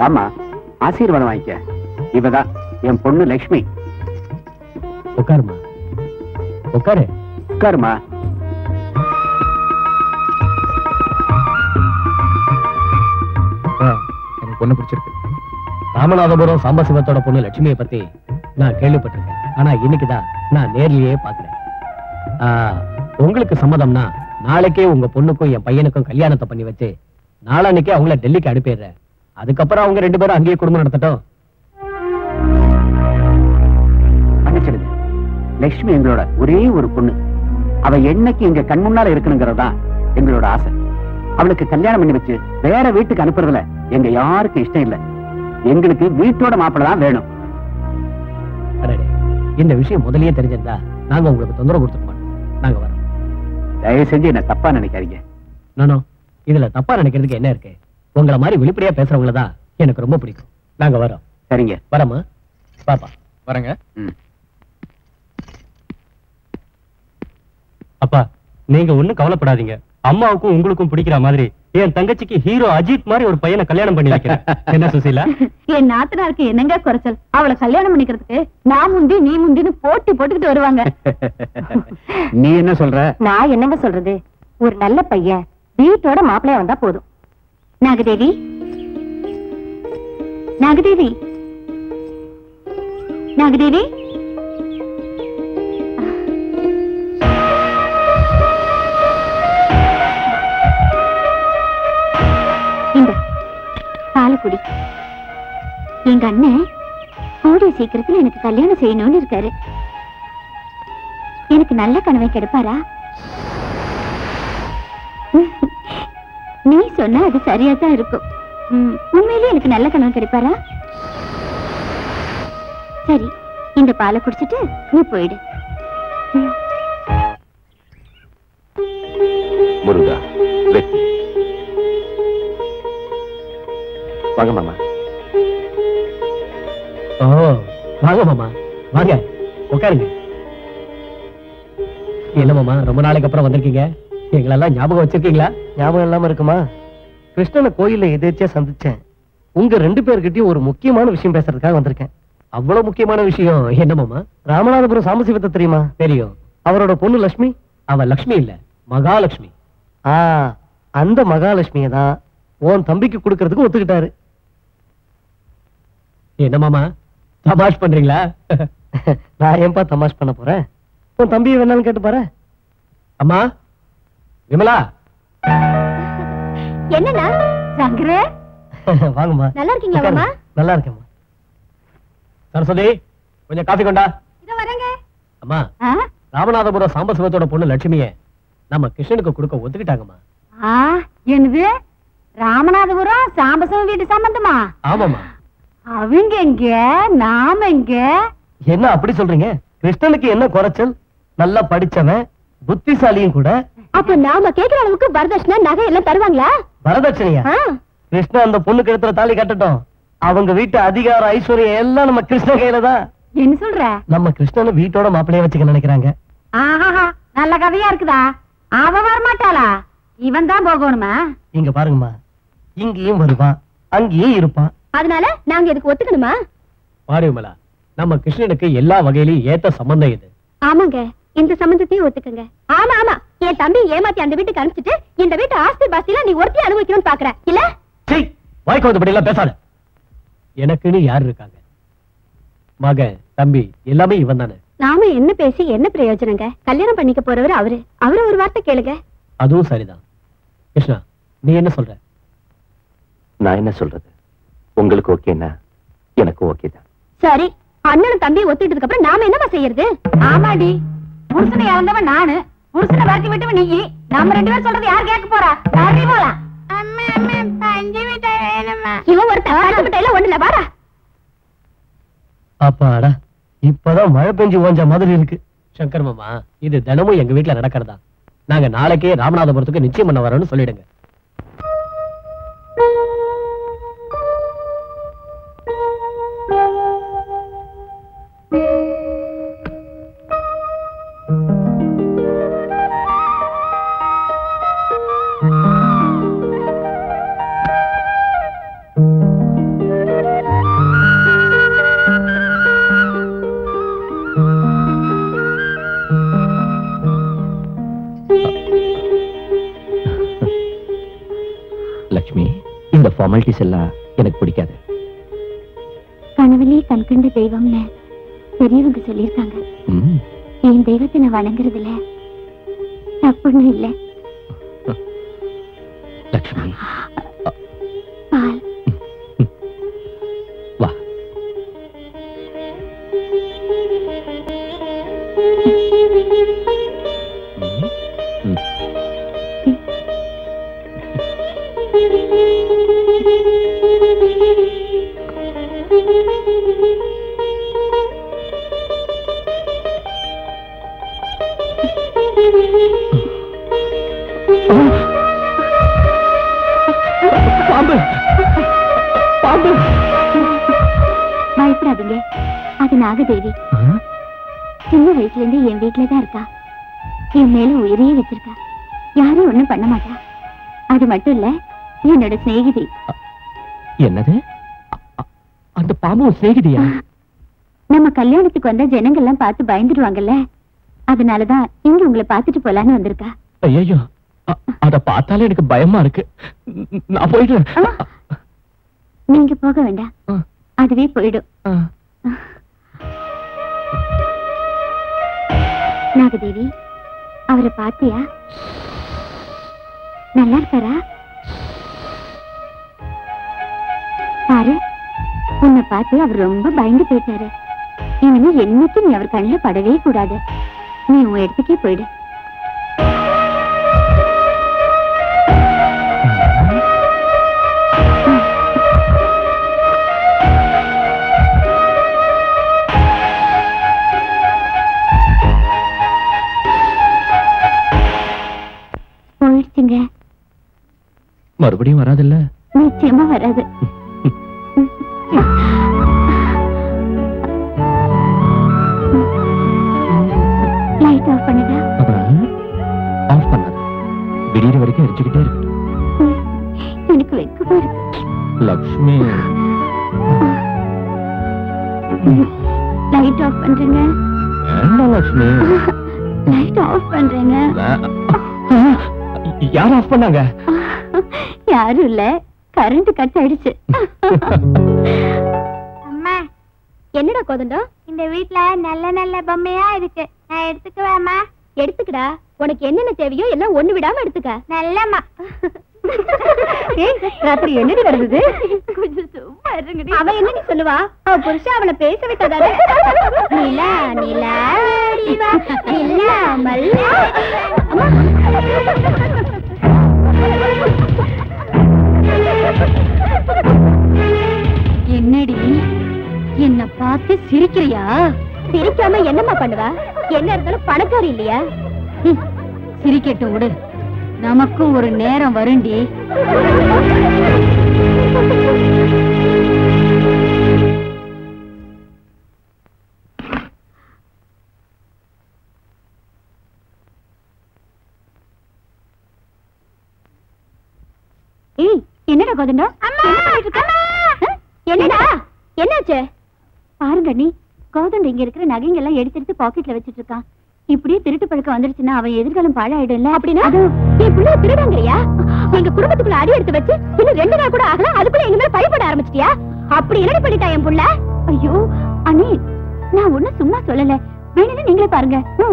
வாமா ஆசீர்வாதம் வாங்கிக்க இவதான் என் பொண்ணு லக்ஷ்மி உட்காருமா உட்காரு உட்காருமா எனக்கு பொண்ணு பிடிச்சிருக்கு ராமநாதபுரம் சாம்பசிவத்தோட பொண்ணு லட்சுமியை பத்தி நான் கேள்விப்பட்டிருக்கேன் ஆனா இன்னைக்குதான் நான் நேர்லயே பாக்குறேன் ஆ, உங்களுக்கு சம்மதம்னா நாளைக்கே உங்க பொண்ணுக்கும் என் பையனுக்கும் கல்யாணத்தை பண்ணி வச்சு நாளான்னைக்கே அவங்கள டெல்லிக்கு அனுப்பிடுறேன் அதுக்கப்புறம் அவங்க ரெண்டு பேரும் அங்கேயே குடும்பம் நடத்தட்டும் மன்னிச்சிடுங்க லக்ஷ்மி எங்களோட ஒரே ஒரு பொண்ணு அவ என்னைக்கு எங்க கண் முன்னால இருக்கணுங்கிறதா எங்களோட ஆசை அவளுக்கு கல்யாணம் பண்ணி வச்சு வேற வீட்டுக்கு அனுப்புறதுல எங்க யாருக்கும் இஷ்டம் இல்ல எங்களுக்கு வீட்டோட மாப்பிள்ளை தான் வேணும் அடடே, இந்த விஷயம் முதல்லயே தெரிஞ்சிருந்தா நாங்க உங்களுக்கு தொந்தரவு கொடுத்துக்க மாட்டோம் நாங்க வரோம் தயவு செஞ்சு என்ன தப்பா நினைக்காதீங்க நானோ இதுல தப்பா நினைக்கிறதுக்கு என்ன இருக்கு உங்களை மாதிரி வெளிப்படையா பேசுறவங்கள தான் எனக்கு ரொம்ப பிடிக்கும் நாங்க வரோம் சரிங்க வரமா பாப்பா வரங்க ம். அப்பா நீங்க ஒண்ணும் கவலைப்படாதீங்க அம்மாவுக்கும் உங்களுக்கும் பிடிக்கிற மாதிரி என் தங்கச்சிக்கு ஹீரோ அஜித் மாதிரி ஒரு பையனை கல்யாணம் பண்ணி வைக்கிறேன் என்ன சுசீலா என் நாத்தனாருக்கு என்னங்க குறைச்சல் அவளை கல்யாணம் பண்ணிக்கிறதுக்கு நான் முந்தி நீ முந்தின்னு போட்டி போட்டுக்கிட்டு வருவாங்க நீ என்ன சொல்ற நான் என்னங்க சொல்றது ஒரு நல்ல பையன் வீட்டோட மாப்பிள்ளைய வந்தா போதும் நாகதேவி நாகதேவி நாகதேவி இந்த பாலக்குடி எங்க அண்ணன் கூடிய சீக்கிரத்துல எனக்கு கல்யாணம் செய்யணும்னு இருக்காரு எனக்கு நல்ல கனவை கெடுப்பாரா நீ சொன்னா அது சரியா தான் இருக்கும் ம், உண்மையிலேயே எனக்கு நல்ல கனவு கிடைப்பாரா சரி இந்த பாலை குடிச்சிட்டு நீ போயிடு ம். முருகா வெற்றி வாங்க மாமா ஓ வாங்க மாமா வாங்க உட்காருங்க என்ன மாமா ரொம்ப நாளைக்கு அப்புறம் வந்திருக்கீங்க எங்களெல்லாம் ஞாபகம் வச்சிருக்கீங்களா ஞாபகம் இல்லாம இருக்குமா கிருஷ்ணனை கோயில்ல எதேச்சியா சந்திச்சேன் உங்க ரெண்டு பேர்கிட்டயும் ஒரு முக்கியமான விஷயம் பேசுறதுக்காக வந்திருக்கேன் அவ்வளவு முக்கியமான விஷயம் என்ன மாமா ராமநாதபுரம் சாம்பசிவத்தை தெரியுமா தெரியும் அவரோட பொண்ணு லட்சுமி அவ லக்ஷ்மி இல்ல மகாலட்சுமி ஆ அந்த மகாலட்சுமியை தான் உன் தம்பிக்கு கொடுக்கறதுக்கு ஒத்துக்கிட்டாரு என்ன மாமா தமாஷ் பண்றீங்களா நான் ஏன்பா தமாஷ் பண்ண போறேன் உன் தம்பியை வேணாலும் கேட்டு பாரு அம்மா விமலா என்னண்ணா சங்கர வாங்கம்மா நல்லா இருக்கீங்களா உட்காருங்க. மாமா நல்லா இருக்கேம்மா சரஸ்வதி கொஞ்சம் காஃபி கொண்டா இதோ வரேங்க அம்மா ஆ? ராமநாதபுரம் சாம்பசிவத்தோட பொண்ணு லட்சுமிய நம்ம கிருஷ்ணனுக்கு கொடுக்க ஒத்துக்கிட்டாங்கம்மா ஆ, என்னது ராமநாதபுரம் சாம்பசம் வீட்டு சம்பந்தமா ஆமாம்மா அவங்க எங்க நாம எங்க என்ன அப்படி சொல்றீங்க கிருஷ்ணனுக்கு என்ன குறைச்சல் நல்லா படிச்சவன் புத்திசாலியும் கூட அப்ப நாம கேக்குற அளவுக்கு வரதட்சணை நகை எல்லாம் தருவாங்களா வரதட்சணையா ஆ, கிருஷ்ணன் அந்த பொண்ணு கழுத்துல தாலி கட்டட்டும் அவங்க வீட்டு அதிகாரம் ஐஸ்வர்யம் எல்லாம் நம்ம கிருஷ்ண கையில தான் என்ன சொல்ற நம்ம கிருஷ்ணனை வீட்டோட மாப்பிள்ளைய வச்சுக்க நினைக்கிறாங்க ஆஹா நல்ல கதையா இருக்குதா அவ வரமாட்டாளா இவன் தான் போகணுமா இங்க பாருங்கம்மா இங்கேயும் வருவான் அங்கேயும் இருப்பான் அதனால நாங்க இதுக்கு ஒத்துக்கணுமா பாரு விமலா நம்ம கிருஷ்ணனுக்கு எல்லா வகையிலயும் ஏத்த சம்பந்தம் இது ஆமாங்க இந்த சம்பந்தத்தையும் ஒத்துக்கங்க ஆமா ஆமா என் தம்பி ஏமாத்தி அந்த வீட்டுக்கு அனுப்பிச்சிட்டு இந்த வீட்டு ஆஸ்தி பாஸ்தில நீ ஒருத்தி அனுபவிக்கணும்னு பாக்குற இல்ல சீ வாய்க்கு வந்தபடி எல்லாம் பேசாத எனக்குன்னு யார் இருக்காங்க மகன் தம்பி எல்லாமே இவன் தானே நாம என்ன பேசி என்ன பிரயோஜனங்க கல்யாணம் பண்ணிக்க போறவர் அவரு அவரு ஒரு வார்த்தை கேளுங்க அதுவும் சரிதான் கிருஷ்ணா நீ என்ன சொல்ற நான் என்ன சொல்றது உங்களுக்கு ஓகேன்னா எனக்கு ஓகே தான் சரி அண்ணனும் தம்பி ஒத்துட்டதுக்கு அப்புறம் நாம என்னமா செய்யறது ஆமாடி புருஷனை இறந்தவன் நானு புருஷனை வரட்டி விட்டவன் நீ நம்ம ரெண்டு பேரும் சொல்றது யார் கேட்க போறா தள்ளி போலாம் இவன் ஒரு தக்காளி மிட்டாயில ஒண்ணு இல்ல வாரா அப்பாடா இப்பதான் மழை பெஞ்சு ஓஞ்ச மாதிரி இருக்கு சங்கர் மாமா இது தினமும் எங்க வீட்டுல நடக்கிறதா நாங்க நாளைக்கே ராமநாதபுரத்துக்கு நிச்சயம் பண்ண வரோம்னு சொல்லிடுங்க லக்ஷ்மி இந்த ஃபார்மாலிட்டிஸ் எல்லாம் எனக்கு பிடிக்காது கனவுலயே கண்கண்ட தெய்வம்னு பெரியவங்க சொல்லியிருக்காங்க ம், என் தெய்வத்தை நான் வணங்குறதுல தப்புன்னு இல்லை லக்ஷ்மி பால் வா ம், ம். பாம்பு பாம்பு பயப்படாதீங்க அது நாகதேவி சின்ன வயசுல இருந்து என் வீட்டுல தான் இருக்கா என் மேல உயிரையே வச்சிருக்கா யாரும் ஒண்ணும் பண்ண மாட்டா அது மட்டும் இல்ல என்னோட சிநேகிதி என்னது அ- அ- அந்த பாம்பு சிநேகிதியா நம்ம கல்யாணத்துக்கு வந்த ஜனங்க எல்லாம் பார்த்து பயந்துடுவாங்கல்ல அதனாலதான் இங்க உங்களை பார்த்துட்டு போலான்னு வந்திருக்கா ஐயோ அத பார்த்தாலே எனக்கு பயமா இருக்கு ந- நான் போயிட்டு ஆ. நீங்க போக வேண்டாம் ஆ. அதுவே போயிடும் ஆ. நாகதேவி அவரை பாத்தியா நல்லா இருக்காரா பாரு உன்னை பார்த்து அவர் ரொம்ப பயந்து போயிட்டாரு இனிமே என்னைக்கும் நீ அவர் கண்ணில் படவே கூடாது நீ உன் இடத்துக்கே போயிடு போயிடுச்சுங்க மறுபடியும் வராதுல்ல நிச்சயமா வராது லைட் ஆஃப் பண்ணுடா ஆஃப் பண்ணாத விடியற வரைக்கும் எரிச்சுக்கிட்டே இருக்கு எனக்கு வெக்கமா இருக்கு லக்ஷ்மி லைட் ஆஃப் பண்றேங்க வேண்டாம் லக்ஷ்மி லைட் ஆஃப் பண்றேங்க யார் ஆஃப் பண்ணாங்க யாரும் இல்ல கரண்ட் கட் ஆயிடுச்சு அம்மா என்னடா கோதண்டம் இந்த வீட்ல நல்ல நல்ல பொம்மையா இருக்கு நான் எடுத்துக்குவேம்மா எடுத்துக்கடா உனக்கு என்னென்ன தேவையோ எல்லாம் ஒண்ணு விடாம எடுத்துக்க நல்லம்மா ராத்திரி என்னடி நடந்தது கொஞ்சம் சும்மா இருங்கடி அவ என்னடி சொல்லுவா அவ புருஷன் அவளை பேச விட்டதானே நிலா நிலா ஓடிவா, நிலா மல்லா என்னடி என்ன பார்த்து சிரிக்கிறியா சிரிக்காம என்னம்மா பண்ணுவா என்ன இருந்தாலும் பணக்காரி இல்லையா சிரிக்கட்டும் விடு நமக்கும் ஒரு நேரம் வருண்டி ஏய் என்னடா கோதண்டா என்னடா என்னாச்சு பாருங்க நீ கோதண்ட இங்க இருக்கிற நகைங்க எல்லாம் எடுத்து எடுத்து பாக்கெட்ல வச்சிட்டு இருக்கான் இப்படியே திருட்டு பழக்கம் வந்துருச்சுன்னா அவன் எதிர்காலம் பாழாயிடும்ல அப்படின்னா என் பிள்ளை திருடங்கறியா எங்க குடும்பத்துக்குள்ள அடி எடுத்து வச்சு இன்னும் ரெண்டு நாள் கூட ஆகல அதுக்குள்ள எங்க மேல பழிபட ஆரம்பிச்சிட்டியா அப்படி என்னடி பண்ணிட்டா என் புள்ள ஐயோ அண்ணி நான் ஒண்ணும் சும்மா சொல்லல வேணும்னு நீங்களே பாருங்க ம்.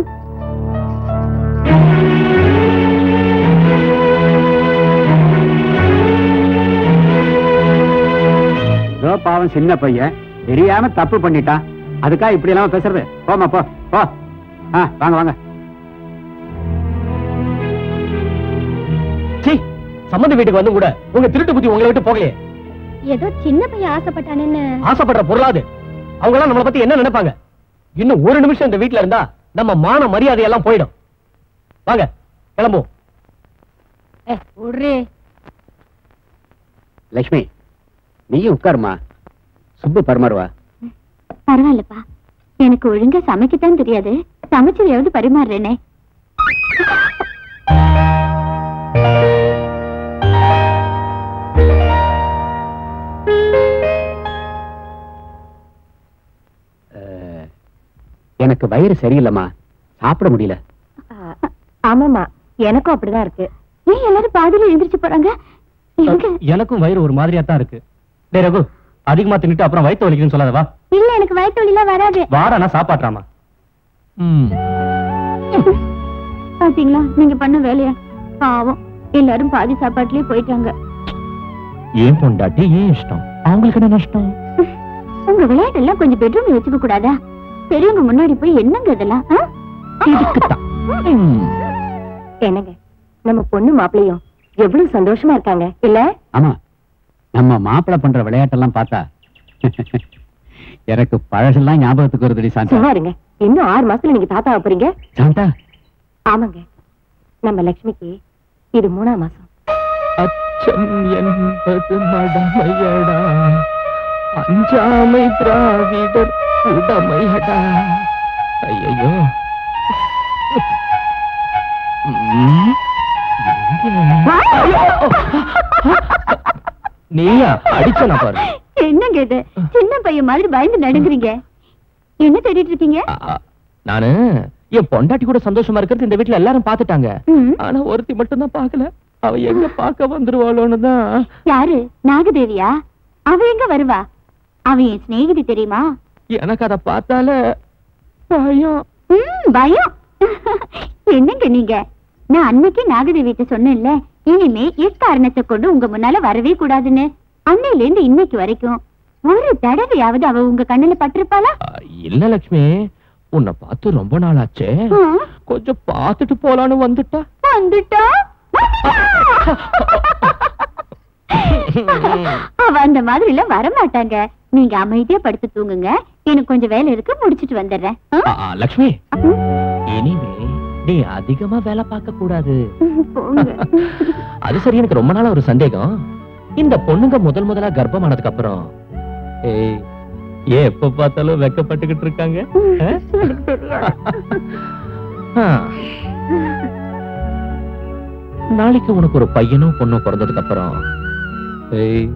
ஏதோ பாவம் சின்ன பையன் தெரியாம தப்பு பண்ணிட்டான் அதுக்கா இப்படி எல்லாம் பேசுறது போமா போ போ ஆ வாங்க வாங்க சீ சம்மந்த வீட்டுக்கு வந்து கூட உங்க திருட்டு புத்தி உங்களை விட்டு போகலையே ஏதோ சின்ன பையன் ஆசைப்பட்டானேன்னு ஆசைப்படுற பொருளாது அவங்க எல்லாம் நம்மளை பத்தி என்ன நினைப்பாங்க இன்னும் ஒரு நிமிஷம் இந்த வீட்ல இருந்தா நம்ம மான மரியாதை எல்லாம் போயிடும் வாங்க கிளம்புவோம் விடுறே லட்சுமி நீயும் உட்காருமா சுப்பு பரிமாறுவா பரவாயில்லப்பா எனக்கு ஒழுங்கா சமைக்கத்தான் தெரியாது சமைச்சதையாவது பரிமாறுறேனே அஹ், எனக்கு வயிறு சரியில்லைம்மா சாப்பிட முடியல ஆமாமா எனக்கும் அப்படிதான் இருக்கு ஏன் எல்லாரும் பாதியில எழுந்திரிச்சு போறாங்க எங்க எனக்கும் வயிறு ஒரு மாதிரியா தான் இருக்கு டேய் ரகு அதிகமா தின்னுட்டு அப்புறம் வயித்து வலிக்குதுன்னு சொல்லாத வா இல்ல எனக்கு வயிற்று வலிலாம் வராது வாடா நான் சாப்பாட்டுறாமா ம் பாத்தீங்களா நீங்க பண்ண வேலைய பாவம் எல்லாரும் பாதி சாப்பாட்டுலயே போயிட்டாங்க ஏன் பொண்டாட்டி ஏன் இஷ்டம் அவங்களுக்கு என்ன நஷ்டம் உங்க விளையாட்டு எல்லாம் கொஞ்சம் பெட்ரூம்ல வச்சுக்க கூடாதா பெரியவங்க முன்னாடி போய் என்னங்க இதெல்லாம் ஆ? என்னங்க நம்ம பொண்ணு மாப்பிளையும் எவ்வளவு சந்தோஷமா இருக்காங்க இல்ல ஆமா நம்ம மாப்பிளை பண்ற விளையாட்டெல்லாம் பார்த்தா எனக்கு பழசெல்லாம் ஞாபகத்துக்கு வருதுடி சாந்தா சும்மா இருங்க இன்னும் ஆறு மாசத்துல நீங்க தாத்தா போறீங்க சாந்தா ஆமாங்க நம்ம லட்சுமிக்கு இது மூணாம் மாசம் அச்சம் என்பது மடமையடா அஞ்சாமை திராவிடர் உடமையடா ஐயோ நீயா அடிச்சனா பாரு என்னங்க இது சின்ன பையன் மாதிரி பயந்து நடுங்குறீங்க என்ன தேடிட்டு இருக்கீங்க அ, அ, நானு என் பொண்டாட்டி கூட சந்தோஷமா இருக்கிறது இந்த வீட்டுல எல்லாரும் பாத்துட்டாங்க ம். ஆனா ஒருத்தி மட்டும் தான் பாக்கல அவ எங்க பாக்க வந்துருவாளோன்னு தான் யாரு நாகதேவியா அவ எங்க வருவா அவ என் சிநேகிதி தெரியுமா எனக்கு அத பார்த்தால பயம் ம், பயம் என்னங்க நீங்க நான் அன்னைக்கு நாகதேவிட்ட சொன்னேன்ல இனிமே எக்காரணத்தை கொண்டு உங்க முன்னால வரவே கூடாதுன்னு அன்னையில இருந்து இன்னைக்கு வரைக்கும் ஒரு தடவையாவது அவ உங்க கண்ணுல பட்டிருப்பாளா அ, இல்ல லட்சுமி உன்னை பார்த்து ரொம்ப நாள் ஆச்சே ம், கொஞ்சம் பார்த்துட்டு போலான்னு வந்துட்டா வந்துட்டா அவ அந்த மாதிரி எல்லாம் வரமாட்டாங்க நீங்க அமைதியா படுத்து தூங்குங்க எனக்கு கொஞ்சம் வேலை இருக்கு முடிச்சிட்டு வந்துடுறேன் ஆ? அ, அ, லட்சுமி ம், இனிமே நீ அதிகமா வேலை பார்க்க கூடாது போங்க அது சரி எனக்கு ரொம்ப நாளா ஒரு சந்தேகம் இந்த பொண்ணுங்க முதல் முதலா கர்ப்பமானதுக்கு அப்புறம் ஏய் ஏன் எப்ப பார்த்தாலும் வெக்கப்பட்டுக்கிட்டு இருக்காங்க ஆ? எனக்கு தெரியாது ஆ. நாளைக்கு உனக்கு ஒரு பையனும் பொண்ணும் பிறந்ததுக்கு அப்புறம் ஏய்,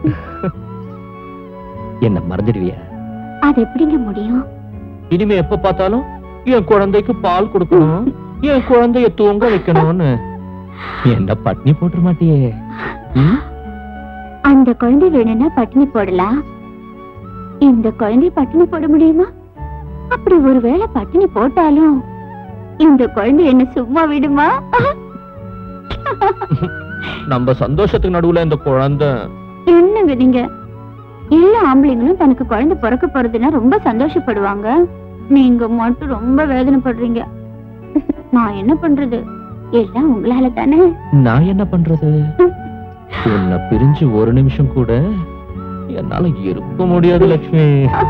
என்ன மறந்துடுவியா அது எப்படிங்க முடியும் இனிமே எப்ப பார்த்தாலும் என் குழந்தைக்கு பால் கொடுக்கணும் என் குழந்தைய தூங்க வைக்கணும்னு என்ன பட்னி போட்டுற மாட்டியே ம்? அந்த குழந்தை வேணும்னா பட்டினி போடலாம் இந்த குழந்தை பட்டினி போட முடியுமா அப்படி ஒருவேளை பட்டினி போட்டாலும் இந்த குழந்தை என்ன சும்மா விடுமா நம்ம சந்தோஷத்துக்கு நடுவுல இந்த குழந்தை என்னங்க நீங்க எல்லா ஆம்பளைங்களும் தனக்கு குழந்தை பிறக்க போறதுன்னா ரொம்ப சந்தோஷப்படுவாங்க நீங்க மட்டும் ரொம்ப வேதனைப்படுறீங்க நான் என்ன பண்றது எல்லாம் உங்களால தானே நான் என்ன பண்றது உன்னை பிரிஞ்சு ஒரு நிமிஷம் கூட என்னால இருக்க முடியாது லட்சுமி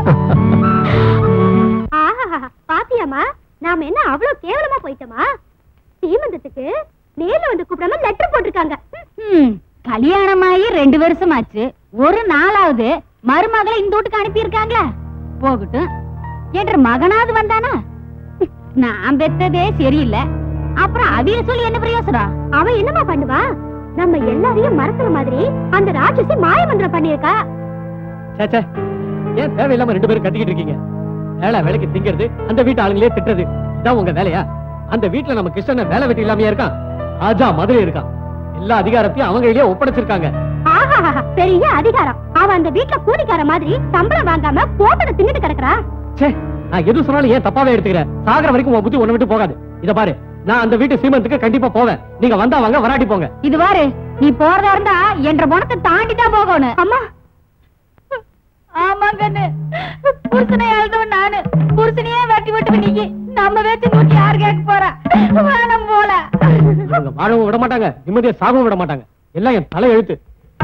பாத்தியாமா நாம என்ன அவ்வளவு கேவலமா போயிட்டோமா சீமந்தத்துக்கு நேர்ல வந்து கூப்பிடாம லெட்டர் போட்டிருக்காங்க கல்யாணமாயி ரெண்டு வருஷம் ஆச்சு ஒரு நாளாவது மருமகளை இந்த வீட்டுக்கு அனுப்பி இருக்காங்களா போகட்டும் என்ற மகனாவது வந்தானா நான் பெத்ததே சரியில்லை அப்புறம் அவிய சொல்லி என்ன பிரயோசனம் அவன் என்னமா பண்ணுவா நம்ம எல்லாரையும் மறக்கிற மாதிரி அந்த ராட்சசி மாயமந்திரம் பண்ணிருக்கா சேச்சே ஏன் தேவையில்லாம ரெண்டு பேரும் கத்திக்கிட்டு இருக்கீங்க வேலை வேலைக்கு திங்கிறது அந்த வீட்டு ஆளுங்களே திட்டுறது இதான் உங்க வேலையா அந்த வீட்டுல நம்ம கிருஷ்ணன் வேலை வெட்டி இல்லாம இருக்கான் ராஜா மதுரை இருக்கான் எல்லா அதிகாரத்தையும் அவங்க கையிலேயே ஒப்படைச்சிருக்காங்க ஆஹா பெரிய அதிகாரம் அவன் அந்த வீட்ல கூலிக்கார மாதிரி சம்பளம் வாங்காம போட்டத தின்னுட்டு கிடக்குறா ச்சே நான் எது சொன்னாலும் ஏன் தப்பாவே எடுத்துக்கிறேன் சாகர வரைக்கும் உன் புத்தி ஒண்ணு விட்டு போகாது இத பாரு நான் அந்த வீட்டு சீமந்துக்கு கண்டிப்பா போவேன் நீங்க வந்தா வாங்க வராட்டி போங்க இது பாரு நீ போறதா இருந்தா என்ற பணத்தை தாண்டி தான் போகணும் அம்மா ஆமாங்கன்னு புருஷனை எழுதவும் நானு புருஷனையே வெட்டி விட்டு நீங்க நம்ம வேச்சு நூத்தி யாரு கேட்க போறா வேணாம் போல இவங்க வாழவும் விட மாட்டாங்க நிம்மதியா சாகவும் விட மாட்டாங்க எல்லாம் என் தலை எழுத்து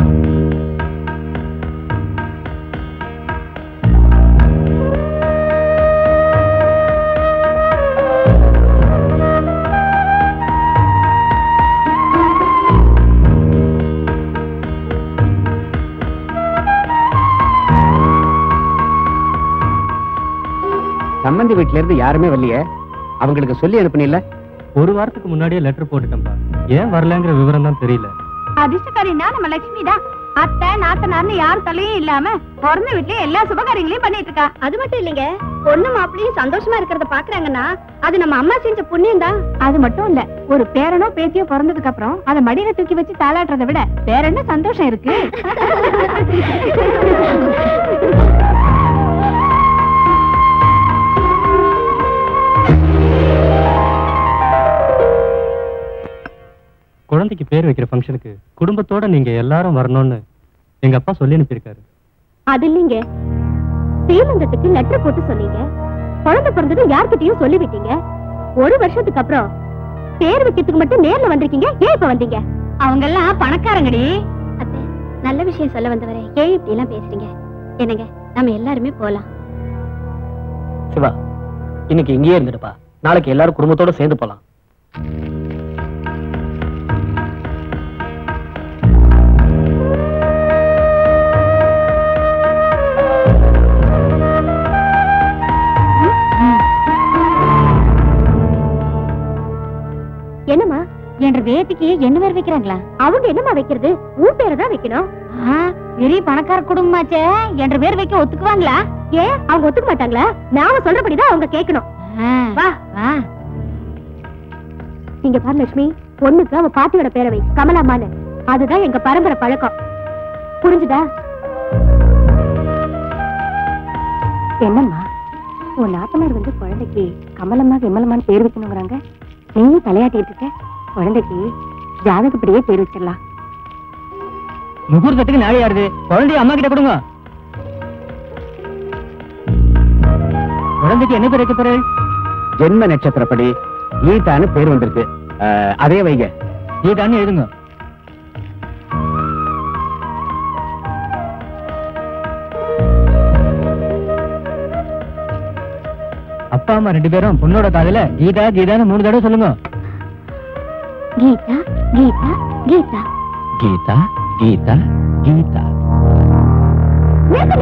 சம்பந்தி வீட்டுல இருந்து யாருமே வரலையே அவங்களுக்கு சொல்லி அனுப்புனில்ல ஒரு வாரத்துக்கு முன்னாடியே லெட்டர் போட்டுட்டேன்பா ஏன் வரலங்கிற விவரம் தான் தெரியல அதிர்ஷ்டக்காரின்னா நம்ம லட்சுமி தான் அத்தை நாத்தனார்னு யார் தலையும் இல்லாம பிறந்த வீட்லயே எல்லா சுபகாரியங்களையும் பண்ணிட்டு இருக்கா அது மட்டும் இல்லைங்க பொண்ணு மாப்பிளையும் சந்தோஷமா இருக்கிறத பாக்குறாங்கன்னா அது நம்ம அம்மா செஞ்ச புண்ணியம் தான் அது மட்டும் இல்ல ஒரு பேரனோ பேத்தியோ பிறந்ததுக்கு அப்புறம் அதை மடியில தூக்கி வச்சு தாளாட்டுறதை விட வேற என்ன சந்தோஷம் இருக்கு குழந்தைக்கு பேர் வைக்கிற ஃபங்க்ஷனுக்கு குடும்பத்தோட நீங்க எல்லாரும் வரணும்னு எங்க அப்பா சொல்லி அனுப்பியிருக்காரு அது இல்லைங்க சீமந்தத்துக்கு லெட்டர் போட்டு சொன்னீங்க குழந்தை பிறந்தது யார்கிட்டயும் சொல்லி விட்டீங்க ஒரு வருஷத்துக்கு அப்புறம் பேர் வைக்கிறதுக்கு மட்டும் நேர்ல வந்திருக்கீங்க ஏன் இப்ப வந்தீங்க அவங்க எல்லாம் பணக்காரங்கடி அத்தை நல்ல விஷயம் சொல்ல வந்தவரே ஏன் இப்படி எல்லாம் பேசுறீங்க என்னங்க நம்ம எல்லாருமே போலாம் சிவா இன்னைக்கு இங்கேயே இருந்துடுப்பா நாளைக்கு எல்லாரும் குடும்பத்தோட சேர்ந்து போலாம் என்னம்மா என்ற வேட்டிக்கு என்ன பேர் வைக்கிறாங்களா அவங்க என்னம்மா வைக்கிறது உன் பேரை தான் வைக்கணும் பெரிய பணக்கார குடும்பமாச்சே என்ற பேர் வைக்க ஒத்துக்குவாங்களா ஏன் அவங்க ஒத்துக்க மாட்டாங்களா நாம சொல்றபடிதான் அவங்க கேட்கணும் வா வா இங்க பாரு லட்சுமி பொண்ணுக்கு அவ பாட்டியோட பேரை வை கமலாமான்னு அதுதான் எங்க பரம்பரை பழக்கம் புரிஞ்சுதா என்னம்மா உன் நாத்தனார் வந்து குழந்தைக்கு கமலம்மா விமலம்மான்னு பேர் வைக்கணுங்கிறாங்க நீயும் தலையாட்டிட்டு இருக்க குழந்தைக்கு ஜாதகப்படியே பேர் வச்சிடலாம் முகூர்த்தத்துக்கு நாளை ஆறுது குழந்தைய அம்மா கிட்ட கொடுங்க குழந்தைக்கு என்ன பேர் வைக்க போறேன் ஜென்ம நட்சத்திரப்படி கீதான்னு பேர் வந்திருக்கு அஹ், அதே வைங்க நீதான்னு எழுதுங்க அப்பா அம்மா ரெண்டு பேரும் பொண்ணோட காதுல கீதா கீதான்னு மூணு தடவை சொல்லுங்க கீதா கீதா கீதா கீதா கீதா கீதா நிறுத்துங்க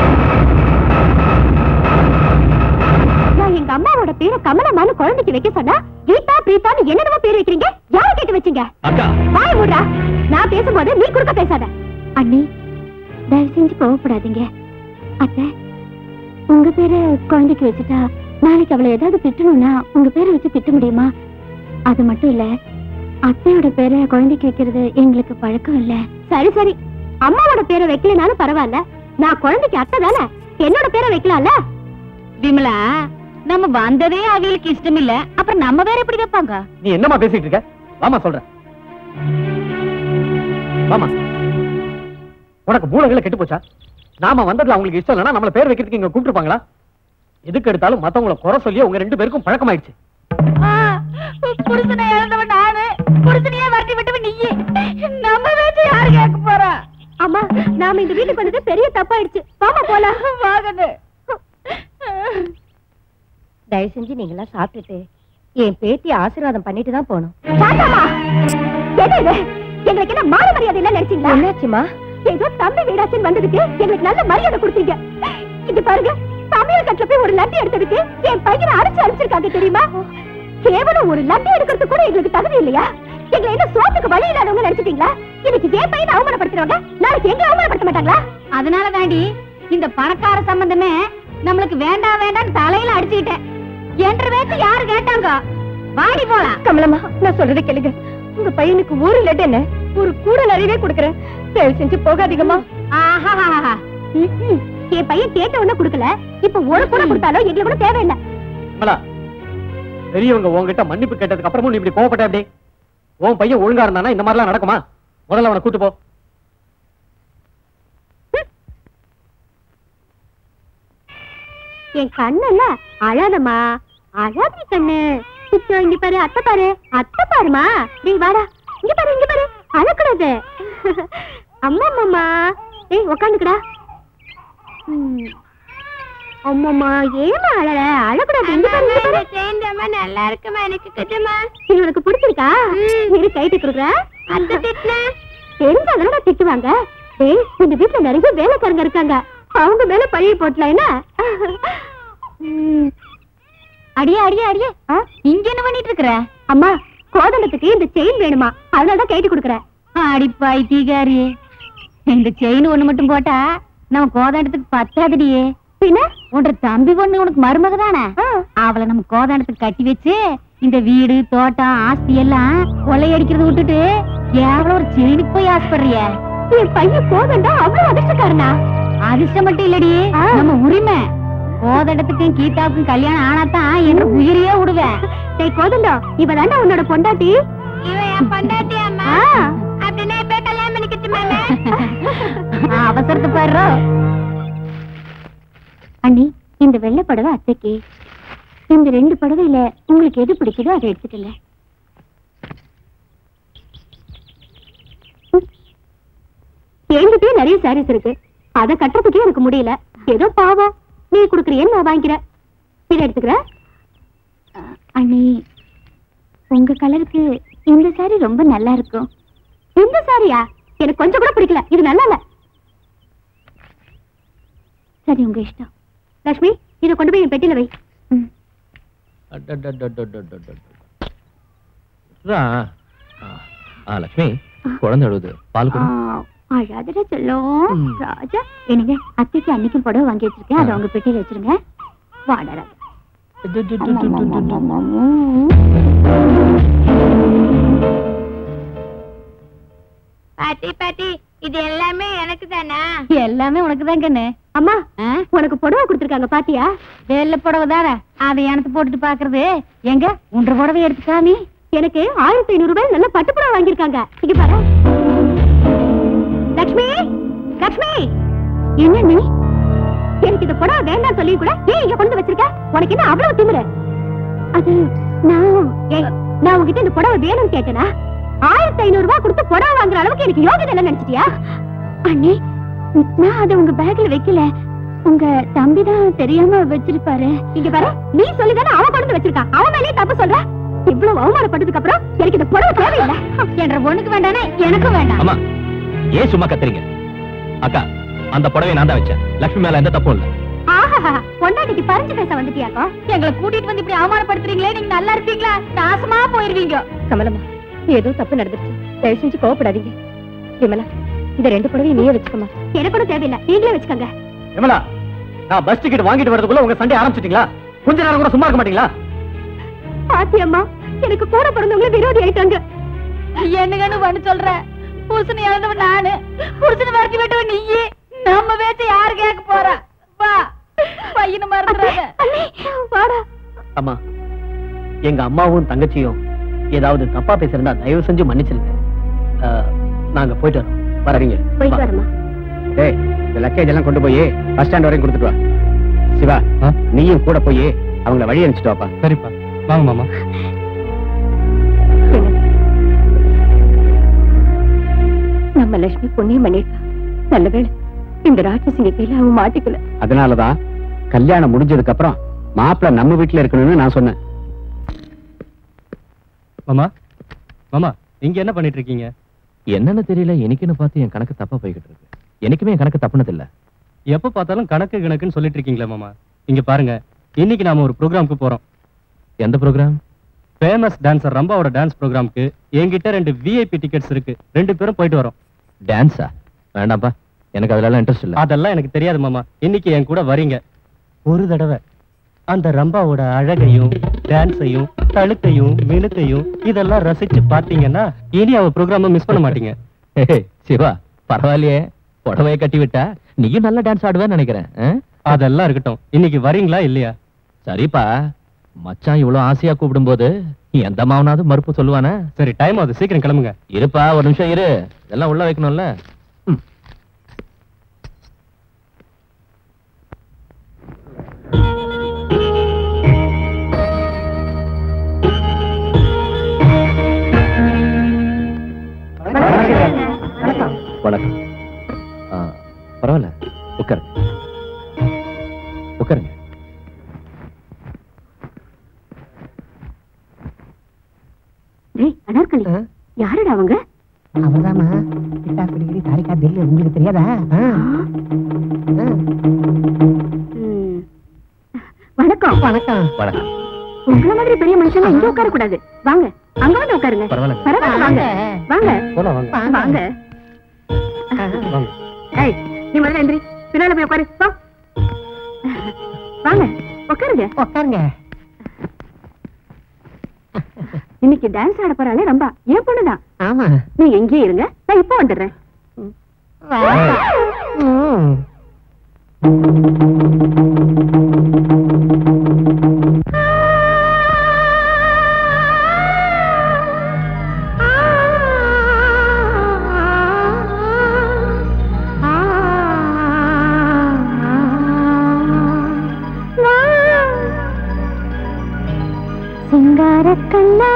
நான் எங்க அம்மாவோட பேரை கமலம்மான்னு குழந்தைக்கு வைக்க சொன்னா கீதா பிரீத்தான்னு என்னென்னமோ பேர் வைக்கிறீங்க யாரை கேட்டு வச்சீங்க அக்கா வாய் மூடுறா நான் பேசும்போது நீ குறுக்க பேசாத அண்ணி தயவு செஞ்சு கோவப்படாதீங்க அத்தை உங்க பேரை குழந்தைக்கு வச்சுட்டா நாளைக்கு அவளை ஏதாவது திட்டணும்னா உங்க பேரை வச்சு திட்ட முடியுமா அது மட்டும் இல்ல அத்தையோட பேரை குழந்தைக்கு வைக்கிறது எங்களுக்கு பழக்கம் இல்ல சரி சரி அம்மாவோட பேரை வைக்கலனாலும் பரவாயில்ல நான் குழந்தைக்கு அத்தை தானே என்னோட பேரை வைக்கலாம்ல விமலா நம்ம வந்ததே அவங்களுக்கு இஷ்டம் இல்ல அப்புறம் நம்ம வேற எப்படி வைப்பாங்க நீ என்னம்மா பேசிட்டு இருக்க வாமா சொல்றேன் வாமா உனக்கு மூலங்களை கெட்டு போச்சா நாம வந்ததுல அவங்களுக்கு இஷ்டம் இல்லைன்னா நம்மள பேர் வைக்கிறதுக்கு இங்க கூப்பிட்டுருப்பாங்களா எதுக்கு எடுத்தாலும் மத்தவங்கள குறை சொல்லி உங்க ரெண்டு பேருக்கும் பழக்கமாயிடுச்சு புருஷனை இழந்தவன் நானு புருஷனையே வரட்டி விட்டவன் நீயே நம்ம பேச்சு யாரு கேட்க போறா அம்மா நாம இந்த வீட்டுக்கு வந்தது பெரிய தப்பாயிடுச்சு வாமா போலாம் வாங்கன்னு தயவு செஞ்சு நீங்களாம் சாப்பிட்டுட்டு என் பேத்தி ஆசீர்வாதம் பண்ணிட்டு தான் போகணும் சாந்தாமா என்ன இது எங்களுக்கு என்ன மான மரியாதை இல்ல நினைச்சீங்களா என்னாச்சுமா ஏதோ தம்பி வீடாச்சுன்னு வந்ததுக்கு எங்களுக்கு நல்ல மரியாதை கொடுத்தீங்க இது பாருங்க சமையல் கட்டுல போய் ஒரு லட்டி எடுத்ததுக்கு என் பையனை அடிச்சு அடிச்சிருக்காங்க தெரியுமா கேவலம் ஒரு லட்டி எடுக்கிறதுக்கு கூட எங்களுக்கு தகுதி இல்லையா எங்களை என்ன சோத்துக்கு வழி இல்லாதவங்க நினைச்சிட்டீங்களா இன்னைக்கு என் பையனை அவமானப்படுத்துறவங்க நாளைக்கு எங்க அவமானப்படுத்த மாட்டாங்களா அதனால தாண்டி இந்த பணக்கார சம்பந்தமே நம்மளுக்கு வேண்டாம் வேண்டாம் தலையில அடிச்சுக்கிட்டேன் என்ற பேச்சு யாரு கேட்டாங்க வாடி போலாம் கமலம்மா நான் சொல்றதை கேளுங்க உங்க பையனுக்கு ஒரு லட்டு என்ன ஒரு கூட நிறையவே கொடுக்கறேன் தயவு செஞ்சு போகாதீங்கம்மா ஆஹாஹாஹா. ம், ம். என் பையன் கேட்ட ஒண்ணு கொடுக்கல இப்ப ஒரு கூட கொடுத்தாலும் எங்களுக்கு கூட தேவையில்லை விமலா பெரியவங்க உன்கிட்ட மன்னிப்பு கேட்டதுக்கு அப்புறமும் நீ இப்படி கோவப்பட்ட எப்படி உன் பையன் ஒழுங்கா இருந்தானா இந்த மாதிரிலாம் நடக்குமா முதல்ல அவனை கூட்டு போ என் கண்ணல்ல அழாதம்மா அழாதி கண்ணு இப்போ இங்க பாரு அத்தை பாரு அத்தை பாருமா நீ வாடா இங்க பாரு இங்க பாரு அழக்கூடாது அம்மா அம்மாமா ஏய் உக்காந்துக்கடா அம்மாமா ஏமா அழல அழக்கூடாது இங்க பாரு இங்க பாரு சேர்ந்தம்மா நல்லா இருக்குமா எனக்கு கிட்டமா இது உனக்கு பிடிச்சிருக்கா இரு கைட்டு கொடுக்குறேன் அத்தை திட்டுன தெரிஞ்சாதானடா திட்டுவாங்க ஏய் இந்த வீட்டுல நிறைய வேலைக்காரங்க இருக்காங்க அவங்க மேல பழிய போட்டலாம் என்ன ம். அடியே அடியே அடியே ஆ, இங்க என்ன பண்ணிட்டு இருக்கற அம்மா கோதண்டத்துக்கு இந்த செயின் வேணுமா அதனால தான் கேட்டு கொடுக்குறேன் அடி பைத்தியக்காரி இந்த செயின் ஒண்ணு மட்டும் போட்டா நம்ம கோதாண்டத்துக்கு பத்தாதடியே பின்ன உன்ற தம்பி பொண்ணு உனக்கு மருமக தானே அவளை நம்ம கோதாண்டத்துக்கு கட்டி வச்சு இந்த வீடு தோட்டம் ஆஸ்தி எல்லாம் கொள்ளையடிக்கிறத விட்டுட்டு எவ்வளவு ஒரு செயினுக்கு போய் ஆசைப்படுறிய என் பையன் கோதண்டா அவ்வளவு அதிர்ஷ்டக்காரனா அதிர்ஷ்டம் மட்டும் இல்லடி நம்ம உரிமை கோதண்டத்துக்கும் கீதாவுக்கும் கல்யாணம் ஆனாதான் என்ற உயிரையே விடுவேன் டேய் கோதண்டா இவ தாண்டா உன்னோட பொண்டாட்டி இவன் என் பொண்டாட்டி அம்மா அப்படின்னா இப்ப கல்யாணம் பண்ணிக்கிட்டுமாமே அவசரத்தை பாரு அண்ணி இந்த வெள்ளை புடவை அத்தைக்கு இந்த ரெண்டு புடவையில உங்களுக்கு எது பிடிக்குதோ அதை எடுத்துக்கங்க என்கிட்டயே நிறைய சாரீஸ் இருக்கு அத கட்டுறதுக்கே எனக்கு முடியல ஏதோ பாவம் நீ குடுக்குறியன்னு நான் வாங்கிக்கிறேன் இதை எடுத்துக்கிற அண்ணி உங்க கலருக்கு இந்த சாரி ரொம்ப நல்லா இருக்கும் இந்த சாரியா எனக்கு கொஞ்சம் கூட பிடிக்கல இது நல்லா இல்ல சரி உங்க இஷ்டம் லட்சுமி இதை கொண்டு போய் என் பெட்டியில வை ம். ரா. ஆ, ஆ, லக்ஷ்மி குழந்தை அழுது பால் ஆ, கொடு அழாதடா செல்லம் ராஜா எனக்கு அத்தைக்கு அன்னைக்கும் புடவை வாங்கி வச்சிருக்கேன் அதை உங்க பெட்டியில வச்சிருங்க வாடா ராஜா பாட்டி பாட்டி இது எல்லாமே எனக்கு தானா எல்லாமே உனக்கு தான் கண்ணு அம்மா உனக்கு புடவை கொடுத்துருக்காங்க பாத்தியா வெள்ளை புடவை தானே அதை எனக்கு போட்டுட்டு பாக்குறது எங்க ஒன்றரை புடவை எடுத்துக்கா நீ எனக்கு ஆயிரத்தி ஐநூறு ரூபாய் நல்ல பட்டு புடவை வாங்கியிருக்காங்க இங்க பாரு லக்ஷ்மி லக்ஷ்மி என்ன நீ எனக்கு இந்த புடவை வேண்டாம் சொல்லி கூட ஏன் இங்க கொண்டு வச்சிருக்க உனக்கு என்ன அவ்வளவு திமிரு அது நான் ஏய், நான் உங்ககிட்ட இந்த புடவை வேணும்னு கேட்டேனா ஆயிரத்தி ஐநூறு ரூபாய் கொடுத்து புடவை வாங்குற அளவுக்கு எனக்கு யோகிதை இல்லை நினைச்சிட்டியா அண்ணி நான் அதை உங்க பேக்ல வைக்கல உங்க தம்பி தான் தெரியாம வச்சிருப்பாரு இங்க பாரு நீ சொல்லிதானே அவன் கொண்டு வச்சிருக்கான் அவன் மேலே தப்பு சொல்ற இவ்வளவு அவமானப்பட்டதுக்கு அப்புறம் எனக்கு இந்த புடவை தேவையில்லை என்ற பொண்ணுக்கு வேண்டானே எனக்கும் வேண்டாம் அம்மா ஏன் சும்மா கத்துறீங்க அக்கா அந்த புடவை நான் தான் வச்சேன் லக்ஷ்மி மேல எந்த தப்பும் இல்ல ஆஹா பொண்டாட்டிக்கு பறிஞ்சு பேச வந்துட்டியாக்கோ எங்களை கூட்டிட்டு வந்து இப்படி அவமானப்படுத்துறீங்களே நீங்க நல்லா இருப்பீங்களா நாசமா போயிருவீங்க கமலம்மா ஏதோ தப்பு நடந்துருச்சு தயவு செஞ்சு கோவப்படாதீங்க விமலா இந்த ரெண்டு புடவையும் நீயே வச்சுக்கோமா எனக்கு கூட தேவையில்லை நீங்களே வச்சுக்கோங்க விமலா நான் பஸ் டிக்கெட் வாங்கிட்டு வரதுக்குள்ள உங்க சண்டை ஆரம்பிச்சிட்டீங்களா கொஞ்ச நேரம் கூட சும்மா இருக்க மாட்டீங்களா பாத்தியம்மா எனக்கு கூட பிறந்தவங்கள விரோதி ஆயிட்டாங்க என்னங்கன்னு பண்ண சொல்ற புருஷனை இழந்தவன் நானு புருஷனை விரட்டி விட்டவன் நீயே நம்ம பேச்ச யாரு கேட்க போறா வா பையனை மறந்துடாத வாடா அம்மா எங்க அம்மாவும் தங்கச்சியும் ஏதாவது தப்பா பேசிருந்தா தயவு செஞ்சு மன்னிச்சிருங்க அஹ், நாங்க போயிட்டு வரோம் வரீங்க போயிட்டு வரமா டேய் இந்த லக்கேஜ் எல்லாம் கொண்டு போய் பஸ் ஸ்டாண்ட் வரைக்கும் கொடுத்துட்டு வா சிவா ஆ? நீயும் கூட போய் அவங்கள வழி அனுப்பிச்சிட்டு வாப்பா சரிப்பா வாங்க மாமா நம்ம லட்சுமி புண்ணியம் பண்ணிருக்கா நல்ல வேளை இந்த ராட்சசிங்க கையில அவன் மாட்டிக்கல அதனாலதான் கல்யாணம் முடிஞ்சதுக்கு அப்புறம் மாப்பிள்ளை நம்ம வீட்டுல இருக்கணும்னு நான் சொன்னேன் மாமா மாமா இங்க என்ன பண்ணிட்டு இருக்கீங்க என்னன்னு தெரியல எனக்குன்னு பார்த்து என் கணக்கு தப்பா போய்கிட்டு இருக்கு எனக்குமே என் கணக்கு தப்புனது இல்ல எப்ப பார்த்தாலும் கணக்கு கணக்குன்னு சொல்லிட்டு இருக்கீங்களே மாமா இங்க பாருங்க இன்னைக்கு நாம ஒரு ப்ரோக்ராம்க்கு போறோம் எந்த ப்ரோக்ராம் ஃபேமஸ் டான்சர் ரம்பாவோட டான்ஸ் ப்ரோக்ராம்க்கு என்கிட்ட ரெண்டு விஐபி டிக்கெட்ஸ் இருக்கு ரெண்டு பேரும் போயிட்டு வரோம் டான்ஸா வேண்டாம்ப்பா எனக்கு அதுல இன்ட்ரெஸ்ட் இல்ல அதெல்லாம் எனக்கு தெரியாது மாமா இன்னைக்கு என் கூட வரீங்க ஒரு தடவை அந்த ரம்பாவோட அழகையும் டான்ஸையும் தழுக்கையும் மினுக்கையும் இதெல்லாம் ரசிச்சு பாத்தீங்கன்னா இனி அவ ப்ரோக்ராம மிஸ் பண்ண மாட்டீங்க ஏய், சிவா பரவாயில்லையே புடவைய கட்டி விட்டா நீயும் நல்ல டான்ஸ் ஆடுவேன்னு நினைக்கிறேன் ஆ? அதெல்லாம் இருக்கட்டும் இன்னைக்கு வரீங்களா இல்லையா சரிப்பா மச்சான் இவ்வளவு ஆசையா கூப்பிடும்போது எந்த மாவனாவது மறுப்பு சொல்லுவானே சரி டைம் ஆகுது சீக்கிரம் கிளம்புங்க இருப்பா ஒரு நிமிஷம் இரு இதெல்லாம் உள்ள வைக்கணும்ல ம். வணக்கம் ஆ, பரவாயில்ல உட்காருங்க உட்காருங்க டேய் அனார்கலி யாருடா அவங்க அவர்தாம்மா கிட்டா பிடிக்கிடி தாலிக்கா தில்லு உங்களுக்கு தெரியாதா ஆ. ஆ. ம். வணக்கம் வணக்கம் வணக்கம் உங்கள மாதிரி பெரிய மனுஷங்க இங்க உட்கார கூடாது வாங்க அங்க வந்து உட்காருங்க பரவாயில்ல பரவாயில்ல வாங்க வாங்க போலாம் வாங்க வாங்க வாங்க ஏய் நீ முதல்ல எந்திரி பின்னால போய் உட்காரு போ வாங்க உட்காருங்க உட்காருங்க இன்னைக்கு டான்ஸ் ஆட போறாளே ரொம்ப ஏன் பொண்ணுதான் ஆமா நீங்க எங்கேயே இருங்க நான் இப்போ வந்துடுறேன் ம். சிங்கார கண்ணா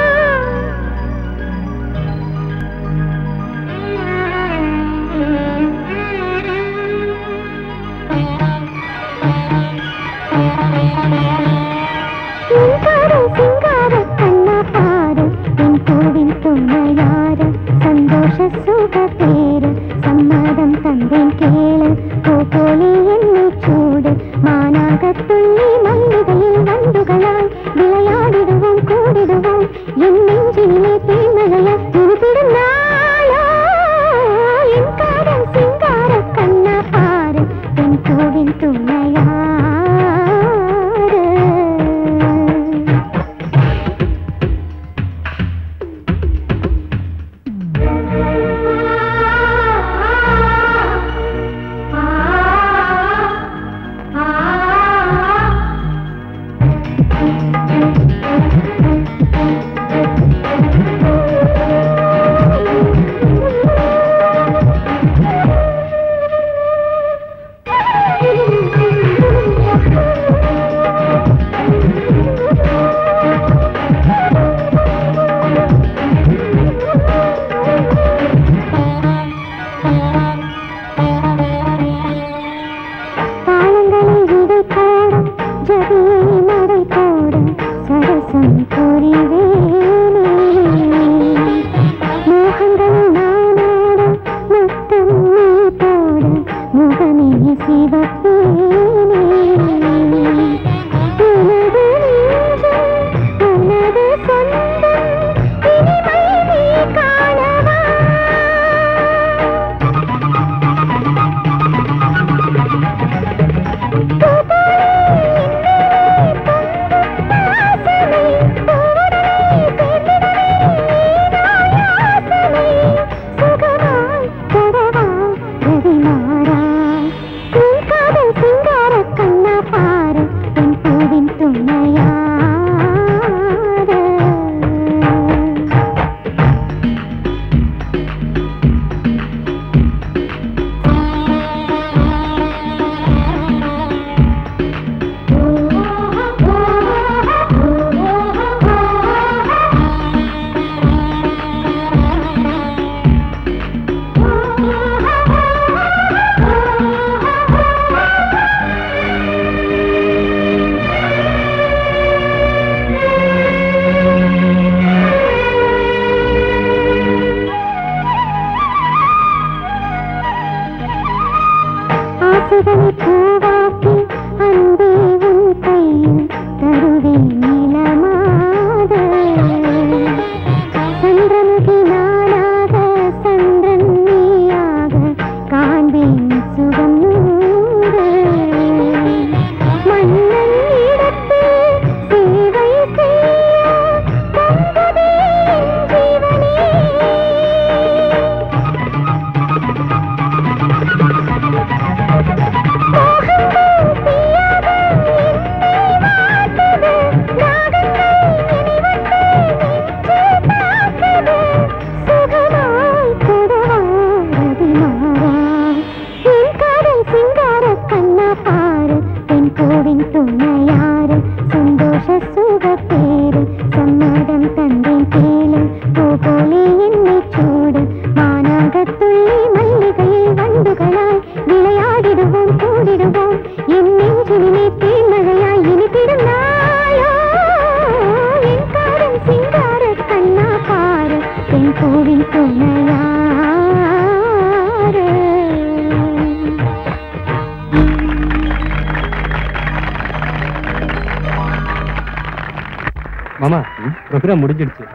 சிங்கார சிங்கார கண்ணா பாரு என் பூவின் துணையார சந்தோஷ சுக பேரு சம்மதம் தந்தேன் கேளு கோகோலி என்னை சூடு மானாக துள்ளி மல்லிகையில் வண்டுகளாய் விளையாடிடுவோம் கூடிடுவோம் என் நெஞ்சினிலே தேன்மழைய துருப்பிடும் நாளோ என் காதல் சிங்கார கண்ணா பாரு என் பூவின் துணையார தாளங்களை விடை போட ஜதியை நடை போட சரசம் புரிவேனே மோகங்கள் நானோட முத்தம் நீ போட முகமே சிவப்பேனே உனது நெஞ்சம் உனது சொந்தம் இனிமை நீ காணவா துணையார ஆசைகளை பூவாக்கி அன்பே உன் கையில் தருவேன் நிலமாக சந்திரமுகி நானாக சந்திரன் நீயாக காண்பேன் சுகம் நூறு மன்னன் இடத்தில் சேவை செய்ய பொங்குதே என் ஜீவனே துணையாறு சந்தோஷ சுக பேரு சம்மதம் தந்தேன் கேளு பூ போலே என்னை சூடு மானாக துள்ளி மல்லிகையில் வண்டுகளாய் விளையாடிடுவோம் கூடிடுவோம் என் நெஞ்சினிலே தேன்மழையாய் இனித்திடும் நாளோ என் காரம் சிங்கார கண்ணா பாரு என் பூவின் துணையாறு மாமா ப்ரோக்ராம் முடிஞ்சிடுச்சு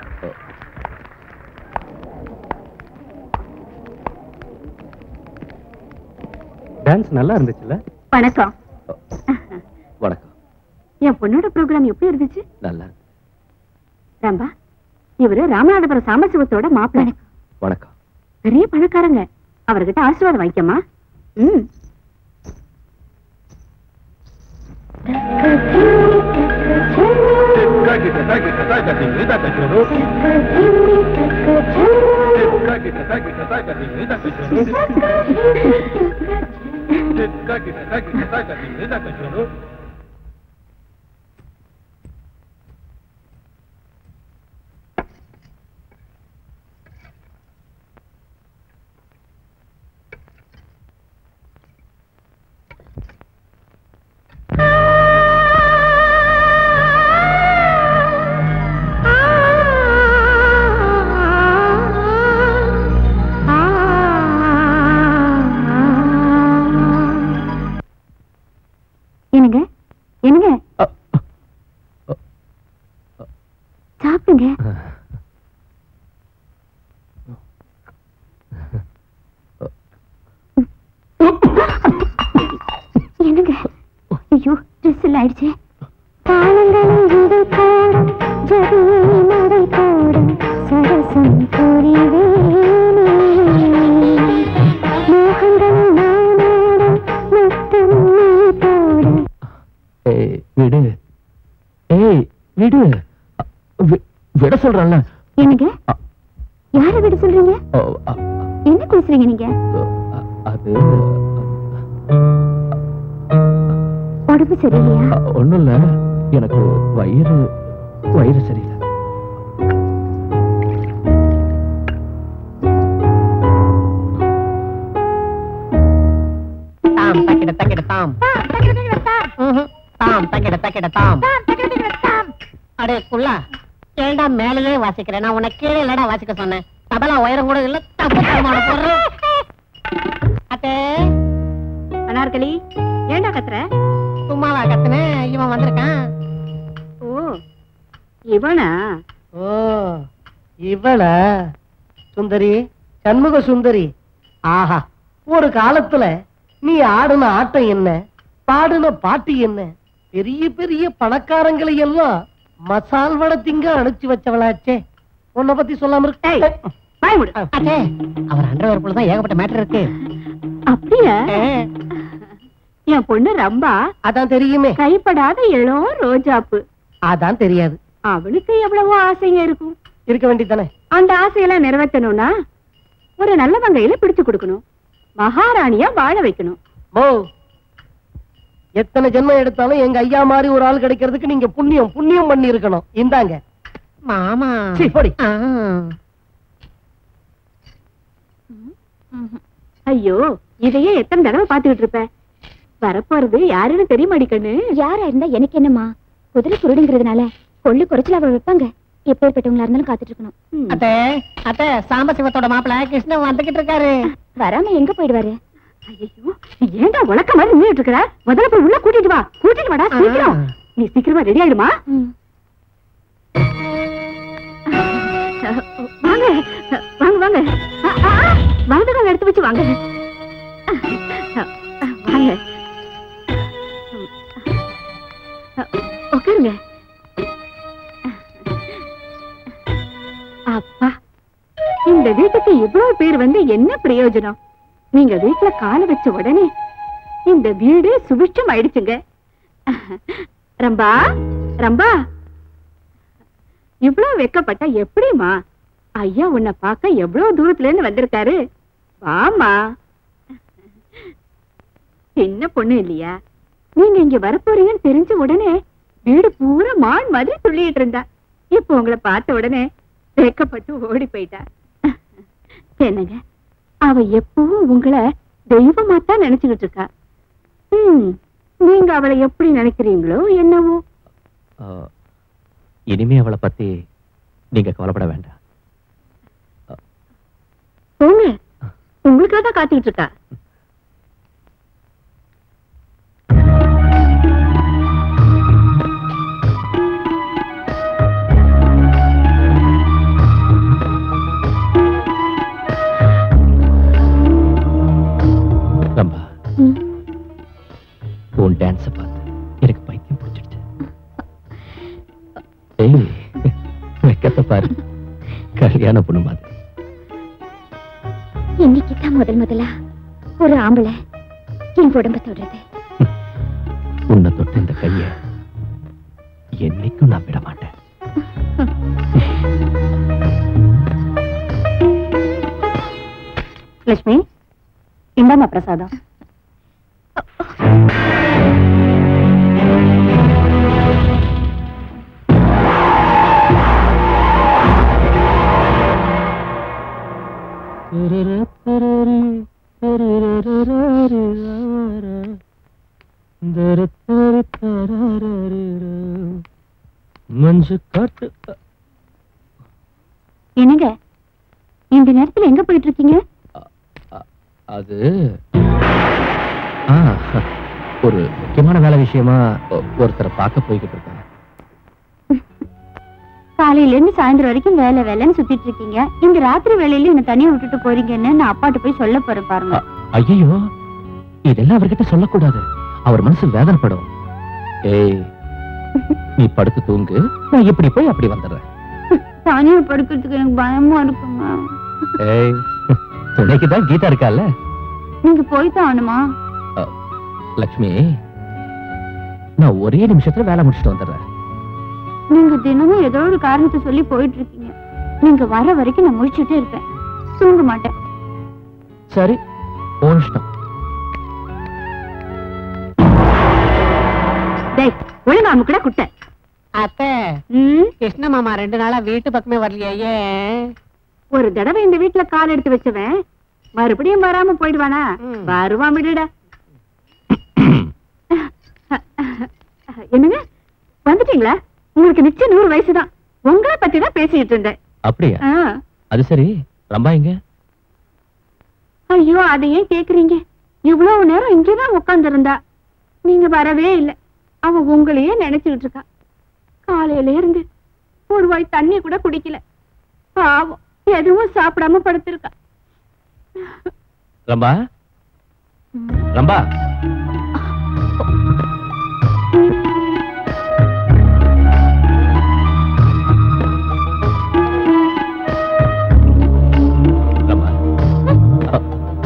டான்ஸ் நல்லா இருந்துச்சுல்ல வணக்கம் வணக்கம் என் பொண்ணோட ப்ரோக்ராம் எப்படி இருந்துச்சு நல்லா இருக்கு. ரம்பா இவரு ராமநாதபுரம் சாம்பசிவத்தோட மாப்பிள்ளை வணக்கம் பெரிய பணக்காரங்க அவர்கிட்ட ஆசீர்வாதம் வாங்கிக்கமா ம் என்னங்க என்னங்க சாப்பிடுங்க என்னங்க ஐயோ ட்ரெஸ் எல்லாம் ஆயிடுச்சு தாளங்களும் இது போடும் ஜதியை நடை போடும் சரசம் புரிவேனே மோகங்கள் நானோடும் முத்தம் நீ போடும் ஏய் விடு ஏய் விடு அ, வி- விட சொல்றேன்ல என்னங்க அ, யார விட சொல்றீங்க அ, அ, என்ன பேசுறீங்க நீங்க அ, அது உடம்பு சரியில்லையா ஒண்ணும் இல்ல எனக்கு வயிறு வயிறு சரியில்லை தாம் தக்கிட தக்கிட தாம் ம்ஹும். தாம் தக்கிட தக்கிட தாம் அடே குள்ளா ஏண்டா மேலேயே வாசிக்கிறேன் நான் உன்னை கீழே இல்லடா வாசிக்க சொன்னேன் தபலா உயரம் கூட இல்ல தப்பு தரமான போடுறேன் அத்தே அனார்களி ஏண்டா கத்துற சும்மாவா கத்துனேன் இவன் வந்திருக்கான் ஓ இவனா ஓ இவள சுந்தரி சண்முக சுந்தரி ஆஹா ஒரு காலத்துல நீ ஆடுன ஆட்டம் என்ன பாடுன பாட்டு என்ன பெரிய பெரிய பணக்காரங்களை எல்லாம் மசால் வடை திங்க அனுப்பிச்சு வச்சவளாச்சே உன்னை பத்தி சொல்லாம ஏய், இருக்கு வாய் மூடு. அச்சே அவர் அண்டர்வேர் தான் ஏகப்பட்ட மேட்டர் இருக்கு அப்படியா ஏ, என் பொண்ணு ரம்பா அதான் தெரியுமே கைப்படாத இளம் ரோஜாப்பு அதான் தெரியாது அவளுக்கு எவ்வளவோ ஆசைங்க இருக்கும் இருக்க வேண்டியதானே அந்த ஆசையெல்லாம் நிறைவேற்றணும்னா ஒரு நல்ல வங்கையில பிடிச்சு கொடுக்கணும் மகாராணியா வாழ வைக்கணும் போ எத்தனை ஜென்மம் எடுத்தாலும் எங்க ஐயா மாதிரி ஒரு ஆள் கிடைக்கிறதுக்கு நீங்க புண்ணியம் புண்ணியம் பண்ணி இருக்கணும் இந்தாங்க மாமா போடி ஐயோ இதையே எத்தனை தடவை பாத்துக்கிட்டு இருப்ப வரப்போறது யாருன்னு தெரியுமாடி கண்ணு யாரா இருந்தா எனக்கு என்னம்மா குதிரை குருடுங்கிறதுனால கொள்ளு குறைச்சல் அவ வைப்பாங்க எப்பேற்பட்டவங்களா இருந்தாலும் காத்துட்டு இருக்கணும் ம். அத்தை அத்தை சாம்பசிவத்தோட மாப்பிள்ள கிருஷ்ணன் வந்துகிட்டு இருக்காரு வராம எங்க போயிடுவாரு ஐயோ ஏன்டா உலக்க மாதிரி நின்னுட்டு இருக்கற முதல்ல போய் உள்ள கூட்டிட்டு வா கூட்டிட்டு வாடா சீக்கிரம் நீ சீக்கிரமா ரெடி ஆயிடுமா ம். வாங்க வாங்க வாங்க ஆ, ஆ, ஆ, வலதுகால் எடுத்து வச்சு வாங்க வாங்க உட்காருங்க அப்பா இந்த வீட்டுக்கு இவ்வளவு பேர் வந்து என்ன பிரயோஜனம் நீங்க வீட்டுல கால வச்ச உடனே இந்த வீடு சுபிட்சம் ஆயிடுச்சுங்க ரம்பா ரம்பா இவ்வளவு வெக்கப்பட்டா எப்படிமா ஐயா உன்னை பார்க்க எவ்வளவு தூரத்துல இருந்து வந்திருக்காரு வாமா சின்ன பொண்ணு இல்லையா நீங்க இங்க வரப்போறீங்கன்னு தெரிஞ்ச உடனே வீடு பூரா மான் மாதிரி துள்ளிட்டு இருந்தா இப்போ உங்களை பார்த்த உடனே வெக்கப்பட்டு ஓடி போயிட்டா என்னங்க அவ எப்பவும் உங்களை தெய்வமா தான் நினைச்சுக்கிட்டு இருக்கா ம், நீங்க அவளை எப்படி நினைக்கிறீங்களோ என்னவோ ஆ, இனிமே அவளை பத்தி நீங்க கவலைப்பட வேண்டாம் போங்க உங்களுக்காக தான் காத்துக்கிட்டு இருக்கா ரம்பா ம். உன் டான்ஸ பார்த்து எனக்கு பைத்தியம் பிடிச்சிடுச்சு ஏய் வெக்கத்தை பாரு கல்யாண பொண்ணு மாதிரி இன்னைக்கு தான் முதல் முதலா ஒரு ஆம்பளை என் உடம்ப தொடுறது உன்னை தொட்ட இந்த கைய என்னைக்கும் நான் விட மாட்டேன் லட்சுமி இந்தாம்மா பிரசாதம் மஞ்சு காட்டு என்னங்க இந்த நேரத்துல எங்க போயிட்டு இருக்கீங்க அது ஆ, ஒரு முக்கியமான வேலை விஷயமா ஒ- ஒருத்தரை பார்க்க போய்கிட்டு இருக்கேன் காலையில இருந்து சாயந்தரம் வரைக்கும் வேலை வேலைன்னு சுத்திட்டு இருக்கீங்க இந்த ராத்திரி வேலையில என்ன தனியா விட்டுட்டு போறீங்கன்னு நான் அப்பாட்ட போய் சொல்ல போறேன் பாருங்க ஐயோ இதெல்லாம் அவர்கிட்ட சொல்லக்கூடாது அவர் மனசு வேதனைப்படும் ஏய் நீ படுத்து தூங்கு நான் இப்படி போய் அப்படி வந்துடுறேன் தனியா படுக்கிறதுக்கு எனக்கு பயமா இருக்குங்க ஏய் துணைக்கு தான் கீதா இருக்கால நீங்க போய்தான் ஆகணுமா லக்ஷ்மி நான் ஒரே நிமிஷத்துல வேலை முடிச்சுட்டு வந்துடுறேன் நீங்க தினமும் ஏதோ ஒரு காரணத்தை சொல்லி போயிட்டு இருக்கீங்க நீங்க வர வரைக்கும் நான் முழிச்சுட்டே இருப்பேன் தூங்க மாட்டேன் சரி உன் இஷ்டம் டேய் ஒழுங்காம கூட குட்டை அத்தை ம் கிருஷ்ண மாமா ரெண்டு நாளா வீட்டு பக்கமே வரலையே ஏன் ஒரு தடவை இந்த வீட்டுல கால் எடுத்து வச்சவன் மறுபடியும் வராம போயிடுவானா ம். வருவான் விடுடா என்னங்க வந்துட்டீங்களா உங்களுக்கு நிச்சயம் நூறு வயசுதான் உங்களை பத்தி தான் பேசிட்டு இருந்தேன் அப்படியா ஆ. அது சரி ரம்பா எங்க ஐயோ அதை ஏன் கேக்குறீங்க இவ்வளவு நேரம் இங்கதான் உட்கார்ந்து இருந்தா நீங்க வரவே இல்ல அவ உங்களையே நினைச்சுக்கிட்டு இருக்கா காலையில இருந்து ஒரு வாய் தண்ணி கூட குடிக்கல பாவம் எதுவும் சாப்பிடாம படுத்திருக்கா ரம்பா ரம்பா ரம்பா அ,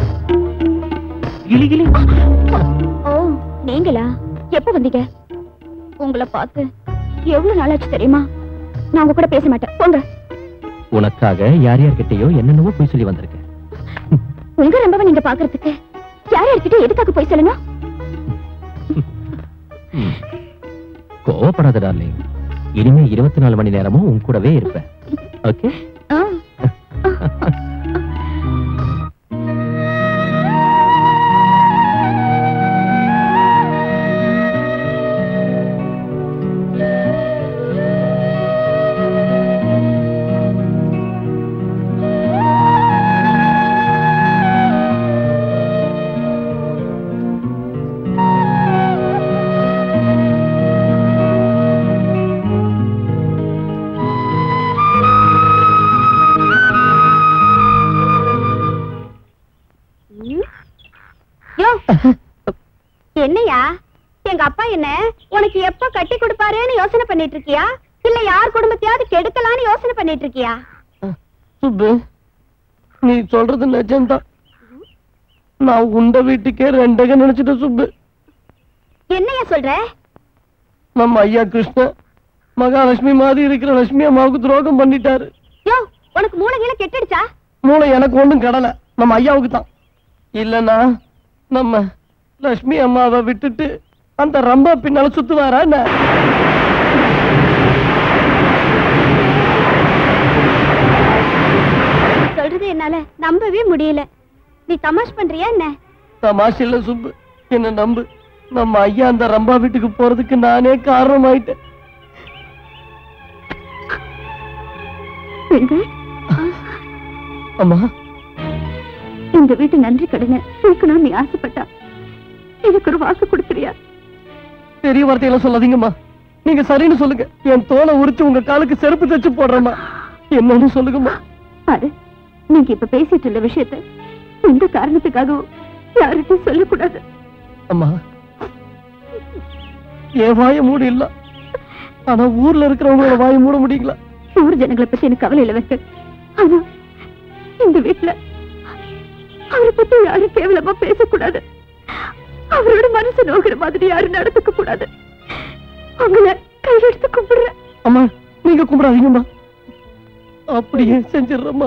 கிளி கிளி ஓ நீங்களா எப்ப வந்தீங்க உங்களை பார்த்து எவ்வளவு நாளாச்சு தெரியுமா நான் உங்க கூட பேச மாட்டேன் போங்க உனக்காக யார் யார்கிட்டயோ என்னென்னவோ போய் சொல்லி வந்திருக்கேன் உங்க ரொம்பவை நீங்க பாக்குறதுக்கு யார் யார்கிட்ட எதுக்காக போய் சொல்லுங்க ம். கோவப்படாத டார்லிங் இனிமே இருபத்தி நாலு மணி நேரமும் உன் கூடவே இருப்பேன் ஓகே ஆ. யோ என்னையா எங்க அப்பா என்ன உனக்கு எப்ப கட்டி கொடுப்பாருன்னு யோசனை பண்ணிட்டு இருக்கியா இல்ல யார் குடும்பத்தையாவது கெடுக்கலாம்னு யோசனை பண்ணிட்டு இருக்கியா சுப்பு நீ சொல்றது நிஜம்தான் நான் உண்ட வீட்டுக்கே ரெண்டக நினைச்சிட்டேன் சுப்பு என்னையா சொல்ற நம்ம ஐயா கிருஷ்ணன் மகாலட்சுமி மாதிரி இருக்கிற லட்சுமி அம்மாவுக்கு துரோகம் பண்ணிட்டாரு யோ உனக்கு மூளைகளை கெட்டுடுச்சா மூளை எனக்கு ஒண்ணும் கடலை நம்ம ஐயாவுக்கு தான் இல்லனா நம்ம லட்சுமி அம்மாவை விட்டுட்டு அந்த ரம்பா பின்னால சுத்துவாரா என்ன சொல்றது என்னால நம்பவே முடியல நீ தமாஷ் பண்றியா என்ன தமாஷ் இல்ல சுப்பு என்ன நம்பு நம்ம ஐயா அந்த ரம்பா வீட்டுக்கு போறதுக்கு நானே காரணமாயிட்டேன் வெங்கட், அம்மா இந்த வீட்டு நன்றி கடனை தீர்க்கணும்னு நீ ஆசைப்பட்டா எனக்கு ஒரு வாக்கு கொடுக்குறியா பெரிய வார்த்தையெல்லாம் சொல்லாதீங்கம்மா நீங்க சரின்னு சொல்லுங்க என் தோலை உரிச்சு உங்க காலுக்கு செருப்பு தச்சு போடுறேம்மா என்னன்னு சொல்லுங்கம்மா பாரு நீங்க இப்ப பேசிட்டு இருந்த விஷயத்த எந்த காரணத்துக்காகவும் யார்கிட்டயும் சொல்லக்கூடாது அம்மா என் வாய மூட இல்ல ஆனா ஊர்ல இருக்கிறவங்களோட வாய மூட முடியல ஊர் ஜனங்களை பத்தி எனக்கு கவலை இல்லை வெங்கட் ஆனா இந்த வீட்டுல அவரை பத்தி யாரும் கேவலமா பேசக்கூடாது அவரோட மனசு நோக்கிற மாதிரி யாரும் நடந்துக்க கூடாது உங்களை கையெடுத்து கும்பிடுறேன் அம்மா நீங்க கும்பிடாதீங்கம்மா அப்படியே செஞ்சிடுறேம்மா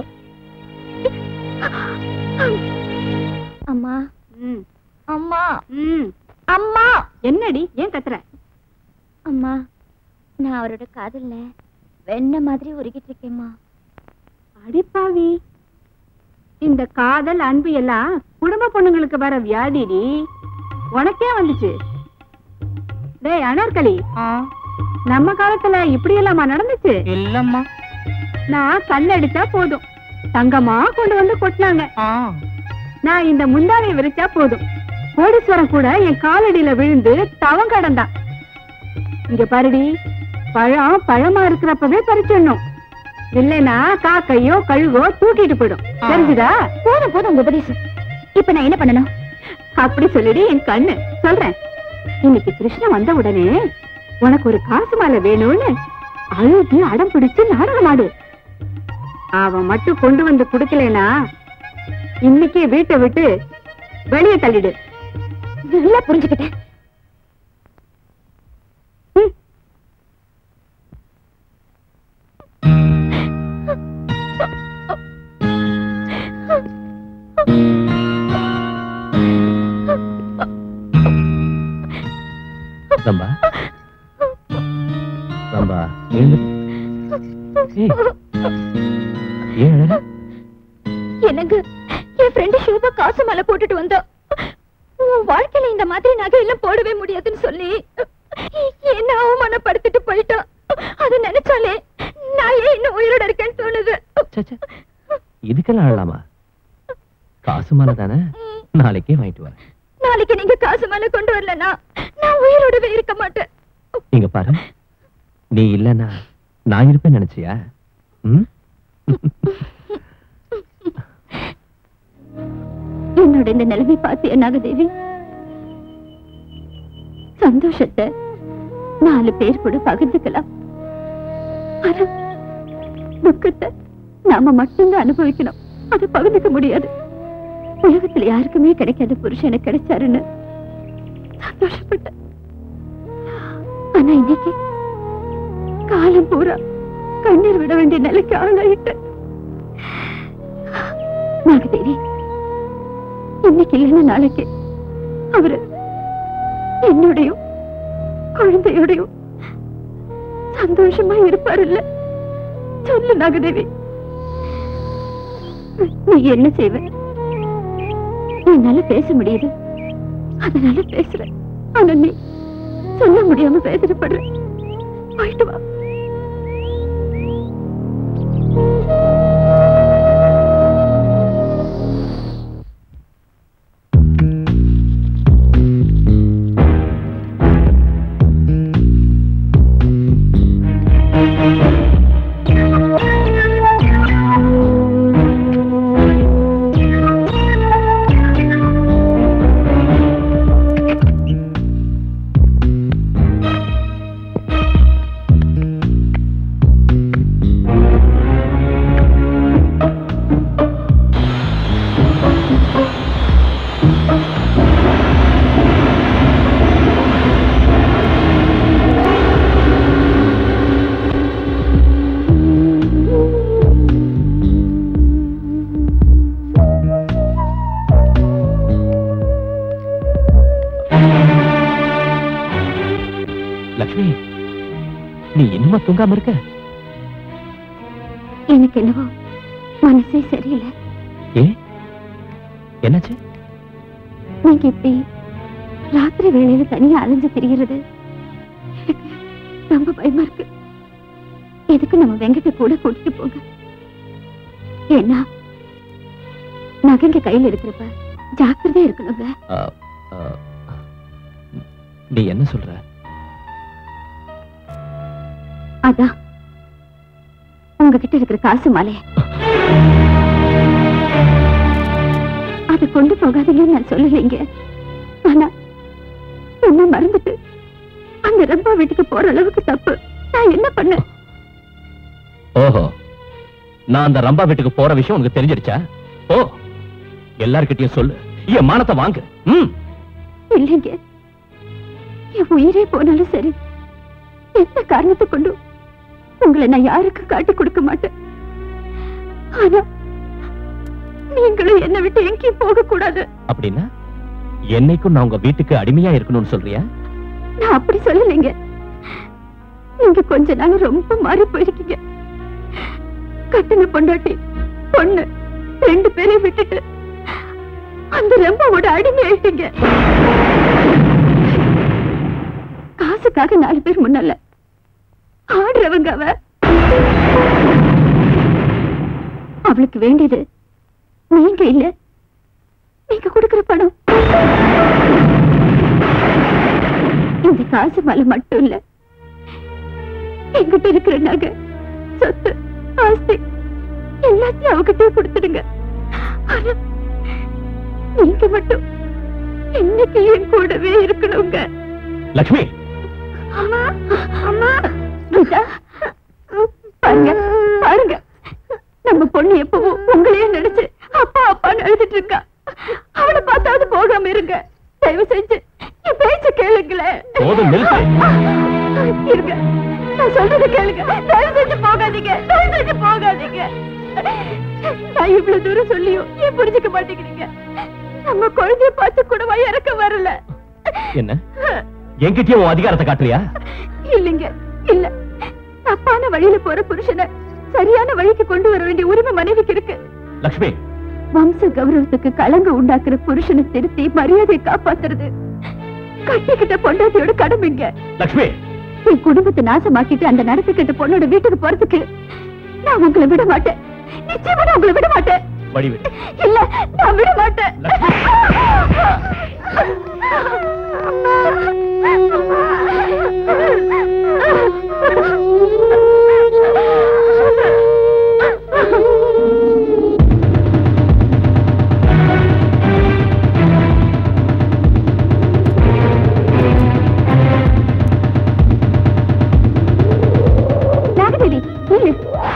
அம்மா அம்மா அம்மா என்னடி ஏன் கத்துற அம்மா நான் அவரோட காதல்ல வெண்ண மாதிரி உருகிட்டு இருக்கேம்மா அடிப்பாவி இந்த காதல் அன்பு எல்லாம் குடும்ப பொண்ணுங்களுக்கு வர வியாதிடி உனக்கே வந்துச்சு டேய் அனார்களி நம்ம காலத்துல இப்படி எல்லாமா நடந்துச்சு இல்லம்மா நான் கண்ணடிச்சா போதும் தங்கமா கொண்டு வந்து கொட்டினாங்க நான் இந்த முந்தானை விரிச்சா போதும் கோடீஸ்வரன் கூட என் காலடியில விழுந்து தவம் கடந்தான் இங்க பாருடி பழம் பழமா இருக்கிறப்பவே பறிச்சிடணும் இல்லைன்னா காக்கையோ கழுகோ தூக்கிட்டு போயிடும் தெரிஞ்சுதா போதும் போதும் உங்க உபதேசம் இப்ப நான் என்ன பண்ணணும் அப்படி சொல்லிடு என் கண்ணு சொல்றேன் இன்னைக்கு கிருஷ்ணன் வந்த உடனே உனக்கு ஒரு காசு மாலை வேணும்னு அழுது அடம் பிடிச்சு நாடகம் ஆடு அவன் மட்டும் கொண்டு வந்து குடுக்கலைனா இன்னைக்கே வீட்டை விட்டு வெளியே தள்ளிடு நல்லா புரிஞ்சுக்கிட்டேன் ம். ரம்பா ரம்பா எழுந்து ஏய், ஏன் அழற? எனக்கு என் ஃப்ரெண்டு ஷோபா காசு மேல போட்டுட்டு வந்தா உன் வாழ்க்கையில இந்த மாதிரி நகை எல்லாம் போடவே முடியாதுன்னு சொல்லி என்ன அவமானப்படுத்திட்டு போயிட்டா அத நினைச்சாலே நான் ஏன் இன்னும் உயிரோட இருக்கேன்னு தோணுது ச்சே, ச்சே. இதுக்கெல்லாம் அழலாமா காசு மாலை தானே நாளைக்கே வாங்கிட்டு வரேன் நாளைக்கு நீங்க காசு மேல கொண்டு வரலனா நான் உயிரோடவே இருக்க மாட்டேன் இங்க பாரு நீ இல்லன்னா நான் இருப்பேன் நினைச்சியா ம் என்னோட இந்த நிலைமை பார்த்து நாகதேவி சந்தோஷத்தை நாலு பேர் கூட பகிர்ந்துக்கலாம் ஆனா துக்கத்தை நாம மட்டும்தான் அனுபவிக்கணும் அதை பகிர்ந்துக்க முடியாது உலகத்துல யாருக்குமே கிடைக்காத புருஷன் எனக்கு கிடைச்சாருன்னு சந்தோஷப்பட்டேன் ஆனா இன்னைக்கு காலம் பூரா கண்ணீர் விட வேண்டிய நிலைக்கு ஆளாயிட்டேன் நாகதேவி இன்னைக்கு இல்லைன்னா நாளைக்கு அவரு என்னுடையும் குழந்தையோடையும் சந்தோஷமா இருப்பாருல்ல சொல்லு நாகதேவி நீ என்ன செய்வ என்னால பேச முடியுது அதனால பேசுறேன் ஆனா நீ சொல்ல முடியாம வேதனைப்படுற போயிட்டு வா லக்ஷ்மி நீ இன்னுமா தூங்காம இருக்க எனக்கு என்னவோ மனசே சரியில்லை ஏ என்னாச்சு நீங்க இப்படி ராத்திரி வேளையில தனியா அலைஞ்சு திரிகிறது எனக்கு ரொம்ப பயமா இருக்கு எதுக்கு நம்ம வெங்கட்ட கூட கூட்டிட்டு போங்க ஏன்னா நகைங்க கையில இருக்கிறப்ப ஜாக்கிரதையா இருக்கணுங்க ஆ, ஆ, நீ என்ன சொல்ற அதான் உங்ககிட்ட இருக்கிற காசு மாலைய அதை கொண்டு போகாதீங்கன்னு நான் சொல்லலைங்க ஆனா உன்னை மறந்துட்டு அந்த ரம்பா வீட்டுக்கு போற அளவுக்கு தப்பு நான் என்ன பண்ணேன் ஓஹோ நான் அந்த ரம்பா வீட்டுக்கு போற விஷயம் உனக்கு தெரிஞ்சிருச்சா ஓ எல்லார்கிட்டயும் சொல்லு என் மானத்தை வாங்கு ம் இல்லைங்க என் உயிரே போனாலும் சரி எந்த காரணத்தை கொண்டு உங்களை நான் யாருக்கு காட்டி கொடுக்க மாட்டேன் ஆனா நீங்களும் என்னை விட்டு எங்கேயும் போக கூடாது அப்படின்னா என்னைக்கும் நான் உங்க வீட்டுக்கு அடிமையா இருக்கணும்னு சொல்றியா நான் அப்படி சொல்லலைங்க நீங்க கொஞ்ச நாள் ரொம்ப மாறி போயிருக்கீங்க கட்டின பொண்டாட்டி பொண்ணு ரெண்டு பேரையும் விட்டுட்டு அந்த ரெம்பாவோட அடிமை ஆயிட்டீங்க காசுக்காக நாலு பேர் முன்னால ஆடுறவங்க அவ அவளுக்கு வேண்டியது நீங்க இல்ல நீங்க கொடுக்கிற பணம் இந்த காசு மேல மட்டும் இல்ல என்கிட்ட இருக்கிற நகை சொத்து ஆஸ்தி எல்லாத்தையும் அவகிட்டே கொடுத்துடுங்க ஆனா நீங்க மட்டும் என்னைக்கு என் கூடவே இருக்கணுங்க லக்ஷ்மி அம்மா அம்மா கீதா பாருங்க பாருங்க நம்ம பொண்ணு எப்பவும் உங்களையே நினைச்சு அப்பா அப்பான்னு அழுதுட்டு இருக்கா அவனை பார்த்தாவது போகாம இருங்க தயவு செஞ்சு என் பேச்ச கேளுங்களேன் போதும் நிறுத்து. இருங்க நான் சொல்றதை கேளுங்க தயவு செஞ்சு போகாதீங்க தயவு செஞ்சு போகாதீங்க நான் இவ்வளவு தூரம் சொல்லியும் ஏன் புரிஞ்சுக்க மாட்டேங்கிறீங்க நம்ம குழந்தைய பார்த்து கூடவா இறக்க வரல என்ன என்கிட்டயும் உன் அதிகாரத்தை காட்டுறியா இல்லைங்க இல்ல தப்பான வழியில போற புருஷனை சரியான வழிக்கு கொண்டு வர வேண்டிய உரிமை மனைவிக்கு இருக்கு லக்ஷ்மி வம்ச கௌரவத்துக்கு களங்க உண்டாக்குற புருஷனை திருத்தி மரியாதையை காப்பாத்துறது கட்டிக்கிட்ட பொண்டாட்டியோட கடமைங்க லக்ஷ்மி என் குடும்பத்தை நாசமாக்கிட்டு அந்த நடத்திக்கிட்ட பொண்ணோட வீட்டுக்கு போறதுக்கு நான் உங்களை விட மாட்டேன் நிச்சயமா நான் உங்களை விட மாட்டேன் வடிவிடு இல்ல நான் விட மாட்டேன் நாகதேவி நில்லு.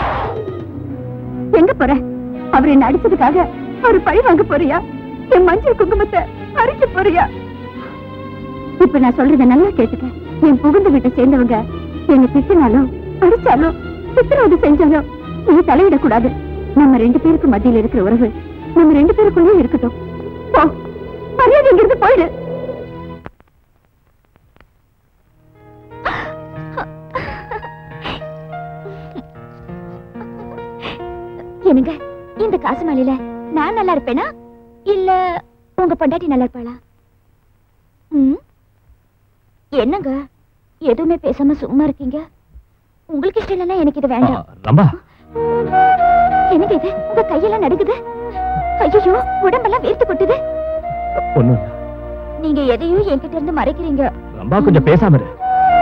எங்க போற அவர் என்ன அடிச்சதுக்காக ஒரு பழி வாங்க போறியா என் மஞ்சள் குங்குமத்தை அரைக்க போறியா இப்ப நான் சொல்றத நல்லா கேட்டுக்க என் புகுந்த வீட்டை சேர்ந்தவங்க என்ன திட்டினாலும் அடிச்சாலும் சித்திரவதை செஞ்சாலும் நீ தலையிடக்கூடாது நம்ம ரெண்டு பேருக்கு மத்தியில இருக்கிற உறவு நம்ம ரெண்டு பேருக்குள்ளேயும் இருக்கட்டும் போ மரியாதை இங்கிருந்து போயிடு என்னங்க இந்த காசு மாலையில நான் நல்லா இருப்பேனா இல்ல உங்க பொண்டாட்டி நல்லா இருப்பாளா ம்? என்னங்க எதுவுமே பேசாம சும்மா இருக்கீங்க உங்களுக்கு இஷ்டம் இல்லைன்னா எனக்கு இது வேண்டாம் ரம்பா என்னங்க இது உங்க கையெல்லாம் நடுக்குது ஐயோ உடம்பெல்லாம் வேர்த்து கொட்டுது ஒண்ணு நீங்க எதையும் என்கிட்ட இருந்து மறைக்கிறீங்க ரம்பா கொஞ்சம் பேசாம இரு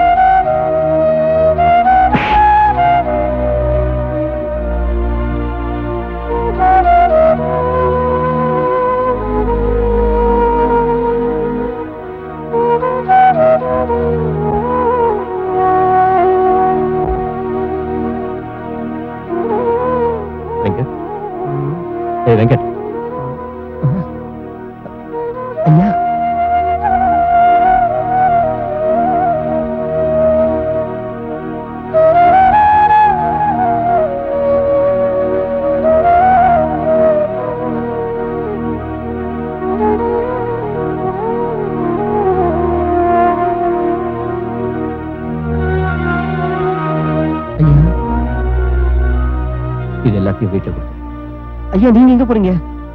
வெங்கட் ஏய் வெங்கட் ஐயா ஐயா இது எல்லாத்தையும் வீட்டுல கொடுத்து ஐயா நீங்க எங்க போறீங்க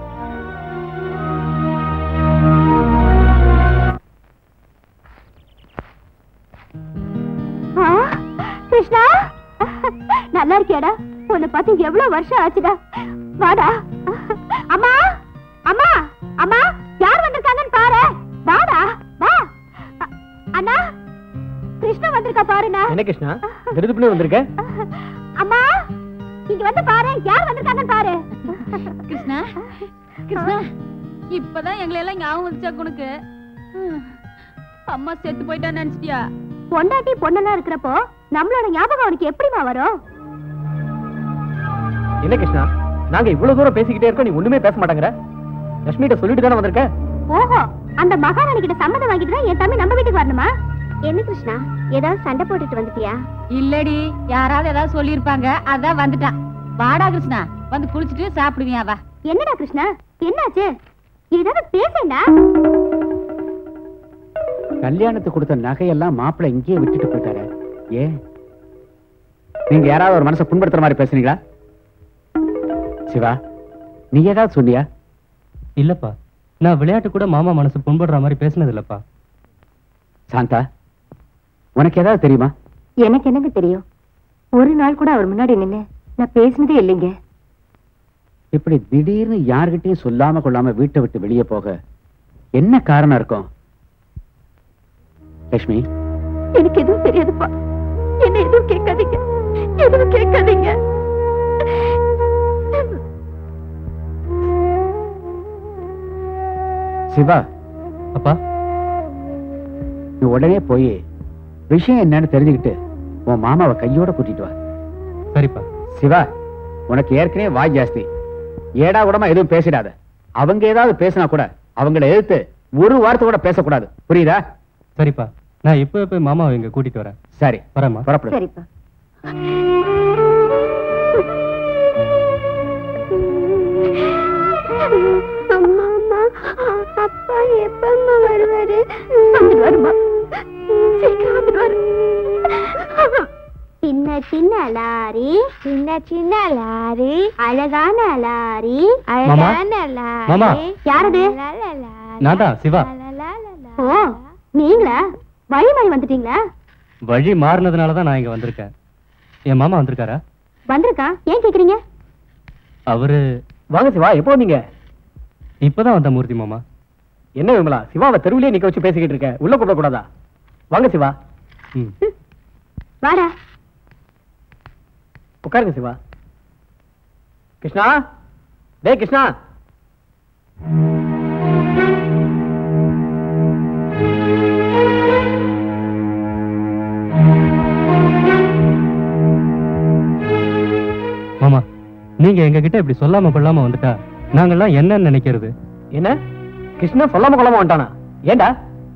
ஆ, கிருஷ்ணா நல்லா இருக்கியாடா உன்னை பார்த்து எவ்வளவு வருஷம் ஆச்சுடா வாடா அம்மா அம்மா அம்மா யார் வந்திருக்காங்கன்னு பாரு வாடா வா அ- அண்ணா கிருஷ்ணா வந்திருக்கா பாருண்ணா என்ன கிருஷ்ணா திருதுப்புனே வந்திருக்க அம்மா இங்க வந்து பாரு யார் வந்திருக்காங்கன்னு பாரு கிருஷ்ணா கிருஷ்ணா இப்பதான் எங்களை எல்லாம் ஞாபகம் வந்துச்சா உனக்கு அம்மா செத்து போயிட்டான்னு நினைச்சிட்டியா பொண்டாட்டி பொண்ணெல்லாம் இருக்கிறப்போ நம்மளோட ஞாபகம் அவனுக்கு எப்படிமா வரும் என்ன கிருஷ்ணா நாங்க இவ்வளவு தூரம் பேசிக்கிட்டே இருக்கோம் நீ ஒண்ணுமே பேச மாட்டேங்கிற லட்சுமிகிட்ட சொல்லிட்டு தானே வந்திருக்க ஓஹோ அந்த மகாராணி கிட்ட சம்மதம் வாங்கிட்டு தான் என் தம்பி நம்ம வீட்டுக்கு வரணுமா என்ன கிருஷ்ணா ஏதாவது சண்டை போட்டுட்டு வந்துட்டியா இல்லடி யாராவது ஏதாவது சொல்லியிருப்பாங்க அதான் வந்துட்டான் வாடா கிருஷ்ணா வந்து குளிச்சுட்டு சாப்பிடுவியா வா என்னடா கிருஷ்ணா என்னாச்சு ஏதாவது பேசேண்டா கல்யாணத்துக்கு கொடுத்த நகையெல்லாம் மாப்பிள்ளை இங்கேயே விட்டுட்டு போயிட்டாரு ஏ நீங்க யாராவது ஒரு மனசை புண்படுத்துற மாதிரி பேசுனீங்களா சிவா நீ ஏதாவது சொன்னியா இல்லப்பா நான் விளையாட்டு கூட மாமா மனசு புண்படுற மாதிரி பேசினது இல்லப்பா சாந்தா உனக்கு ஏதாவது தெரியுமா எனக்கு என்னங்க தெரியும் ஒரு நாள் கூட அவர் முன்னாடி நின்னு நான் பேசினதே இல்லைங்க இப்படி திடீர்னு யார்கிட்டயும் சொல்லாம கொள்ளாம வீட்டை விட்டு வெளியே போக என்ன காரணம் இருக்கும் லட்சுமி எனக்கு எதுவும் தெரியாதுப்பா என்ன எதுவும் கேட்காதீங்க எதுவும் கேட்காதீங்க சிவா அப்பா நீ உடனே போய் விஷயம் என்னன்னு தெரிஞ்சுக்கிட்டு உன் மாமாவை கையோட கூட்டிட்டு வா சரிப்பா சிவா உனக்கு ஏற்கனவே வாய் ஜாஸ்தி ஏடா கூடமா எதுவும் பேசிடாத அவங்க ஏதாவது பேசினா கூட அவங்கள எதிர்த்து ஒரு வார்த்தை கூட பேசக்கூடாது புரியுதா சரிப்பா நான் இப்போ போய் மாமாவை இங்க கூட்டிட்டு வரேன் சரி வரேம்மா புறப்படு சரிப்பா அம்மா அம்மா அப்பா எப்பம்மா வருவாரு வருமா சீக்கிரம் வந்துடுவாரு சின்ன சின்ன லாரி சின்ன சின்ன லாரி அழகான லாரி அழகான மாமா. லாரி யாரது நான் தான் சிவா ஓ நீங்களா வழி மாறி வந்துட்டீங்களா வழி மாறினதுனால தான் நான் இங்க வந்திருக்கேன் என் மாமா வந்திருக்காரா வந்திருக்கா ஏன் கேக்குறீங்க அவரு வாங்க சிவா எப்போ நீங்க இப்பதான் வந்த மூர்த்தி மாமா என்ன விமலா சிவாவை தெருவிலே நிக்க வச்சு பேசிக்கிட்டு இருக்க உள்ள கூப்பிட கூடாதா வாங்க சிவா ம் வாடா உட்காருங்க சிவா கிருஷ்ணா டேய் கிருஷ்ணா மாமா நீங்க எங்க கிட்ட இப்படி சொல்லாம கொள்ளாம வந்துட்டா நாங்கெல்லாம் என்னன்னு நினைக்கிறது என்ன கிருஷ்ணா சொல்லாம கொள்ளாம வந்துட்டானா ஏண்டா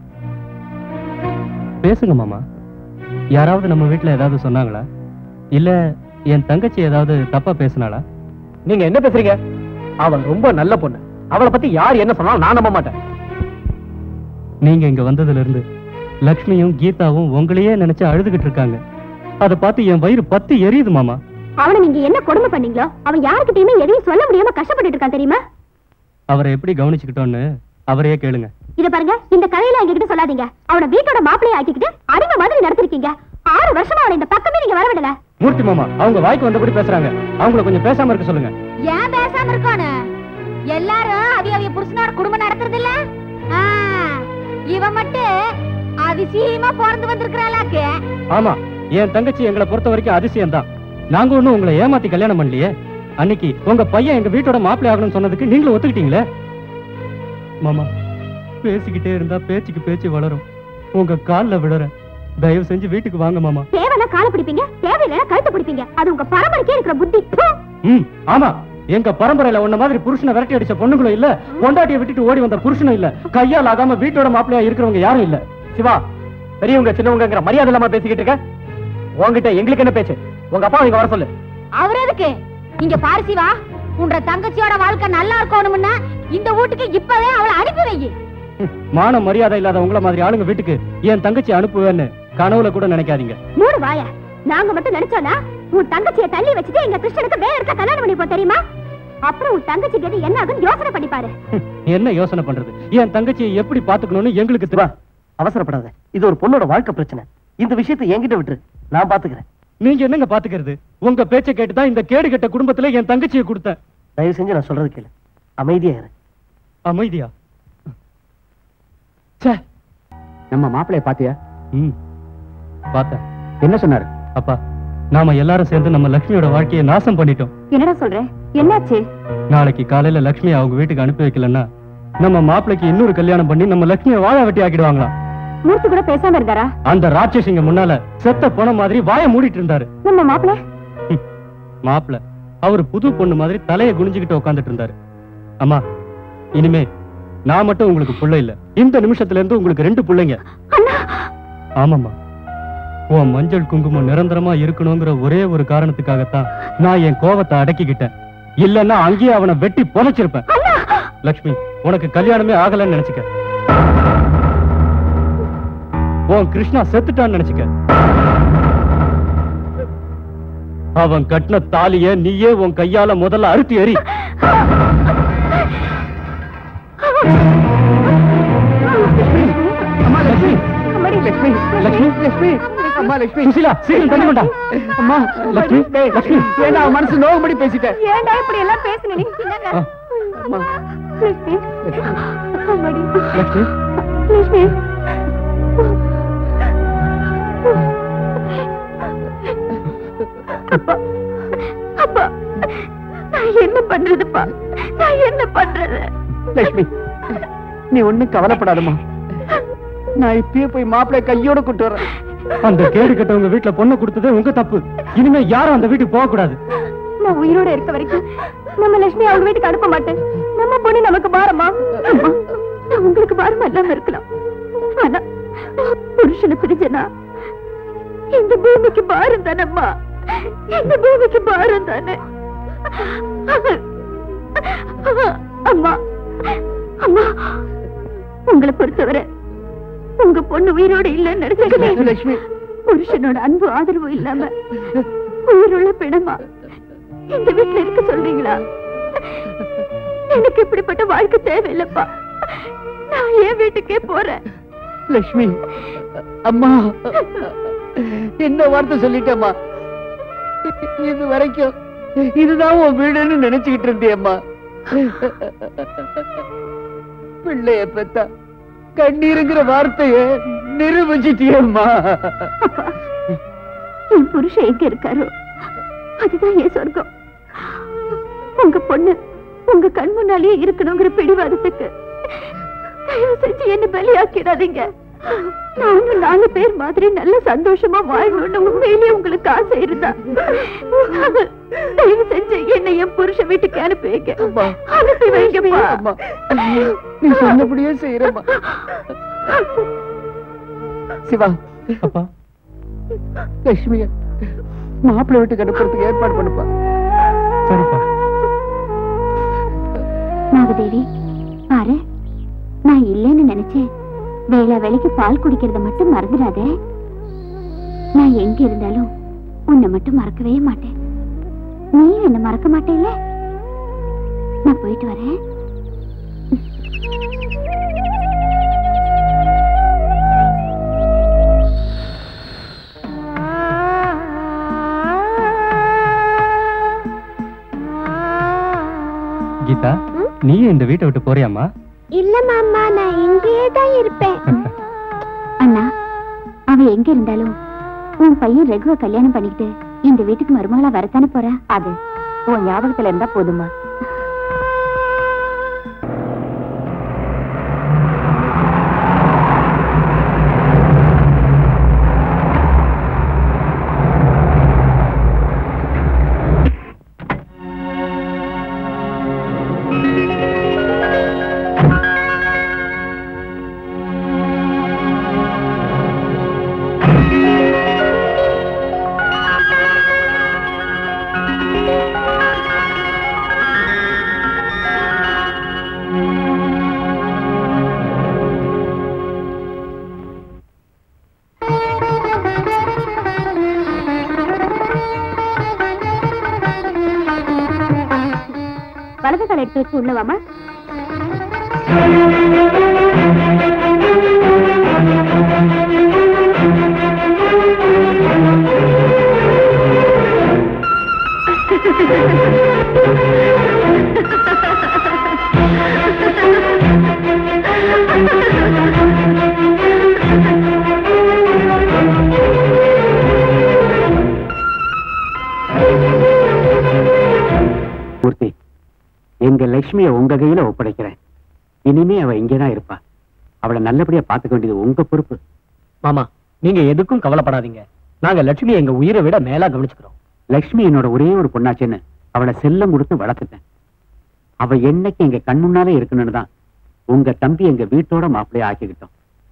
பேசுங்க மாமா யாராவது நம்ம வீட்ல ஏதாவது சொன்னாங்களா இல்ல என் தங்கச்சி ஏதாவது தப்பா பேசினாளா நீங்க என்ன பேசுறீங்க அவள் ரொம்ப நல்ல பொண்ணு அவளை பத்தி யார் என்ன சொன்னாலும் நான் நம்ப மாட்டேன் நீங்க இங்க வந்ததுல இருந்து லக்ஷ்மியும் கீதாவும் உங்களையே நினைச்சு அழுதுகிட்டு இருக்காங்க அதை பார்த்து என் வயிறு பத்து எரியுது மாமா அவனை நீங்க என்ன கொடுமை பண்ணீங்களோ அவன் யாருக்கிட்டயுமே எதையும் சொல்ல முடியாம கஷ்டப்பட்டுட்டு இருக்கான் தெரியுமா அவரை எப்படி கவனிச்சுக்கிட்டோன்னு அவரையே கேளுங்க இத பாருங்க இந்த கதையில எங்ககிட்ட சொல்லாதீங்க அவனை வீட்டோட மாப்பிளைய ஆக்கிக்கிட்டு அடிமை மாதிரி நடத்திருக்கீங்க ஆறு வருஷமா அவனை இந்த பக்கமே நீங்க வரவிடல மூர்த்தி மாமா அவங்க வாய்க்கு வந்தபடி பேசுறாங்க அவங்கள கொஞ்சம் பேசாம இருக்க சொல்லுங்க ஏன் பேசாம இருக்கானு எல்லாரும் அவிய அவிய புருஷனோட குடும்பம் நடத்துறது இல்ல ஆ, இவன் மட்டும் அதிசயமா பிறந்து வந்திருக்கிறாளாக்கு ஆமா என் தங்கச்சி எங்களை பொறுத்த வரைக்கும் அதிசயம் தான் நாங்க ஒண்ணும் உங்களை ஏமாத்தி கல்யாணம் பண்ணலையே அன்னைக்கு உங்க பையன் எங்க வீட்டோட மாப்பிள்ளை ஆகணும்னு சொன்னதுக்கு நீங்களும் ஒத்துக்கிட்டீங்களே மாமா பேசிக்கிட்டே இருந்தா பேச்சுக்கு பேச்சு வளரும் உங்க கால்ல விழறேன் தயவு செஞ்சு வீட்டுக்கு வாங்க மாமா தேவைன்னா காலை பிடிப்பீங்க தேவையில்லைன்னா கழுத்து பிடிப்பீங்க அது உங்க பரம்பரைக்கே இருக்கிற புத்தி ப்பு. ம் ஆமா எங்க பரம்பரையில உன்ன மாதிரி புருஷனை விரட்டி அடிச்ச பொண்ணுங்களும் இல்ல பொண்டாட்டியை விட்டுட்டு ஓடி வந்த புருஷனும் இல்ல கையால் ஆகாம வீட்டோட மாப்பிள்ளையா இருக்கிறவங்க யாரும் இல்ல சிவா பெரியவங்க சின்னவங்கங்கிற மரியாதை இல்லாம பேசிக்கிட்டு இருக்க உன்கிட்ட எங்களுக்கு என்ன பேச்சு உங்க அப்பா இங்க வர சொல்லு அவர் எதுக்கு இங்க பாரு சிவா உன்ற தங்கச்சியோட வாழ்க்கை நல்லா இருக்கணும்னா இந்த வீட்டுக்கு இப்பவே அவளை அனுப்பி வை ம், மான மரியாதை இல்லாத உங்கள மாதிரி ஆளுங்க வீட்டுக்கு என் தங்கச்சி அனுப்புவேன்னு கனவுல கூட நினைக்காதீங்க மூடு வாய நாங்க மட்டும் நினைச்சோம்னா உன் தங்கச்சியை தள்ளி வச்சுட்டு எங்க கிருஷ்ணனுக்கு வேற இருக்க கல்யாணம் பண்ணிப்போம் தெரியுமா அப்புறம் உன் தங்கச்சி கதி என்ன ஆகும் யோசனை பண்ணி பாரு ம், என்ன யோசனை பண்றது என் தங்கச்சியை எப்படி பாத்துக்கணும்னு எங்களுக்கு தெரியும் அவசரப்படாத இது ஒரு பொண்ணோட வாழ்க்கை பிரச்சனை இந்த விஷயத்தை என்கிட்ட விட்டுரு நான் பாத்துக்கிறேன் நீங்க என்னங்க பாத்துக்கிறது உங்க பேச்சை கேட்டுதான் இந்த கேடு கெட்ட குடும்பத்துல என் தங்கச்சியை கொடுத்தேன் தயவு செஞ்சு நான் சொல்றது கேளு அமைதியா இரு அமைதியா ச்சே நம்ம மாப்பிளைய பாத்தியா ம் பார்த்தேன் என்ன சொன்னாரு அப்பா நாம எல்லாரும் சேர்ந்து நம்ம லக்ஷ்மியோட வாழ்க்கையை நாசம் பண்ணிட்டோம் என்னடா சொல்ற என்னாச்சு நாளைக்கு காலையில லக்ஷ்மி அவங்க வீட்டுக்கு அனுப்பி வைக்கலன்னா நம்ம மாப்பிளைக்கு இன்னொரு கல்யாணம் பண்ணி நம்ம லக்ஷ்மியை வாழ வெட்டி ஆக்கிடுவாங்களாம் மூர்த்தி கூட பேசாம இருந்தாரா அந்த ராட்சசிங்க முன்னால செத்த போன மாதிரி வாயை மூடிட்டு இருந்தாரு நம்ம மாப்பிள்ள மாப்பிள அவர் புது பொண்ணு மாதிரி தலையை குனிஞ்சுக்கிட்டு உட்கார்ந்துட்டு இருந்தாரு அம்மா இனிமே நான் மட்டும் உங்களுக்கு புள்ள இல்ல இந்த நிமிஷத்துல இருந்து உங்களுக்கு ரெண்டு பிள்ளைங்க ஆமாம்மா உன் மஞ்சள் குங்குமம் நிரந்தரமா இருக்கணுங்கிற ஒரே ஒரு காரணத்துக்காகத்தான் நான் என் கோவத்தை அடக்கிக்கிட்டேன் இல்லன்னா அங்கேயே அவனை வெட்டி புதைச்சிருப்பேன் லக்ஷ்மி உனக்கு கல்யாணமே ஆகலன்னு நினைச்சுக்க உன் கிருஷ்ணா செத்துட்டான்னு நினைச்சுக்க அவன் கட்டின தாலிய நீயே உன் கையால முதல்ல அறுத்து எறி அம்மா லட்சுமி லட்சுமி லட்சுமி லட்சுமி அம்மா லட்சுமி சுசிலா சீக்கிரம் தள்ளி கொண்டா அம்மா லட்சுமி டேய், லட்சுமி ஏண்டா அவன் மனசு நோவும்படி பேசிட்டேன் ஏன்டா இப்படி எல்லாம் பேசுன நீ ஆ. அம்மா லட்சுமி அம்மாடி. லட்சுமி லட்சுமி அப்பா அப்பா நான் என்ன பண்றதுப்பா நான் என்ன பண்றது லட்சுமி நீ ஒண்ணும் கவலைப்படாதம்மா நான் இப்பயே போய் மாப்பிள்ளை கையோட கூட்டு வரேன் அந்த கேடு கட்டவங்க வீட்டுல பொண்ணு கொடுத்ததே உங்க தப்பு இனிமே யாரும் அந்த வீட்டுக்கு போக கூடாது நான் உயிரோட இருக்க வரைக்கும் நம்ம லட்சுமி அவங்க வீட்டுக்கு அனுப்ப மாட்டேன் நம்ம பொண்ணு நமக்கு பாரமா அம்மா, நான் உங்களுக்கு பாரமா இல்லாம இருக்கலாம் ஆனா புருஷனை பிரிஞ்சனா இந்த பூமிக்கு பாரம் தானம்மா இந்த பூமிக்கு பாரம் தானே அம்மா அம்மா உங்களை பொறுத்தவரை உங்க பொண்ணு உயிரோட இல்லைன்னு நினைச்சுக்கிறேன் லட்சுமி புருஷனோட அன்பு ஆதரவு இல்லாம உயிருள்ள பிணமா இந்த வீட்டுல இருக்க சொல்றீங்களா எனக்கு இப்படிப்பட்ட வாழ்க்கை தேவையில்லப்பா நான் என் வீட்டுக்கே போறேன் லட்சுமி அம்மா என்ன வார்த்தை சொல்லிட்டேம்மா இது வரைக்கும் இதுதான் உன் வீடுன்னு நினைச்சுக்கிட்டு இருந்தியம்மா பிள்ளைய பெத்தா கண்ணீருங்கிற வார்த்தைய நிரூபிச்சிட்டியம்மா அப்பா என் புருஷன் எங்க இருக்காரோ அதுதான் என் சொர்க்கம் உங்க பொண்ணு உங்க கண் முன்னாலேயே இருக்கணுங்கிற பிடிவாதத்துக்கு தயவு செஞ்சு என்ன பலியாக்கிடாதீங்க நானும் நாலு பேர் மாதிரி நல்ல சந்தோஷமா வாழணும்னு உண்மையிலேயே உங்களுக்கு ஆசை இருந்தா தயவு செஞ்சு என்னை என் புருஷன் வீட்டுக்கு அனுப்பி வைங்க அம்மா. அனுப்பி வைங்கப்பா அம்மா நீ சொன்னபடியே செய்யறம்மா சிவா அப்பா லட்சுமிய மாப்பிள்ளை வீட்டுக்கு அனுப்புறதுக்கு ஏற்பாடு பண்ணுப்பா சரிப்பா நாகதேவி பாரு நான் இல்லைன்னு நினைச்சேன் வேளா வேலைக்கு பால் குடிக்கிறத மட்டும் மறந்துடாதே நான் எங்க இருந்தாலும் உன்னை மட்டும் மறக்கவே மாட்டேன் நீ என்ன மறக்க மாட்டேல்ல நான் போயிட்டு வரேன் கீதா நீ இந்த வீட்டை விட்டு போறியாமா இல்ல மாமா நான் இங்கேயே தான் இருப்பேன் அண்ணா அவ எங்க இருந்தாலும் உன் பையன் ரகுவ கல்யாணம் பண்ணிக்கிட்டு இந்த வீட்டுக்கு மருமகளா வரத்தானே போறா அது உன் ஞாபகத்துல இருந்தா போதுமா வலது கால எடுத்து வச்சு உள்ளவாமா மூர்த்தி எங்க லட்சுமிய உங்க கையில ஒப்படைக்கிறேன் இனிமே அவ இங்கதான் இருப்பா அவளை நல்லபடியா பாத்துக்க வேண்டியது உங்க பொறுப்பு மாமா நீங்க எதுக்கும் கவலைப்படாதீங்க நாங்க லட்சுமி எங்க உயிரை விட மேலா கவனிச்சுக்கிறோம் லக்ஷ்மி என்னோட ஒரே ஒரு பொண்ணாச்சேன்னு அவளை செல்லம் கொடுத்து வளர்த்துட்டேன் அவ என்னைக்கு எங்க கண் முன்னாலே இருக்கணும்னு தான் உங்க தம்பி எங்க வீட்டோட மாப்பிள்ளைய ஆக்கிக்கிட்டோம்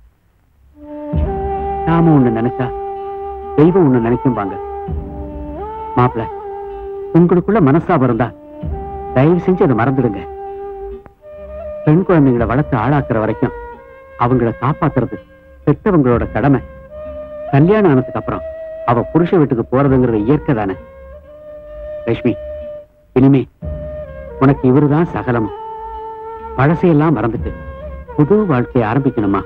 நாம ஒண்ணு நினைச்சா தெய்வம் ஒண்ணு நினைக்கும் வாங்க மாப்பிள்ள உங்களுக்குள்ள மனசாபம் இருந்தா தயவு செஞ்சு அதை மறந்துடுங்க பெண் குழந்தைங்களை வளர்த்து ஆளாக்குற வரைக்கும் அவங்கள காப்பாத்துறது பெற்றவங்களோட கடமை கல்யாணம் ஆனதுக்கு அப்புறம் அவ புருஷ வீட்டுக்கு போறதுங்கிறது இயற்கை தானே லட்சுமி இனிமே உனக்கு இவருதான் சகலம் பழசையெல்லாம் மறந்துட்டு புது வாழ்க்கையை ஆரம்பிக்கணுமா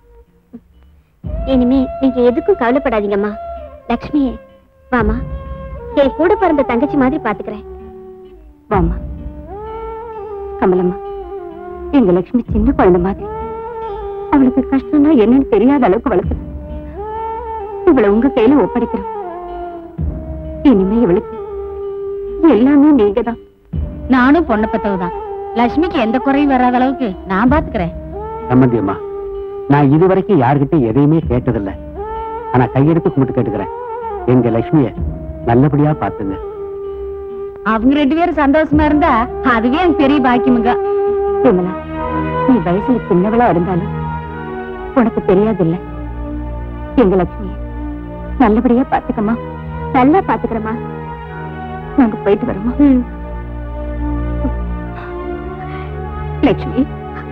இனிமே நீங்க எதுக்கும் கவலைப்படாதீங்கம்மா லக்ஷ்மியே வாமா என் கூட பிறந்த தங்கச்சி மாதிரி பாத்துக்கிறேன் வாமா கமலம்மா எங்க லக்ஷ்மி சின்ன குழந்தை மாதிரி அவளுக்கு கஷ்டம்னா என்னன்னு தெரியாத அளவுக்கு வளர்க்குது இவளை உங்க கையில ஒப்படைக்கிறோம் இனிமே இவளுக்கு எல்லாமே நீங்க தான் நானும் பொண்ணை பெத்தவுதான் லட்சுமிக்கு எந்த குறையும் வராத அளவுக்கு நான் பாத்துக்கிறேன் சம்மந்தி அம்மா நான் இதுவரைக்கும் யார்கிட்ட எதையுமே கேட்டதில்ல ஆனா கையெடுத்து கும்பிட்டு கேட்டுக்கிறேன் எங்க லட்சுமிய நல்லபடியா பாத்துங்க அவங்க ரெண்டு பேரும் சந்தோஷமா இருந்தா அதுவே எனக்கு பெரிய பாக்கியமுங்க விமலா நீ வயசுல சின்னவளா இருந்தாலும் உனக்கு தெரியாதில்ல எங்க லட்சுமி நல்லபடியா பாத்துக்கமா நல்லா பாத்துக்கிறமா நாங்க போயிட்டு வரோமா லட்சுமி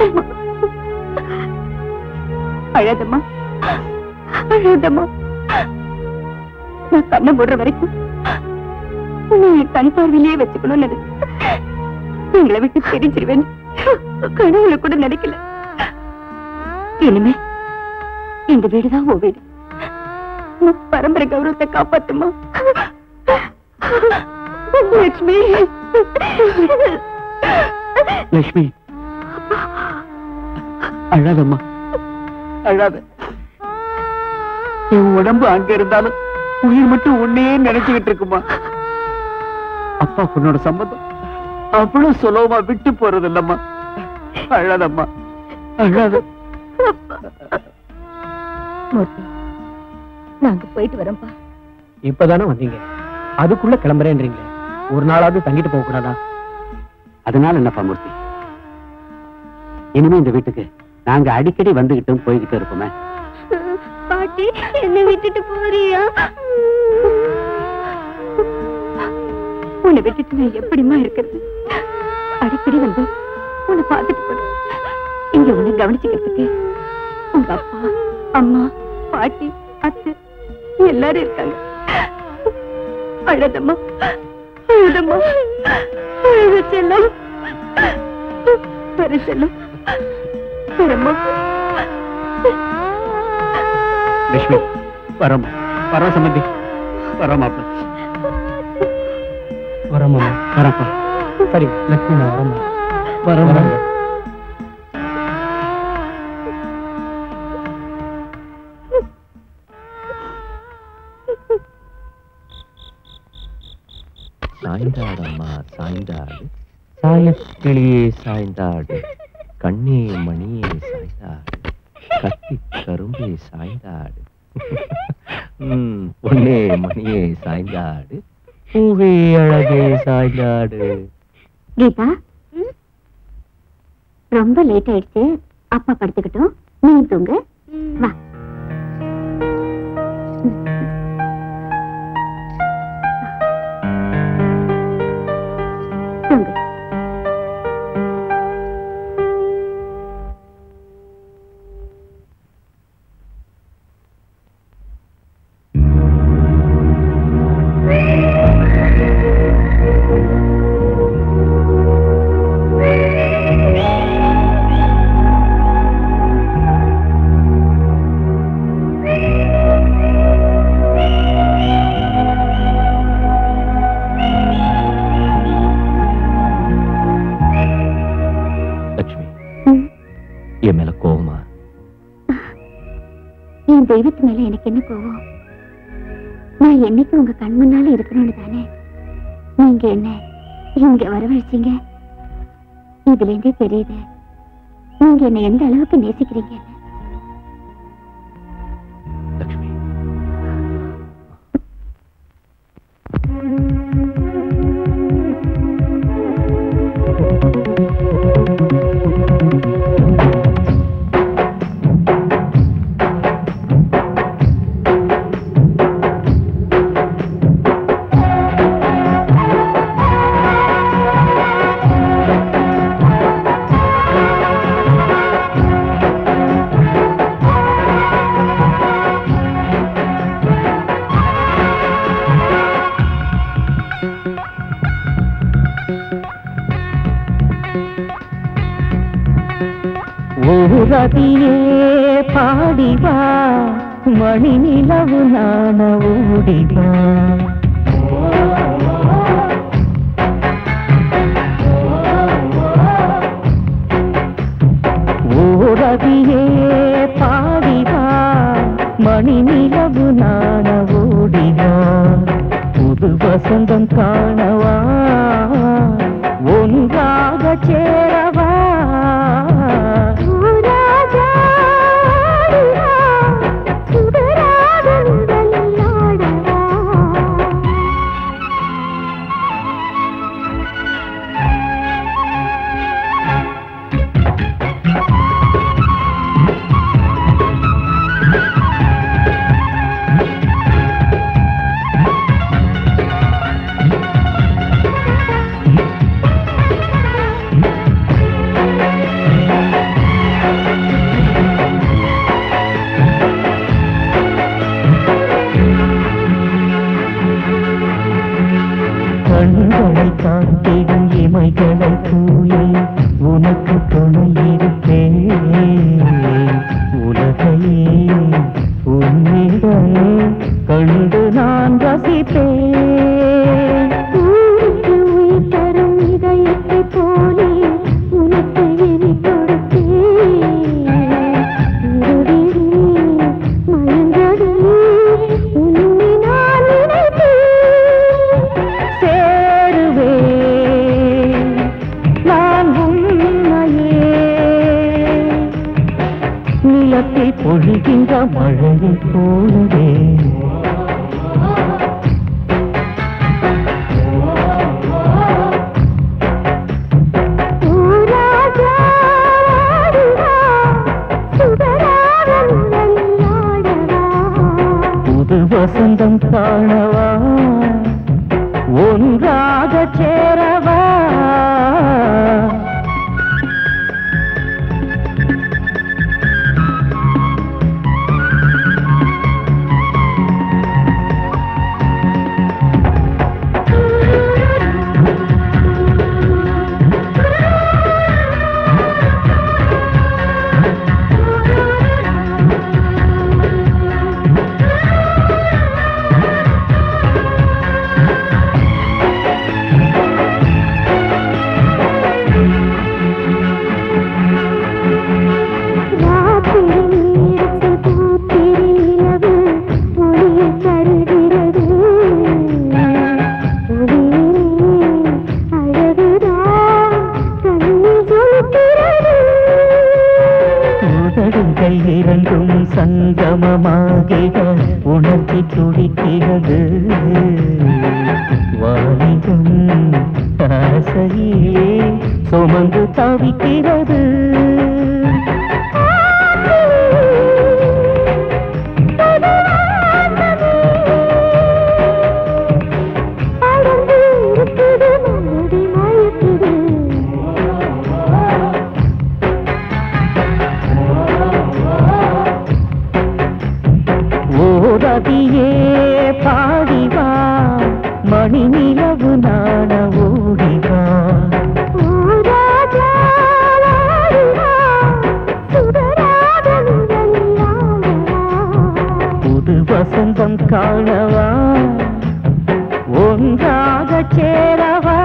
அழாதம்மா அழாதம்மா நான் கண்ணை மூடுற வரைக்கும் நீ என் கண் பார்வையிலேயே வச்சுக்கணும்னு நினைச்சேன் உங்களை விட்டு பிரிஞ்சிருவேன் கனவுல கூட நினைக்கல இனிமே இந்த வீடுதான் உன் வீடு உன் பரம்பரை கௌரவத்தை காப்பாத்துமா லட்சுமி லட்சுமி அழாதம்மா அழாத என் உடம்பு அங்க இருந்தாலும் உயிர் மட்டும் உன்னையே நினைச்சுக்கிட்டு இருக்குமா அப்பா பொண்ணோட சம்பந்தம் அவ்வளவு சுலபமா விட்டு போறது இல்லம்மா அழாதம்மா அழாத மூர்த்தி நாங்க போயிட்டு வரோம்ப்பா இப்பதானே வந்தீங்க அதுக்குள்ள கிளம்புறேன்றீங்களே ஒரு நாளாவது தங்கிட்டு போக கூடாதா அதனால என்னப்பா மூர்த்தி இனிமே இந்த வீட்டுக்கு நாங்க அடிக்கடி வந்துகிட்டும் போய்கிட்டு இருப்போமே பாட்டி என்ன விட்டுட்டு போறியா உன்னை விட்டுட்டு நான் எப்படிமா இருக்கிறது அடிக்கடி வந்து உன்னை பார்த்துட்டு போறேன் இங்க உன்னை கவனிச்சுக்கிறதுக்கு உங்க அப்பா அம்மா பாட்டி அத்தை எல்லாரும் இருக்காங்க அழதம்மா அழதம்மா அழுத செல்லம் வர செல்லம் வரம்மா லட்சுமி வரோம் வரோம் சம்பந்தி வரோம் மாப்பிள்ள வரமா வரப்பா சரி லட்சுமி நான் வரமா வரோம் வரோம் சாய்ந்தாடம்மா சாய்ந்தாடு சாயக்கிளியே சாய்ந்தாடு கண்ணே மணியே சாய்ந்தாடு கத்தி கரும்பே சாய்ந்தாடு ம், பொன்னே மணியே சாய்ந்தாடு பூவே அழகே சாய்ந்தாடு கீதா ரொம்ப லேட் ஆயிடுச்சு அப்பா படுத்துக்கிட்டோம் நீ தூங்கு வா தூங்கு லட்சுமி ம். என் மேல கோவமா என் தெய்வத்து மேல எனக்கு என்ன கோவம் நான் என்னைக்கு உங்க கண் முன்னால இருக்கணும்னு தானே நீங்க என்ன இங்க வரவழைச்சீங்க இதுல இருந்தே தெரியுது நீங்க என்ன எந்த அளவுக்கு நேசிக்கிறீங்க ஊரதியே பாடிவா மணி நிலவு நான ஓடிவா ஊரதியே பாடிவா மணி நிலவு நான ஓடிவா புது வசந்தம் காணவா ஒன்றாக சேரவா கண்களை காத்திடும் இமைகளை கூலி உனக்கு துணை இருப்பேன் உலகையே உன்னிடம் கண்டு நான் ரசிப்பேன் உயிர் தரும் இதயத்தை போலே உனக்கு எரி சேருவேன் நான் உன்னையே நிலத்தில் பொழிகின்ற மழையை போலவே புது வசந்தம் காணவா ஒன்றாக சேரவா உதடுகள் இரண்டும் சங்கமமாகிட உணர்ச்சி துடிக்கிறது வாலிகம் ஆசையே சுமந்து தவிக்கிறது ஓரதியே பாடிவா மணி நிலவு நாண ஓடிவா புது வசந்தம் காணவா ஒன்றாக சேரவா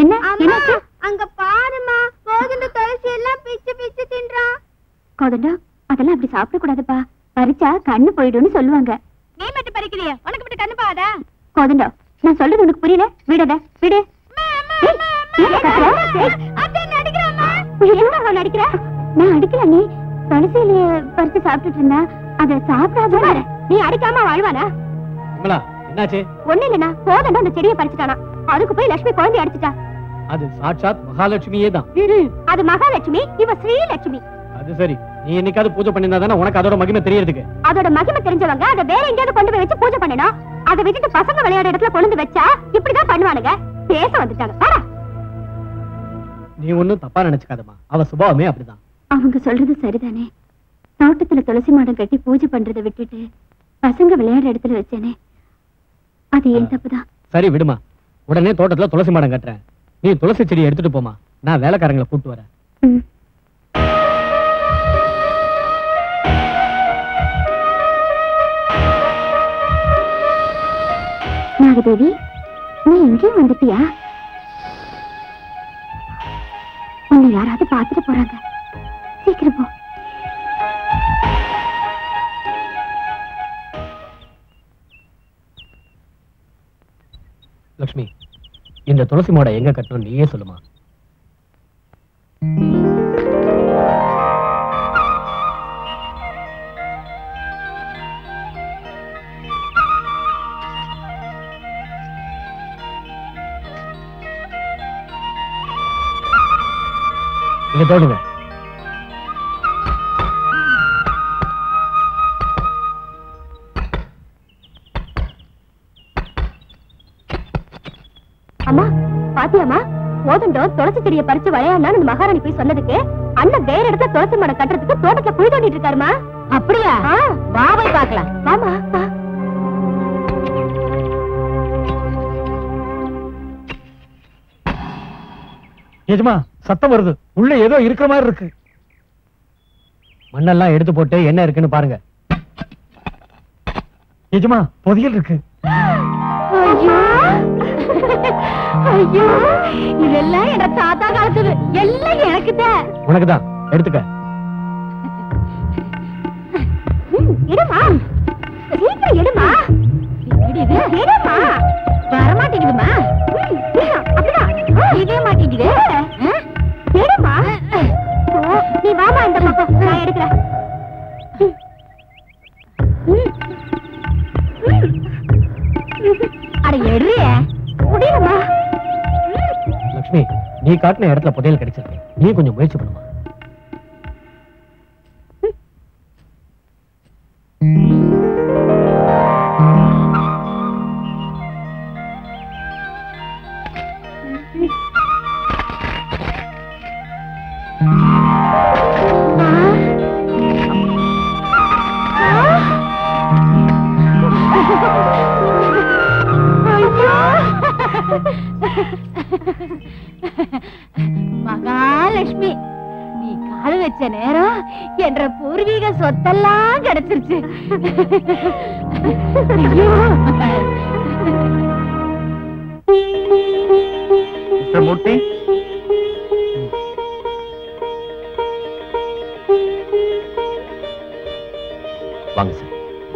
என்ன என்னாச்சு அங்க பாருமா கோதுண்ட துளசி எல்லாம் பிச்சு பிச்சு தின்றான் கோதண்டா அதெல்லாம் அப்படி சாப்பிடக்கூடாதுப்பா பறிச்சா கண்ணு போயிடும்னு சொல்லுவாங்க நீ மட்டும் பறிக்கிறியா உனக்கு மட்டும் கண்ணு பாதா கோதண்டா நான் சொல்றது உனக்கு புரியல விடத விடு ஏய், ஏன் கத்துற? ஏய், என்ன அவன் நடிக்கிற நான் அடிக்கல நீ துளசியில பறிச்சு சாப்பிட்டுட்டு இருந்தா அதை சாப்பிடாத நீ அடிக்காம வாழ்வானா விமலா என்னாச்சு ஒண்ணு இல்லனா கோதண்டா அந்த செடியை பறிச்சுட்டானா அதுக்கு போய் லட்சுமி குழந்தை அடிச்சுட்டா அது சாட்சாத் மகாலட்சுமியே தான் ம்ம். அது மகாலட்சுமி இவ ஸ்ரீலட்சுமி அது சரி நீ என்னைக்காவது பூஜை பண்ணிருந்தா தானே உனக்கு அதோட மகிமை தெரியறதுக்கு அதோட மகிமை தெரிஞ்சவங்க அதை வேற எங்கேயாவது கொண்டு போய் வச்சு பூஜை பண்ணணும் அதை விட்டுட்டு பசங்க விளையாட இடத்துல கொண்டு வந்து வச்சா இப்படிதான் பண்ணுவானுங்க பேச வந்துட்டாங்க வாடா. நீ ஒண்ணும் தப்பா நினைச்சுக்காதம்மா அவ சுபாவமே அப்படிதான் அவங்க சொல்றது சரிதானே தோட்டத்துல துளசி மாடம் கட்டி பூஜை பண்றதை விட்டுட்டு பசங்க விளையாடுற இடத்துல வச்சேனே அது ஏன் தப்புதான் சரி விடுமா உடனே தோட்டத்துல துளசி மாடம் கட்டுறேன் நீ துளசி செடி எடுத்துட்டு போமா நான் வேலைக்காரங்களை கூட்டு வரேன் ம். நாகதேவி நீ எங்கேயும் வந்துட்டியா உன்னை யாராவது பார்த்துட்டு போறாங்க சீக்கிரம் போ லக்ஷ்மி இந்த துளசி மாடம் எங்க கட்டணும் நீயே சொல்லுமா இங்க தோடுங்க அம்மா பாத்தியாமா போதண்டோ துளசி செடியை பறிச்சு விளையாடலாம்னு அந்த மகாராணி போய் சொன்னதுக்கு அண்ணன் வேற இடத்துல துளசி மரம் கட்டுறதுக்கு தோட்டத்துல குழி தோண்டிட்டு இருக்காருமா அப்படியா வா போய் பாக்கலாம் வாமா வா எஜமா சத்தம் வருது உள்ள ஏதோ இருக்கிற மாதிரி இருக்கு மண்ணெல்லாம் எடுத்து போட்டு என்ன இருக்குன்னு பாருங்க எஜமா பொதியல் இருக்கு ஐயோ ஐயோ இதெல்லாம் எங்க தாத்தா காலத்துது எல்லாம் எனக்கு தான் உனக்கு தான் எடுத்துக்க எடுமா சீக்கிரம் எடுமா எடுமா வரமாட்டேங்குதுமா அப்படிதான் இதே மாட்டேங்குது எடுமா நீ வாமா இந்த பக்கம் நான் எடுக்கிறேன் அட எடுறிய முடியலமா லக்ஷ்மி நீ காட்டின இடத்துல புதையல் கிடைச்சிருக்கு நீ கொஞ்சம் முயற்சி பண்ணுமா மகாலட்சுமி நீ கால் வச்ச நேரம் என்ற பூர்வீக சொத்தெல்லாம் கிடைச்சிருச்சு ஐயோ மிஸ்டர் மூர்த்தி வாங்க சார்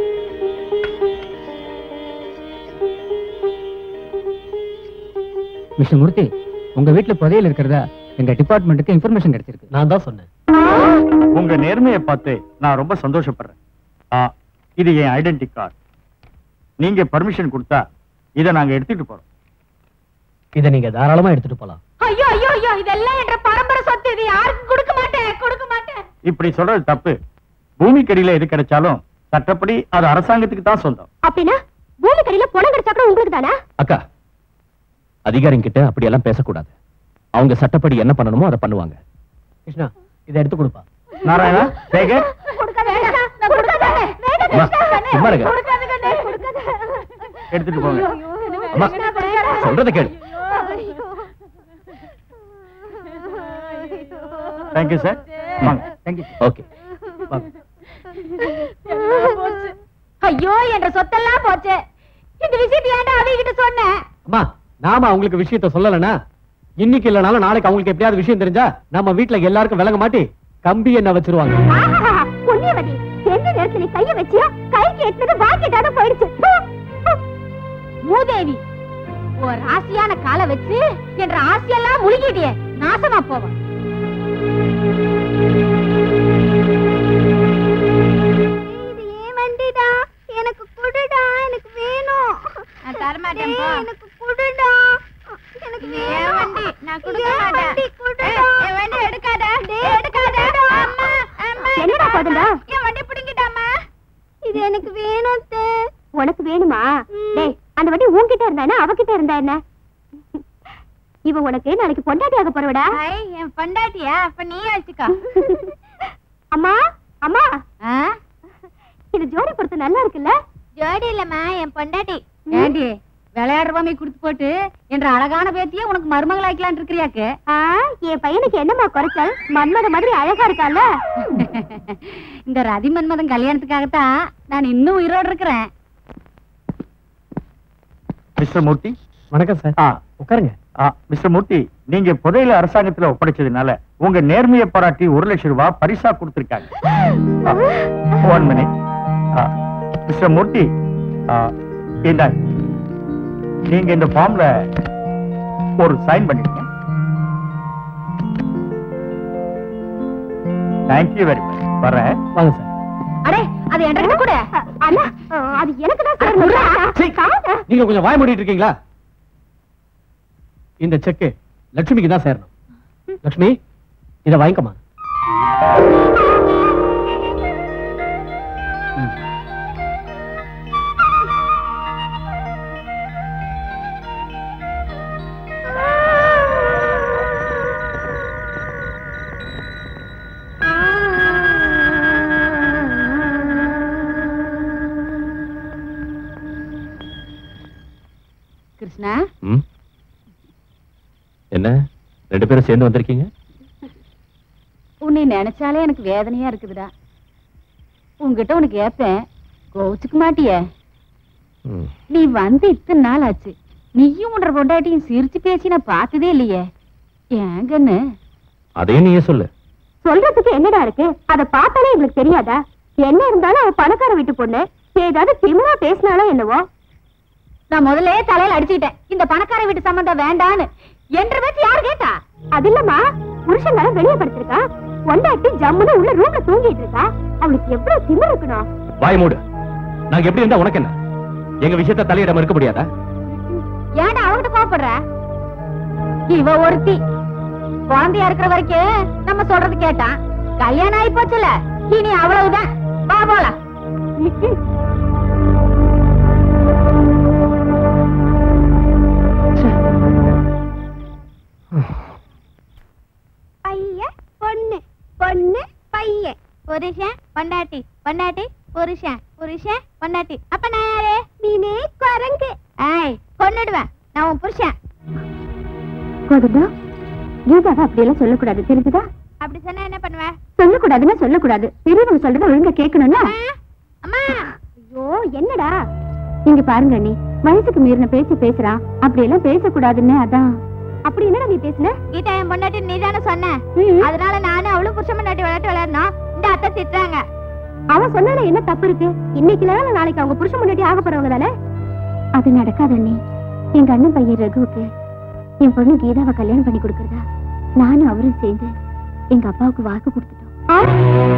மிஸ்டர் மூர்த்தி உங்க வீட்டுல புதையல் இருக்கிறதா எங்க டிபார்ட்மெண்ட்டுக்கு இன்ஃபர்மேஷன் கிடைச்சிருக்கு நான் தான் சொன்னேன் உங்க நேர்மையை பார்த்து நான் ரொம்ப சந்தோஷப்படுறேன் ஆ, இது என் ஐடென்டி கார்டு நீங்க பர்மிஷன் கொடுத்தா இதை நாங்க எடுத்துட்டு போறோம் இதை நீங்க தாராளமா எடுத்துட்டு போலாம் ஐயோ ஐயோ ஐயோ இதெல்லாம் என்ற பரம்பரை சொத்து இது யாருக்கும் கொடுக்க மாட்டேன் கொடுக்க மாட்டேன் இப்படி சொல்றது தப்பு பூமிக்கடியில எது கிடைச்சாலும் சட்டப்படி அது அரசாங்கத்துக்கு தான் சொந்தம் அப்படின்னா பூமி கடையில பணம் கிடைச்சா கூட உங்களுக்கு தானா அக்கா அதிகாரிங்க கிட்ட அப்படி எல்லாம் பேசக்கூடாது அவங்க சட்டப்படி என்ன பண்ணணுமோ அதை பண்ணுவாங்க கிருஷ்ணா இதை எடுத்து கொடுப்பா நாராயணா சேகர் கொடுக்காத வேண்டாம் நான் கொடுக்காத வேண்டாம் அம்மா, கிருஷ்ணா, கண்ணே. சும்மா இருங்க. கொடுக்காத கண்ணே, கொடுக்காத. எடுத்துட்டு போங்க அம்மா, கிருஷ்ணா, கொடுக்காத. சொல்றத கேளு தேங்க்யூ சார் வாங்க தேங்க்யூ ஓகே ஐயோ என்ற சொத்தெல்லாம் போச்சு இந்த விஷயத்தை ஏன்டா அவங்க கிட்ட சொன்னேன் அம்மா நாம அவங்களுக்கு விஷயத்த சொல்லலனா இன்னைக்கு இல்லனாலும் நாளைக்கு அவங்களுக்கு எப்படியாவது விஷயம் தெரிஞ்சா நம்ம வீட்ல எல்லாருக்கும் விளங்க மாட்டி கம்பி என்ன வச்சிருவாங்க புண்ணியவதி எந்த நேரத்துல நீ கைய வச்சியோ கைக்கு எட்டுனது பாக்கெட்டாத போயிடுச்சு மூதேவி ஒரு ஆசையான காலை வச்சு என்ற ஆசையெல்லாம் முழுகிட்டியே நாசமா போவன் இது ஏன் வண்டிடா எனக்கு குடுடா எனக்கு வேணும் நான் தரமாட்டேன் போ. எனக்கு குடுடா எனக்கு வேணும் வண்டி நான் கொடுக்க என் மாட்டேன் வண்டி குடுடா என் வண்டி எடுக்காத எடுக்காத அம்மா அம்மா என்னடா கோதண்டா என் வண்டி பிடிங்கிட்டாமா இது எனக்கு வேணும் அத்தை. உனக்கு வேணுமா டேய் அந்த வண்டி உன்கிட்ட இருந்தா என்ன அவகிட்ட இருந்தா என்ன இவ உனக்கு நாளைக்கு பொண்டாட்டியாக போறவடா ஐ என் பொண்டாட்டியா அப்ப நீ வச்சுக்கோ அம்மா அம்மா ஆ? இது ஜோடி பொறுத்து நல்லா இருக்குல்ல ஜோடி இல்லம்மா என் பொண்டாட்டி ஏண்டி விளையாடுறவாமே குடுத்து போட்டு என்ற அழகான பேத்தியே உனக்கு மருமகளாக்கலான் இருக்கிறியாக்கு ஆ, என் பையனுக்கு என்னம்மா குறைச்சல் மன்மத மாதிரி அழகா இருக்கால இந்த ரதி மன்மதன் கல்யாணத்துக்காகத்தான் நான் இன்னும் உயிரோடு இருக்கிறேன் மிஸ்டர் மூர்த்தி வணக்கம் சார் ஆ உட்காருங்க ஆ, மிஸ்டர் மூர்த்தி நீங்க புதையில அரசாங்கத்துல ஒப்படைச்சதுனால உங்க நேர்மையை பாராட்டி ஒரு லட்சம் ரூபாய் பரிசா கொடுத்திருக்காங்க ஒன் மினிட் மிஸ்டர் மூர்த்தி ஆ, இந்தாங்க நீங்க இந்த ஃபார்ம்ல ஒரு சைன் பண்ணிடுங்க தேங்க்யூ வெரி மச் வரேன் வாங்க சார் அடே அது என்கிட்ட கூட அண்ணா அது எனக்கு தான் சேரணும் நீங்க கொஞ்சம் வாய் மூடிட்டு இருக்கீங்களா இந்த செக்கு லட்சுமிக்கு தான் சேரணும் லட்சுமி இத வாங்கிக்கமா கிருஷ்ணா ம்? என்ன ரெண்டு பேரும் சேர்ந்து வந்திருக்கீங்க உன்னை நினைச்சாலே எனக்கு வேதனையா இருக்குதுடா உன்கிட்ட உனக்கு ஏப்பேன் கோச்சுக்க மாட்டியே ம். நீ வந்து இத்தனை நாள் ஆச்சு நீயும் உன்ற பொண்டாட்டியும் சிரிச்சு பேசி நான் பார்த்ததே இல்லையே ஏங்கன்னு அதையும் நீயே சொல்லு சொல்றதுக்கு என்னடா இருக்கு அத பார்த்தாலே எங்களுக்கு தெரியாதா என்ன இருந்தாலும் அவ பணக்கார வீட்டு பொண்ணு ஏதாவது திமிரா பேசினாலும் என்னவோ நான் முதல்ல தலையில அடிச்சுக்கிட்டேன் இந்த பணக்கார வீட்டு சம்பந்தம் வேண்டான்னு என்று வச்சு யாரு கேட்டா அது இல்லம்மா புருஷன் வெளியே படுத்திருக்கா பொண்டாட்டி ஜம்முன்னு உள்ள ரூம்ல தூங்கிட்டு இருக்கா அவளுக்கு எவ்வளவு திமிர் இருக்கணும் வாய் மூடு நாங்க எப்படி இருந்தா உனக்கு என்ன எங்க விஷயத்த தலையிடாம இருக்க முடியாதா ஏன்டா அவகிட்ட கோவப்படுற இவ ஒருத்தி குழந்தையா இருக்கிற வரைக்கும் நம்ம சொல்றது கேட்டான் கல்யாணம் ஆயி போச்சுல இனி அவ்வளவுதான் வா போலாம் பையன் பொண்ணு பொண்ணு பையன் புருஷன் பொண்டாட்டி பொண்டாட்டி புருஷன் புருஷன் பொண்டாட்டி அப்ப நான் யாரு நீனே குரங்கு ஏய் கொன்னுடுவேன் நான் உன் புருஷன் கோதண்டா கீதாவை அப்படியெல்லாம் சொல்லக்கூடாது தெரிஞ்சுதா அப்படி சொன்னா என்ன பண்ணுவ சொல்லக்கூடாதுன்னா சொல்லக்கூடாது பெரியவங்க சொல்றத ஒழுங்கா கேட்கணும்னா அம்மா ஐயோ என்னடா நீங்க பாருங்க அண்ணி வயசுக்கு மீறின பேச்சு பேசுறான் அப்படி எல்லாம் பேசக்கூடாதுன்னு அதான் அப்படி என்னடா நீ பேசுன கீதா என் பொண்டாட்டி நீ தானே சொன்ன ம். அதனால நானும் அவளும் புருஷன் பொண்டாட்டி விளையாட்டு விளையாடணும் இந்த அத்தை திட்டுறாங்க அவன் சொன்னால என்ன தப்பு இருக்கு இன்னைக்கு இல்லைனா நாளைக்கு அவங்க புருஷன் முன்னாடி ஆக போறவங்க தானே அது நடக்காது அண்ணி எங்க அண்ணன் பையன் ரகுவுக்கு என் பொண்ணு கீதாவை கல்யாணம் பண்ணி கொடுக்கறதா நானும் அவரும் சேர்ந்து எங்க அப்பாவுக்கு வாக்கு கொடுத்துட்டோம்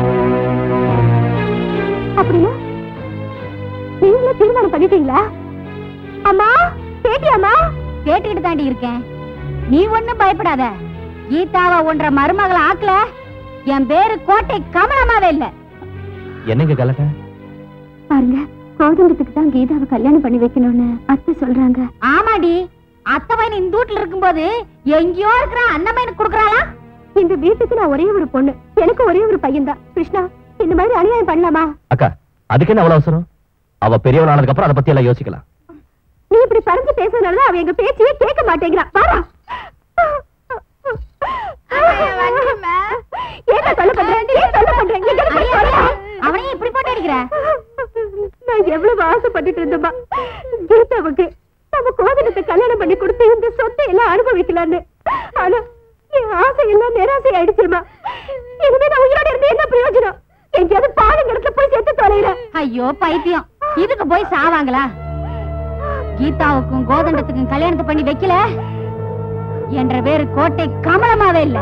அப்படின்னா நீங்களே தீர்மானம் பண்ணிட்டீங்களா அம்மா கேட்டியாமா கேட்டுக்கிட்டு தாண்டி இருக்கேன் நீ ஒண்ணும் பயப்படாத கீதாவை ஒன்ற மருமகளை ஆக்கல என் பேரு கோட்டை கமலமாவே இல்ல என்னங்க கலக்க பாருங்க கோதண்டத்துக்கு தான் கீதாவை கல்யாணம் பண்ணி வைக்கணும்னு அத்தை சொல்றாங்க ஆமாடி அத்தை பையன் இந்த வீட்டுல இருக்கும்போது எங்கேயோ இருக்கிற அண்ணன் குடுக்கறாளா இந்த வீட்டுக்கு நான் ஒரே ஒரு பொண்ணு எனக்கு ஒரே ஒரு பையன் தான் கிருஷ்ணா இந்த மாதிரி அநியாயம் பண்ணலாமா அக்கா அதுக்கு என்ன அவ்வளவு அவசரம் அவ பெரியவன் ஆனதுக்கு அப்புறம் அதை பத்தி எல்லாம் யோசிக்கலாம் நீ இப்படி பறிஞ்சு பேசுறதுனாலதான் அவன் எங்க பேச்சையே கேட்க மாட்டேங்கிறான் பாரா ஏன் சொல்ல பண்றேன் ஏன் சொல்ல பண்றேன் எங்க போய் சொல்ல? அவனையும் இப்படி போட்டு அடிக்கிற நான் எவ்வளவு ஆசைப்பட்டுட்டு இருந்தேமா கீதாவுக்கு நம்ம கோதனத்தை கல்யாணம் பண்ணி கொடுத்து இந்த சொத்தை எல்லாம் அனுபவிக்கலான்னு ஆனா என் ஆசை எல்லாம் நிராசை ஆயிடுச்சுமா இனிமே நான் உயிரோட இருந்து என்ன பிரயோஜனம் எங்கேயாவது பாலுங்க இடத்துல போய் செத்து தொலைறேன் ஐயோ பைத்தியம் இதுக்கு போய் சாவாங்களா கீதாவுக்கும் கோதண்டத்துக்கும் கல்யாணத்தை பண்ணி வைக்கல என்ற பேரு கோட்டை கமலமாவே இல்ல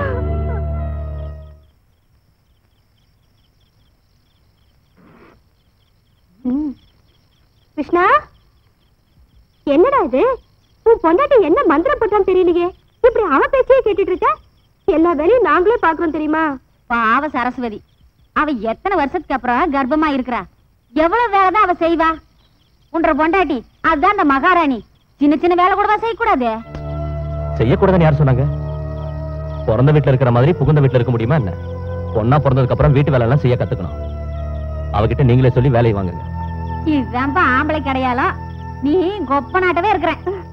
கிருஷ்ணா என்னடா இது உன் பொண்டாட்டி என்ன மந்திரம் போட்டான்னு தெரியலையே இப்படி அவ பேச்சையே கேட்டுட்டு இருக்க எல்லா வேலையும் நாங்களே பாக்குறோம் தெரியுமா பாவ சரஸ்வதி அவ எத்தனை வருஷத்துக்கு அப்புறம் கர்ப்பமா இருக்கிறா எவ்வளவு வேலை தான் அவ செய்வா உன்ற பொண்டாட்டி அதுதான் அந்த மகாராணி சின்ன சின்ன வேலை கூடவா செய்யக்கூடாது செய்யக்கூடாதுன்னு யார் சொன்னாங்க பிறந்த வீட்டுல இருக்கிற மாதிரி புகுந்த வீட்டுல இருக்க முடியுமா என்ன பொண்ணா பிறந்ததுக்கு அப்புறம் வீட்டு வேலை எல்லாம் செய்ய கத்துக்கணும் அவகிட்ட நீங்களே சொல்லி வேலையை வாங்குங்க இதுதான்ப்பா ஆம்பளை கிடையாலும் நீ கொப்ப நாட்டவே இருக்கிற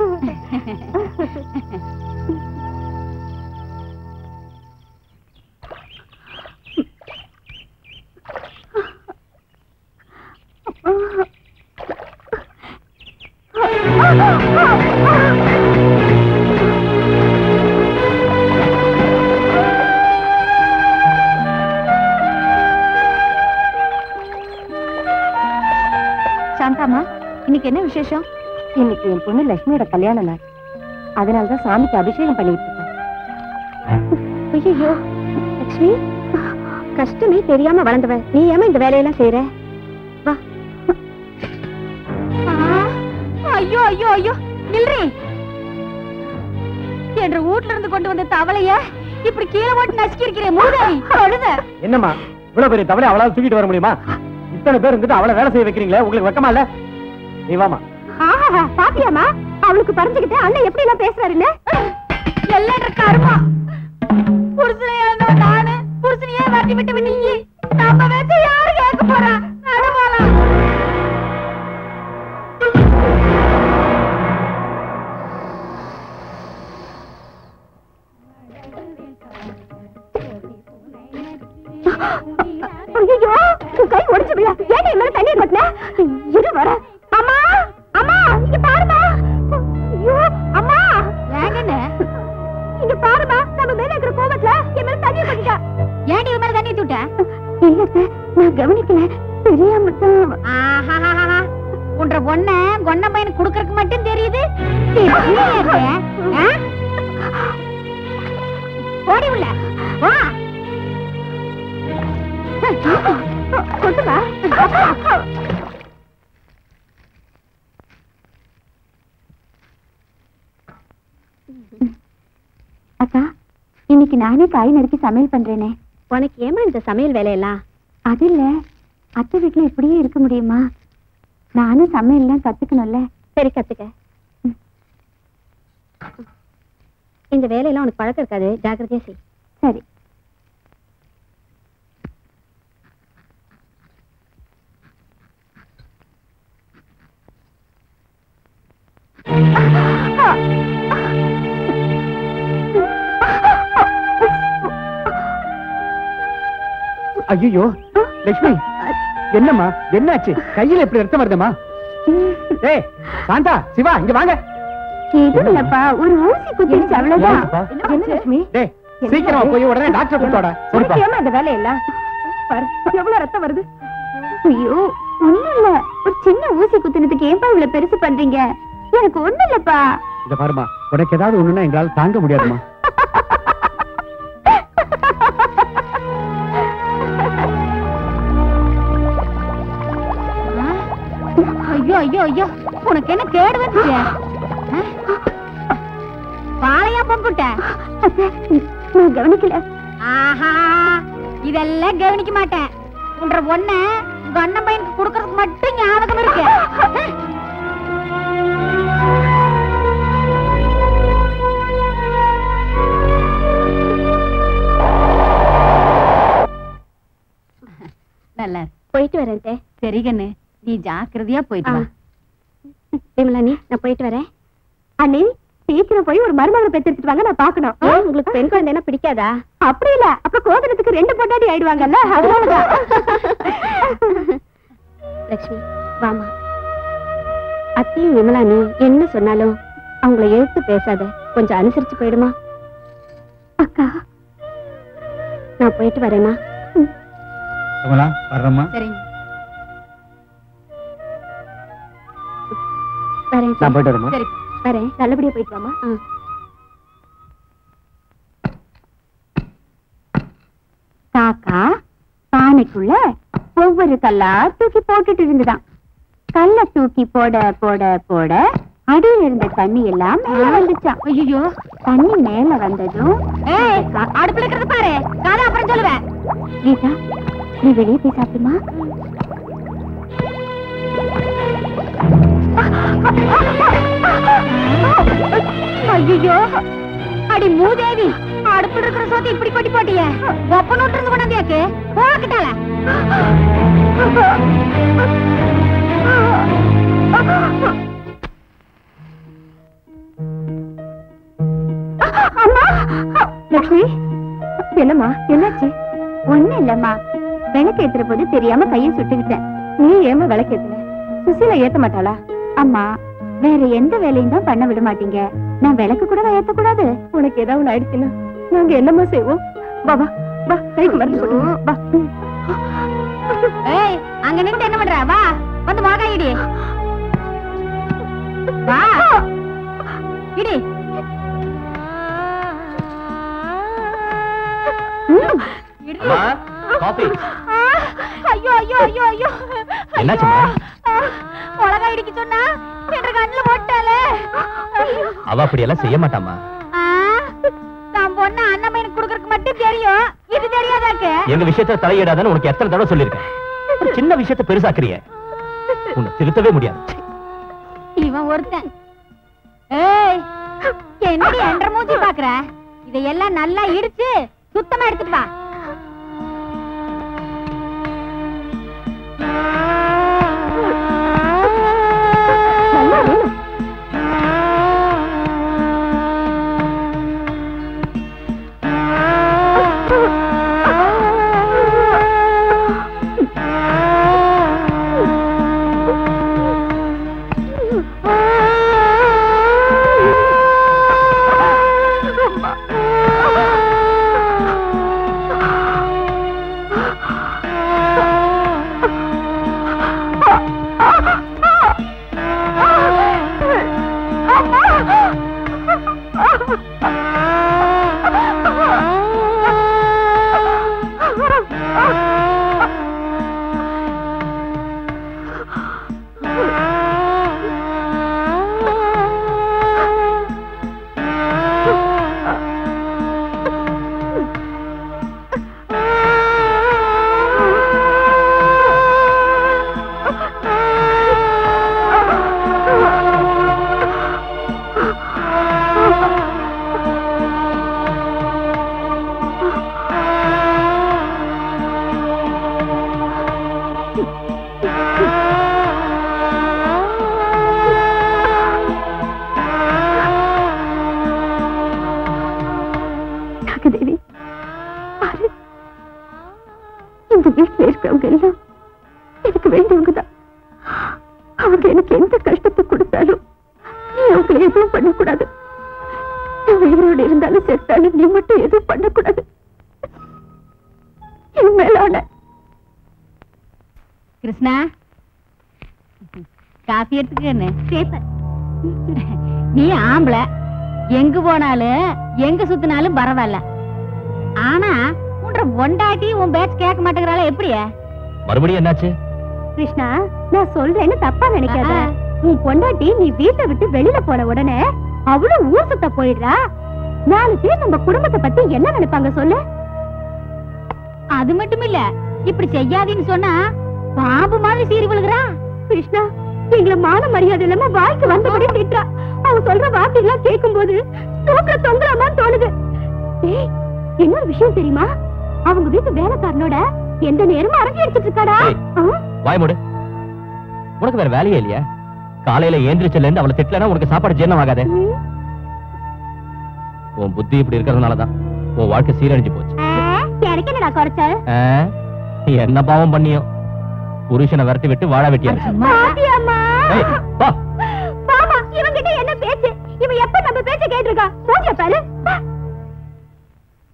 சாந்தாமா இன்னைக்கு என்ன விசேஷம் இன்னைக்கு என் பொண்ணு லட்சுமியோட கல்யாண நாள் அதனாலதான் சாமிக்கு அபிஷேகம் பண்ணிட்டு இருக்கேன் ஐயோ லட்சுமி கஷ்டமே தெரியாம வளர்ந்தவ நீ ஏமா இந்த வேலையெல்லாம் செய்யற வா ஐயோ ஐயோ ஐயோ நில்றி என்ற வீட்ல இருந்து கொண்டு வந்த தவளைய இப்படி கீழே போட்டு நசுக்கி இருக்கிறேன் மூதாரி அழுத என்னம்மா இவ்வளவு பெரிய தவளை அவளால தூக்கிட்டு வர முடியுமா இத்தனை பேர் இருந்துட்டு அவளை வேலை செய்ய வைக்கிறீங்களே உங்களுக்கு வெக்கமா இல்ல நீ வாமா ஆஹா பாத்தியாமா அவளுக்கு பறிஞ்சுக்கிட்டு அண்ணன் எப்படி எல்லாம் பேசுறாருன்னு எல்லாம் கருமா புருஷனை இழந்தவன் நானு புருஷனையே வாட்டி விட்டு விட்டு நீ நம்ம வச்சு யாரு கேட்க போறா நடவாலாம் ஐயோ உன் கை ஒடிச்சு விழா ஏன் என் மேல தண்ணீர் கொட்டின இரு வர அம்மா அம்மா இங்க பாருமா ஐயோ அம்மா ஏங்கன்னு இங்க பாருமா நம்ம மேல இருக்கிற கோவத்துல என் மேல தண்ணீர் கொட்டிட்டா ஏன்டி இவன் மேல தண்ணி தூட்ட இல்ல நான் கவனிக்கல தெரியாம தான் ஆஹாஹாஹா. உன்ற பொண்ண கொன்ன பையனுக்கு குடுக்கறதுக்கு மட்டும் தெரியுது தெரியலையே அது. ஆ? ஓடி உள்ள வா கொட்டுமா அக்கா இன்னைக்கு நானே காய் நறுக்கி சமையல் பண்றேனே உனக்கு ஏமா இந்த சமையல் வேலையெல்லாம் அது இல்ல அத்தை வீட்டுல இப்படியே இருக்க முடியுமா நானும் சமையல்லாம் கத்துக்கணும்ல சரி கத்துக்க இந்த வேலையெல்லாம் உனக்கு பழக்கம் இருக்காது ஜாக்கிரதையா செய் சரி ஐயோ லட்சுமி என்னம்மா என்னாச்சு கையில எப்படி ரத்தம் வருதம்மா ஏய் சாந்தா சிவா இங்க வாங்க இது இல்லப்பா ஒரு ஊசி குத்திருச்சு அவ்வளவுதான் ஏன்பா? என்ன லட்சுமி டேய் சீக்கிரமா போய் உடனே டாக்டர் கூட்டு வாடா சரிப்பா ஏமா இந்த வேலையெல்லாம் பாரு எவ்வளவு ரத்தம் வருது ஐயோ ஒண்ணும் இல்ல ஒரு சின்ன ஊசி குத்துனதுக்கு ஏன்பா இவ்வளவு பெருசு பண்றீங்க எனக்கு ஒண்ணும் இல்லப்பா இத பாருமா உனக்கு ஏதாவது ஒண்ணுன்னா எங்களால தாங்க முடியாதுமா ஆ? ஐயோ ஐயோ ஐயோ உனக்கு என்ன கேடு வந்துச்சு ஆ? பாலையா பம்புட்ட அத்தை, நான் கவனிக்கல ஆஹா இதெல்லாம் கவனிக்க மாட்டேன் உன்ற பொண்ண உங்க அண்ணன் பையனுக்கு கொடுக்கறதுக்கு மட்டும் ஞாபகம் இருக்கு நல்லா இருக்கு. போயிட்டு வரேன் அத்தை. சரி கண்ணு நீ ஜாக்கிரதையா போயிட்டு வா விமலா நீ நான் போயிட்டு வரேன் அண்ணி சீக்கிரம் போய் ஒரு மருமகளை பெத்தெடுத்துட்டு வாங்க நான் பாக்கணும் உங்களுக்கு பெண் குழந்தைன்னா பிடிக்காதா அப்படி இல்ல அப்புறம் கோதனத்துக்கு ரெண்டு பொண்டாடி ஆயிடுவாங்கல்ல அதனாலதான் லட்சுமி வாமா அத்தையும் விமலா நீ என்ன சொன்னாலும் அவங்கள எழுத்து பேசாத கொஞ்சம் அனுசரிச்சு போயிடுமா அக்கா நான் போயிட்டு வரேம்மா கமலா வர்றம்மா சரிங்க வரேன் நான் போயிட்டு வரேம்மா சரி வரேன் நல்லபடியா போயிட்டு வாமா காக்கா பானைக்குள்ள ஒவ்வொரு கல்லா தூக்கி போட்டுட்டு இருந்துதான் கல்ல தூக்கி போட போட போட அடியில் இருந்த தண்ணி எல்லாம் மேல வந்துச்சான் ஐயோ தண்ணி மேல வந்ததும் அடுப்புல இருக்கிறது பாரு காதை அப்புறம் சொல்லுவேன் கீதா நீ வெளியே போய் சாப்பிடுமா ஐயோ அடி மூதேவி அடுப்புல இருக்கிற சோத்தை இப்படி கொட்டி போட்டிய ஒப்ப நோட்டு இருந்து கொண்டாந்தியாக்கு போக்கிட்டால லட்சுமி என்னம்மா என்னாச்சு ஒண்ணு இல்லம்மா விளக்கு ஏத்துற போது தெரியாம கையை சுட்டுக்கிட்டேன் நீ ஏமா விளக்கு ஏத்துன சுசீலா ஏத்த மாட்டாளா அம்மா வேற எந்த வேலையும் தான் பண்ண விட மாட்டீங்க நான் விளக்கு கூட ஏத்த கூடாது உனக்கு ஏதாவது ஒண்ணு ஆயிடுச்சுன்னா நாங்க என்னம்மா செய்வோம் வா வா வா கைக்கு மருந்து போடு. வா ஏய் அங்க நின்று என்ன பண்ற வா வந்து வாங்க இடி வா இடி அம்மா காஃபி ஐயோ ஐயோ ஐயோ ஐயோ என்னாச்சும்மா? மிளகா இடிக்க சொன்னா என்ற கண்ணுல போட்டாலே அவ அப்படி எல்லாம் செய்ய மாட்டாமா நான் பொண்ணு அண்ணன் எனக்கு குடுக்கறதுக்கு மட்டும் தெரியும் இது தெரியாதாக்கு எங்க விஷயத்துல தலையிடாதன்னு உனக்கு எத்தனை தடவை சொல்லியிருக்கேன் ஒரு சின்ன விஷயத்தை பெருசாக்குறிய உன்னை திருத்தவே முடியாது இவன் ஒருத்தன் ஏய் என்னடி என்ற மூஞ்சி பாக்குற இதையெல்லாம் நல்லா இடிச்சு சுத்தமா எடுத்துட்டு வா நல்லா வேணும் நாகதேவி பாரு இந்த வீட்டுல இருக்கிறவங்க எல்லாம் எனக்கு வேண்டியவங்க தான் அவங்க எனக்கு எந்த கஷ்டத்தை கொடுத்தாலும் நீ அவங்களை எதுவும் பண்ணக்கூடாது நான் உயிரோடு இருந்தாலும் செத்தாலும் நீ மட்டும் எதுவும் பண்ணக்கூடாது என் மேலான கிருஷ்ணா காப்பி எடுத்துக்கன்னு பேப்பர் நீ ஆம்பளை எங்க போனாலும் எங்க சுத்தினாலும் பரவாயில்ல ஆனா உன்ற பொண்டாட்டி உன் பேச்சு கேட்க மாட்டேங்கிறாள எப்படிய மறுபடியும் என்னாச்சு கிருஷ்ணா நான் சொல்றேன்னு தப்பா நினைக்காத உன் பொண்டாட்டி நீ வீட்டை விட்டு வெளியில போன உடனே அவளும் ஊர் சுத்த போயிடுறா நாலு பேர் நம்ம குடும்பத்தை பத்தி என்ன நினைப்பாங்க சொல்லு அது மட்டும் இல்ல இப்படி செய்யாதீன்னு சொன்னா பாம்பு மாதிரி சீறி விழுகிறா கிருஷ்ணா எங்களை மான மரியாதை இல்லாம வாய்க்கு வந்தபடி திட்டா அவ சொல்ற வார்த்தைகள்லாம் கேட்கும் போது தூக்க தொங்குறாமா தோணுது ஏய், இன்னொரு விஷயம் தெரியுமா அவங்க வீட்டு வேலைக்காரனோட எந்த நேரமும் அரங்கி அடிச்சிட்டு இருக்காடா ஏய். ஆ? வாய் மூடு உனக்கு வேற வேலையே இல்லையா காலையில ஏந்திரிச்சல இருந்து அவளை திட்டலன்னா உனக்கு சாப்பாடு ஜீரணம் ஆகாதே ம். உன் புத்தி இப்படி இருக்கிறதுனாலதான் உன் வாழ்க்கை சீரழிஞ்சு போச்சு ஆ, எனக்கு என்னடா குறைச்சல் ஆ? நீ என்ன பாவம் பண்ணியோ புருஷனை விரட்டி விட்டு வாழ வெட்டியா பாத்தியாம்மா? ஏய், வா. மாமா இவங்கிட்ட என்ன பேச்சு இவன் எப்ப நம்ம பேச்ச கேட்டிருக்கா மூஞ்ச பாரு வா.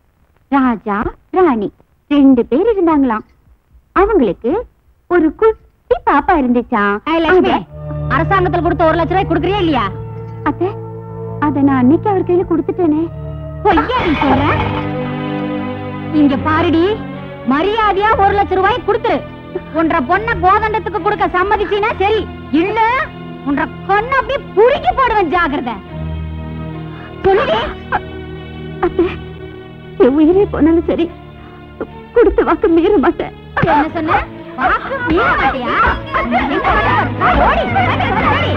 ராஜா ராணி ரெண்டு பேர் இருந்தாங்களாம் அவங்களுக்கு ஒரு குட்டி பாப்பா இருந்துச்சாம் அத- அரசாங்கத்துல கொடுத்த ஒரு லட்ச ரூபாய் கொடுக்குறியா இல்லையா அத்தை அத நான் அன்னைக்கு அவர் கையில கொடுத்துட்டேனே பொய்யா நீ சொல்ற இங்க பாருடி மரியாதையா ஒரு லட்ச ரூபாய் கொடுத்துரு உன்ற பொண்ண கோதண்டத்துக்கு கொடுக்க சம்மதிச்சினா சரி இல்ல உன்ற கொன்ன அப்படியே புடுங்கி போடுவேன் ஜாக்கிரதை சொல்லுடி அத்தை என் உயிரே போனாலும் சரி கொடுத்த வாக்கு மீற மாட்டேன் என்ன சொன்ன வாக்கு மீற மாட்டியா எங்க வர? ஓடி, ஓடி,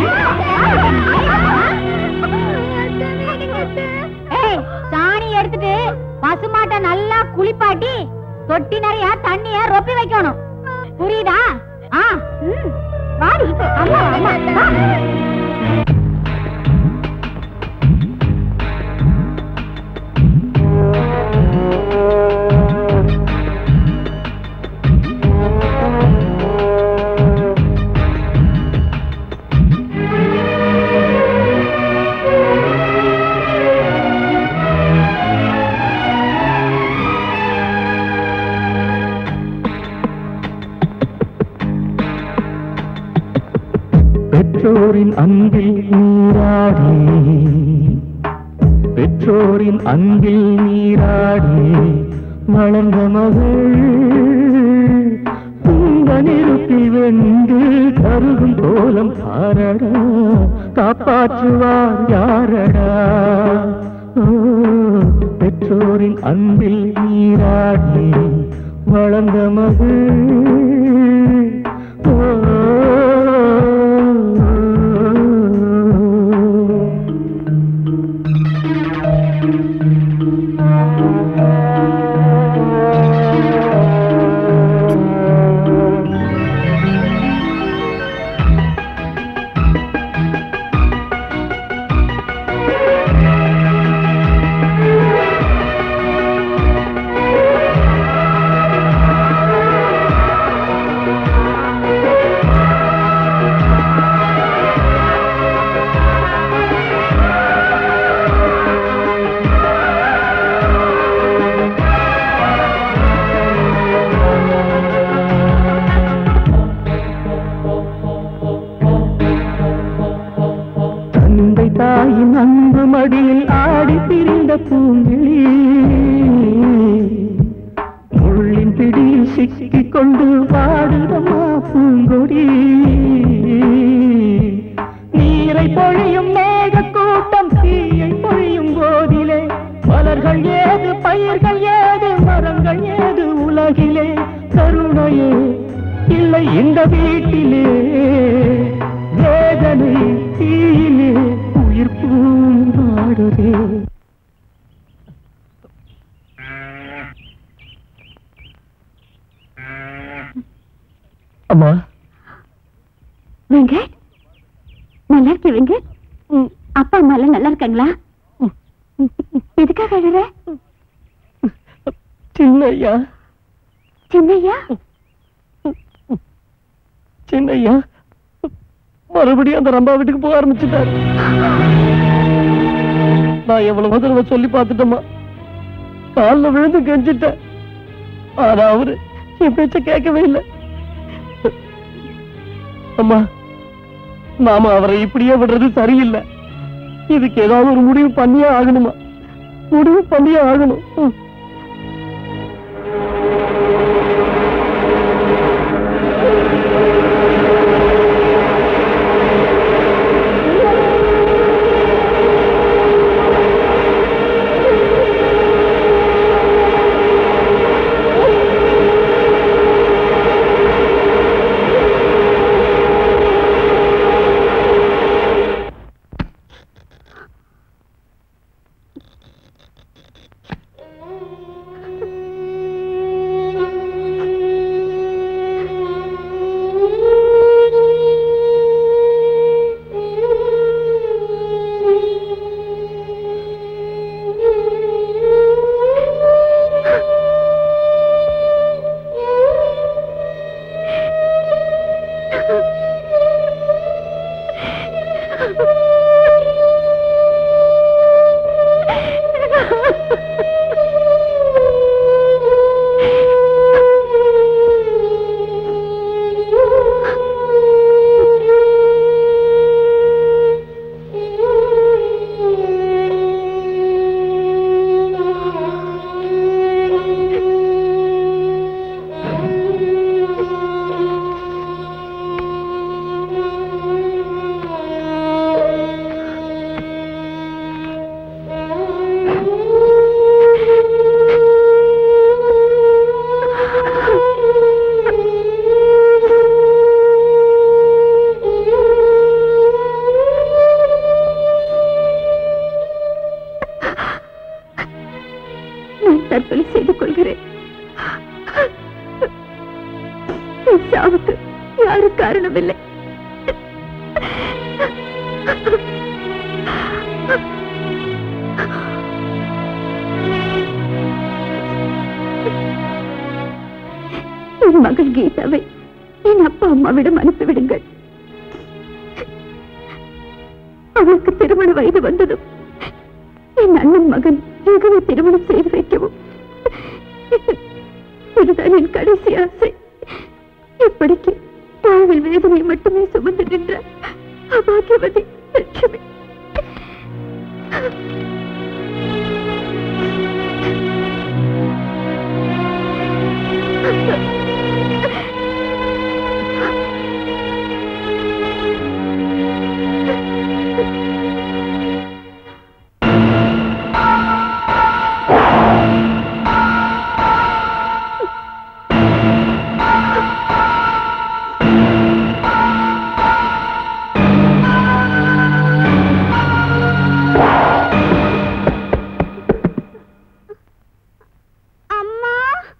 ஓடி. ஏய், சாணி எடுத்துட்டு பசுமாட்டை நல்லா குளிப்பாட்டி தொட்டி நிறைய தண்ணிய ரொப்பி வைக்கணும் புரியுதா ஆ ம். வாடி அம்மா அம்மா வா. பெற்றோரின் அன்பில் நீராடி பெற்றோரின் அன்பில் நீராடி வளர்ந்த மகள் துன்ப நெருப்பில் வென்று கருகும் கோலம் பாரடா காப்பாற்றுவார் யாரடா ஓ, பெற்றோரின் அன்பில் நீராடி வளர்ந்த மகள் ஓ தந்தை தாயின் அன்பு மடியில் ஆடி பிரிந்த பூங்கிழி முள்ளின் பிடியில் சிக்கிக் கொண்டு வாடுதம்மா பூங்கொடி நீரை பொழியும் மேக கூட்டம் தீயை பொழியும் போதிலே மலர்கள் ஏது பயிர்கள் ஏது மரங்கள் ஏது உலகிலே கருணையே இல்லை இந்த வீட்டிலே வேதனை தீயிலே உயிர் பூங்காடுதே அம்மா வெங்கட் நல்லா இருக்க வெங்கட் ம், அப்பா அம்மா எல்லாம் நல்லா இருக்காங்களா எதுக்காக அழுற சின்னையா சின்னையா சின்னையா மறுபடியும் அந்த ரம்பா வீட்டுக்கு போக ஆரம்பிச்சுட்டாரு நான் எவ்வளவு தடவை சொல்லி பார்த்துட்டேம்மா காலில் விழுந்து கெஞ்சிட்டேன் ஆனா அவரு என் பேச்ச கேட்கவே இல்லை அம்மா நாம அவரை இப்படியே விடுறது சரியில்லை இதுக்கு ஏதாவது ஒரு முடிவு பண்ணியே ஆகணுமா முடிவு பண்ணியே ஆகணும் ம். நான் தற்கொலை செய்து கொள்கிறேன் என் சாவுக்கு யாரும் காரணமில்லை என் மகள் கீதாவை என் அப்பா அம்மாவிடம் அனுப்பிவிடுங்கள் அவளுக்கு திருமண வயது வந்ததும் என் அண்ணன் மகன் யுகவை திருமணம் செய்து வைக்கவும் இதுதான் என் கடைசி ஆசை இப்படிக்கு வாழ்வில் வேதனை மட்டுமே சுமந்து நின்ற அபாகியவதி லட்சுமி அம்மா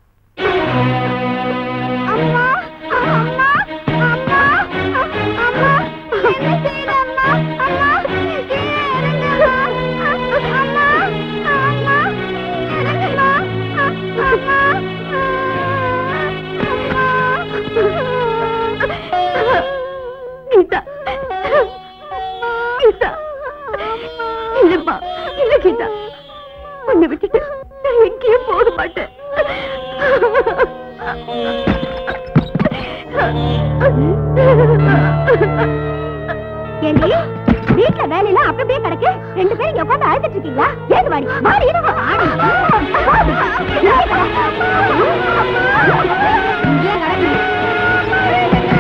அம்மா அம்மா அம்மா அம்மா என்ன செய்யல அம்மா அம்மா கீழே இறங்குமா அம்மா அம்மா இறங்குமா அம்மா கீதா கீதா இல்லம்மா இல்ல கீதா உன்னை விட்டுட்டு நான் எங்கேயும் போக மாட்டேன் ஏண்டி வீட்ல வேலையெல்லாம் அப்படி அப்படியே கிடக்கு ரெண்டு பேரும் இங்க உட்கார்ந்து அழுதுட்டு இருக்கீங்களா ஏது மாடி மாடி இருங்க மாடி இங்கே கிடக்கு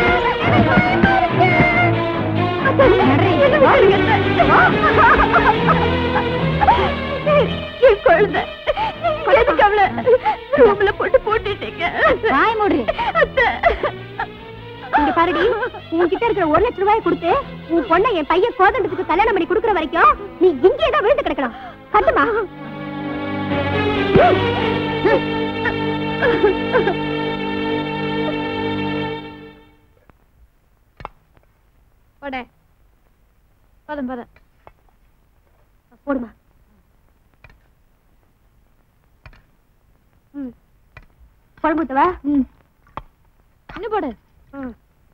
என் குழந்தை குழந்தைக்கு அவளை ரூம்ல போட்டு போட்டுட்டீங்க வாய் மூடு. அத்தை. இங்க பாருடி உன்கிட்ட இருக்கிற ஒரு லட்சம் ரூபாய் கொடுத்து உன் பொண்ணை என் பையன் கோதண்டத்துக்கு கல்யாணம் பண்ணி கொடுக்குற வரைக்கும் நீ இங்கே தான் விழுந்து கிடக்கலாம் கட்டுமா போட போதும் போதும் போடுமா ம். குழம்பு ஊத்தவா ம் இன்னும் போடு ம்.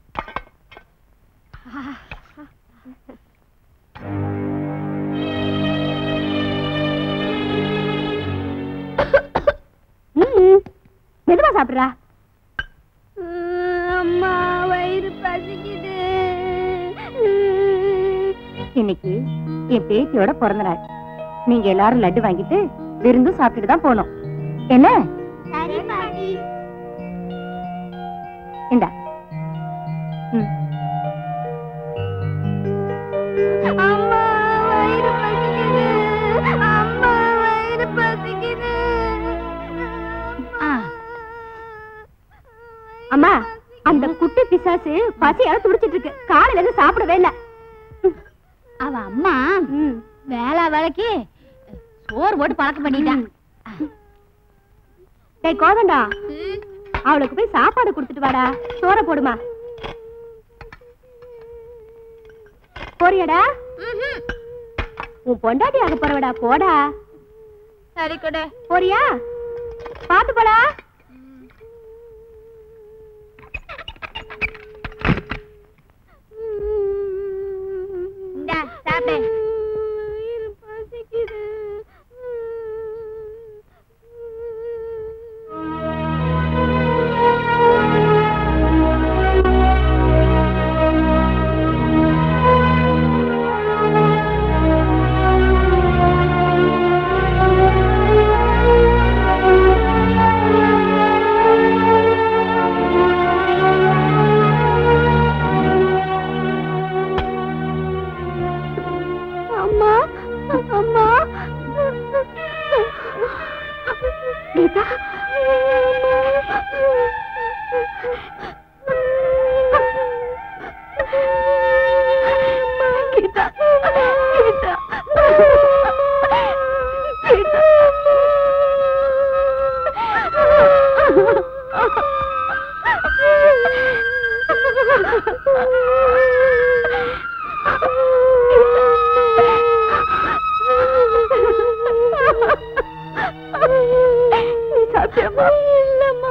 ம். மெதுவா சாப்பிடுறா அம்மா வயிறு பசிக்குது இன்னைக்கு என் பேத்தியோட பிறந்த நாள் நீங்க எல்லாரும் லட்டு வாங்கிட்டு விருந்து சாப்பிட்டுட்டு தான் போகணும் என்ன சரி பாட்டி இந்தா ம். அம்மா வயிறு பசிக்குது அம்மா வயிறு பசிக்குது ஆ. அம்மா அந்த குட்டி பிசாசு பசியால துடிச்சிட்டு இருக்கு காலையில இருந்து சாப்பிடவே இல்ல அவ அம்மா வேலை வேலைக்கு சோறு போட்டு பழக்கம் பண்ணிட்டான் டேய் கோதண்டா அவளுக்கு போய் சாப்பாடு கொடுத்துட்டு வாடா சோற போடுமா போறியாடா உன் பொண்டாட்டி ஆக போறவடா போடா சரி கொடு போறியா பாத்து போடா இந்தா சாப்பிடு அம்மா அம்மா கீதா கீதா கீதா கீதா சாத்தியமா இல்லம்மா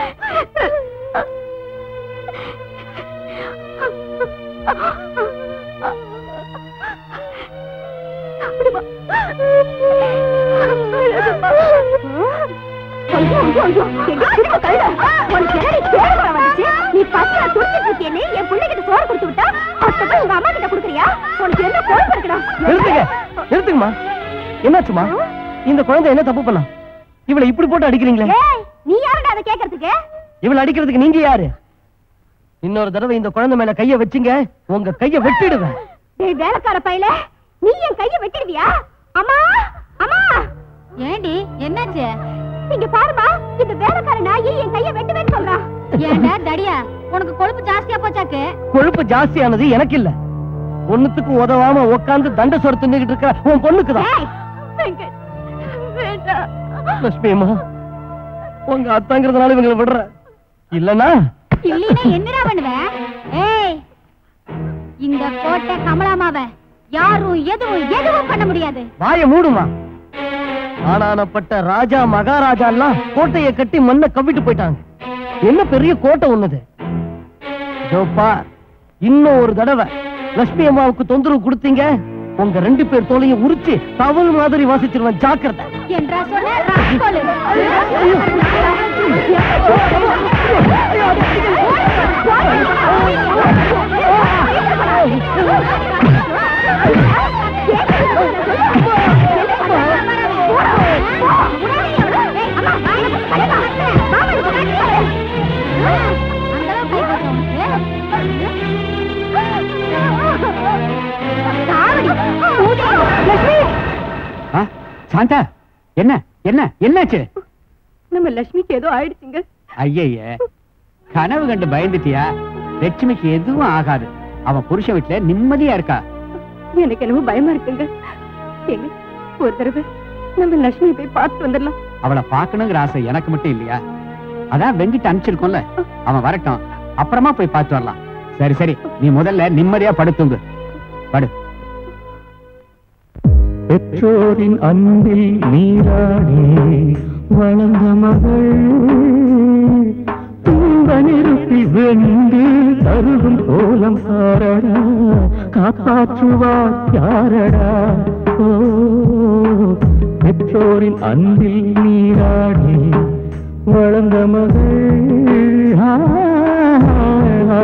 ஐயோ, ஐயோ, ஐயோ, எங்க திரும்ப கழுத? உனக்கு என்னடி கேடு வந்துச்சு? நீ பசியா துடிச்சிட்டு இருக்கியேன்னு என் பிள்ளைகிட்ட சோறு கொடுத்து விட்டா, அத்தை போய் உங்க அம்மா கிட்ட கொடுக்குறியா? உனக்கு என்ன பொறுப்பு இருக்குடா? நிறுத்துங்க நிறுத்துங்கம்மா என்னாச்சுமா இந்த குழந்தை என்ன தப்பு பண்ணா இவளை இப்படி போட்டு அடிக்கிறீங்களே ஏய், நீ யாருடா அதை கேட்கறதுக்கு? இவளை அடிக்கிறதுக்கு நீங்க யாரு இன்னொரு தடவை இந்த குழந்தை மேல கைய வச்சுங்க உங்க கைய வெட்டிடுவேன் டேய், வேலைக்கார பயலே, நீ என் கையை வெட்டிடுவியா? அம்மா, அம்மா, ஏண்டி என்னாச்சு இங்க பாரும்மா, இந்த வேலைக்கார நாயி என் கையை வெட்டுவேன்னு சொல்றான். ஏண்டா தடியா உனக்கு கொழுப்பு ஜாஸ்தியா போச்சாக்கு கொழுப்பு ஜாஸ்தியானது எனக்கு இல்ல ஒண்ணுத்துக்கு உதவாம உட்கார்ந்து தண்ட சொர தின்னுகிட்டு இருக்க உன் பொண்ணுக்குதான் ஏய், வெங்கட், வேண்டாம். லட்சுமி அம்மா உங்க அத்தாங்கிறதுனால இவங்களை விடுற இல்லனா இல்லைன்னா என்னடா பண்ணுவ ஏய் இந்த கோட்டை கமலாமாவ யாரும் எதுவும் எதுவும் பண்ண முடியாது வாய மூடுமா ஆனானப்பட்ட ராஜா மகாராஜா எல்லாம் கோட்டையை கட்டி மண்ணை கவ்விட்டு போயிட்டாங்க என்ன பெரிய கோட்டை ஒண்ணுது ஜோப்பா இன்னும் ஒரு தடவை லட்சுமி அம்மாவுக்கு தொந்தரவு கொடுத்தீங்க உங்க ரெண்டு பேர் தோலையும் உரிச்சு தவள் மாதிரி வாசிச்சிருவேன் ஜாக்கிரதை என்றா சொன்ன ராஸ்கோலு. அந்த அளவுக்கு கை போடுற உனக்கு? ஆ, சாந்தா என்ன என்ன என்னாச்சு நம்ம லட்சுமிக்கு ஏதோ ஆயிடுச்சுங்க ஐயய்ய கனவு கண்டு பயந்துட்டியா லட்சுமிக்கு எதுவும் ஆகாது அவன் புருஷன் வீட்டுல நிம்மதியா இருக்கா எனக்கு என்னமோ பயமா இருக்குங்க ஏங்க, ஒரு தடவை நம்ம லட்சுமி போய் பார்த்துட்டு வந்துடலாம் அவளை பார்க்கணுங்கிற ஆசை எனக்கு மட்டும் இல்லையா அதான் வெங்கிட்ட அனுப்பிச்சிருக்கோம்ல அவன் வரட்டும் அப்புறமா போய் பார்த்து வரலாம் சரி சரி நீ முதல்ல நிம்மதியா படுத்துங்க படு பெற்றோரின் அன்பில் நீராடி வளர்ந்த மகள் துன்ப நெருப்பில் வெந்து தருகும் கோலம் சாரடா காப்பாற்றுவார் யாரடா ஓ பெற்றோரின் அன்பில் நீராடி வளர்ந்த மகள் ஆ, ஆ, ஆ.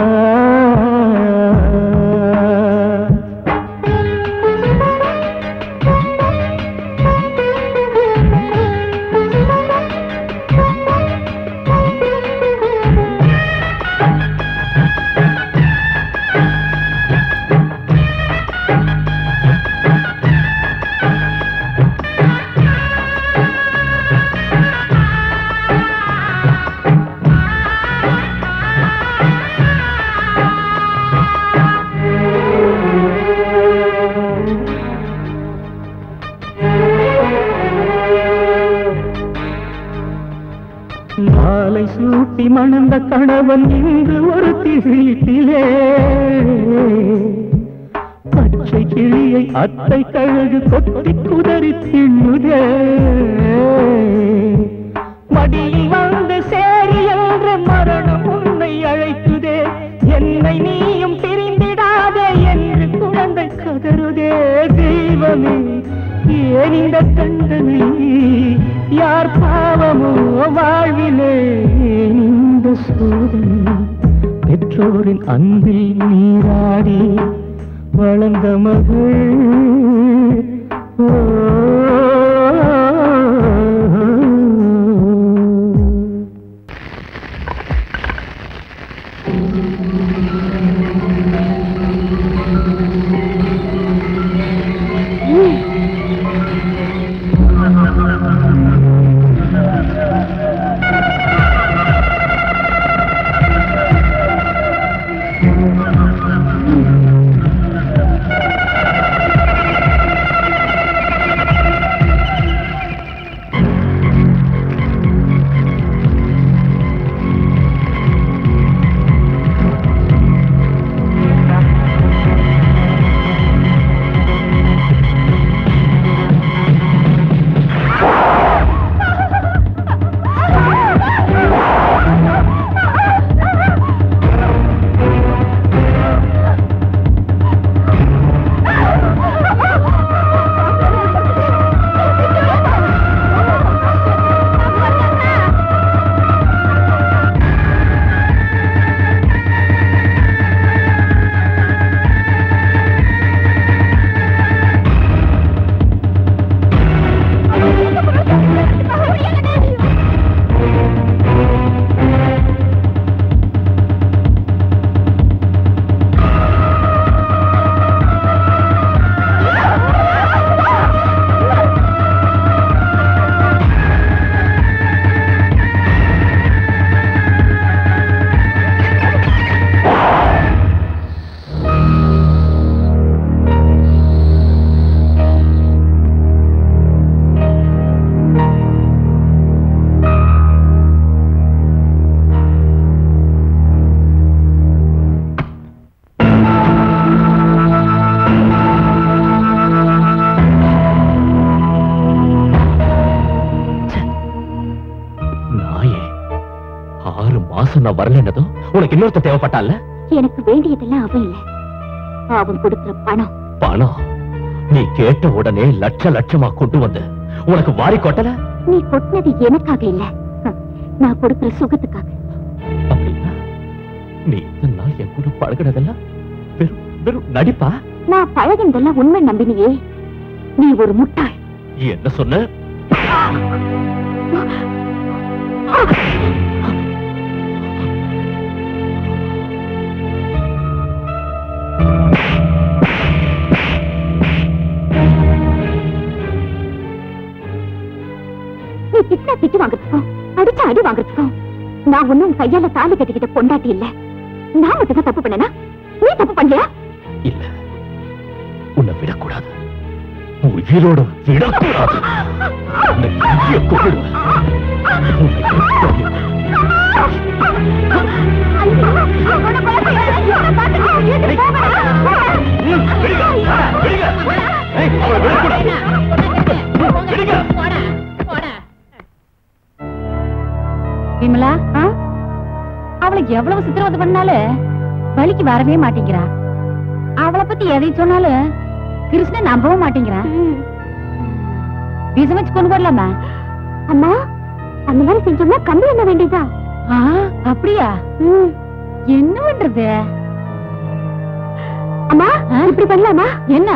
மாலை சூட்டி மணந்த கணவன் இன்று ஒரு வீட்டிலே பச்சை கிளியை அத்தை கழுகு கொத்தி குதறி தின்னுதே மடியில் வந்து சேரி என்ற மரணம் உன்னை அழைக்குதே என்னை நீயும் பிரிந்திடாதே என்று குழந்தை கதறுதே தெய்வமே ஏன் இந்த தண்டனை யார் பாவமோ வாழ்விலே இந்த சோதனை பெற்றோரின் அன்பில் நீராடி வளர்ந்த மகள் ஓ ஆ ஆறு மாசம் நான் வரலன்னதும் உனக்கு இன்னொருத்த தேவைப்பட்டால எனக்கு வேண்டியதெல்லாம் அவன் இல்ல அவன் கொடுக்கிற பணம் பணம் நீ கேட்ட உடனே லட்ச லட்சமா கொண்டு வந்து உனக்கு வாரி கொட்டல நீ கொட்டினது எனக்காக இல்ல ஹம், நான் கொடுக்கிற சுகத்துக்காக அப்படின்னா நீ இத்தனை நாள் என் கூட பழகினதெல்லாம் வெறும் வெறும் நடிப்பா நான் பழகினதெல்லாம் உண்மை நம்பினியே நீ ஒரு முட்டாள் என்ன சொன்ன நீ திட்டினா திட்டு வாங்குறதுக்கும் அடிச்சா அடி வாங்குறதுக்கும் நான் ஒண்ணும் கையால தாலி கட்டிக்கிட்ட பொண்டாட்டி இல்ல நான் மட்டும் தான் தப்பு பண்ணனா நீ தப்பு பண்ணலையா இல்ல உன்னை விடக்கூடாது உயிரோட விடக்கூடாது உன்னை இங்கேயே கொன்னுடுவேன். உன்னை எப்படியும் விமலா அவளுக்கு எவ்வளவு சித்திரவதை பண்ணாலும் வழிக்கு வரவே மாட்டேங்கிறா அவளை பத்தி எதை சொன்னாலும் கிருஷ்ணன் நம்பவும் மாட்டேங்கிறான் விஷம் வச்சு கொண்டு வரலாமா அம்மா அந்த மாதிரி செஞ்சோம்னா கம்பி என்ன வேண்டியதா ஆ, அப்படியா என்ன பண்றது அம்மா இப்படி பண்ணலாமா என்ன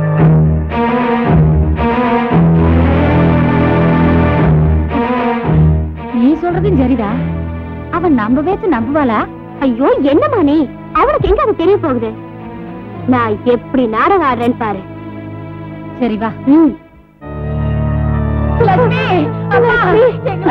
நீ சொல்றதும் சரிடா அவன் நம்ம பேச்சு நம்புவாளா ஐயோ என்னம்மா நீ அவனுக்கு எங்க அது தெரிய போகுது நான் எப்படி நாடகம் ஆடுறேன்னு பாரு சரி வா ம் லட்சுமி அம்மா எங்களை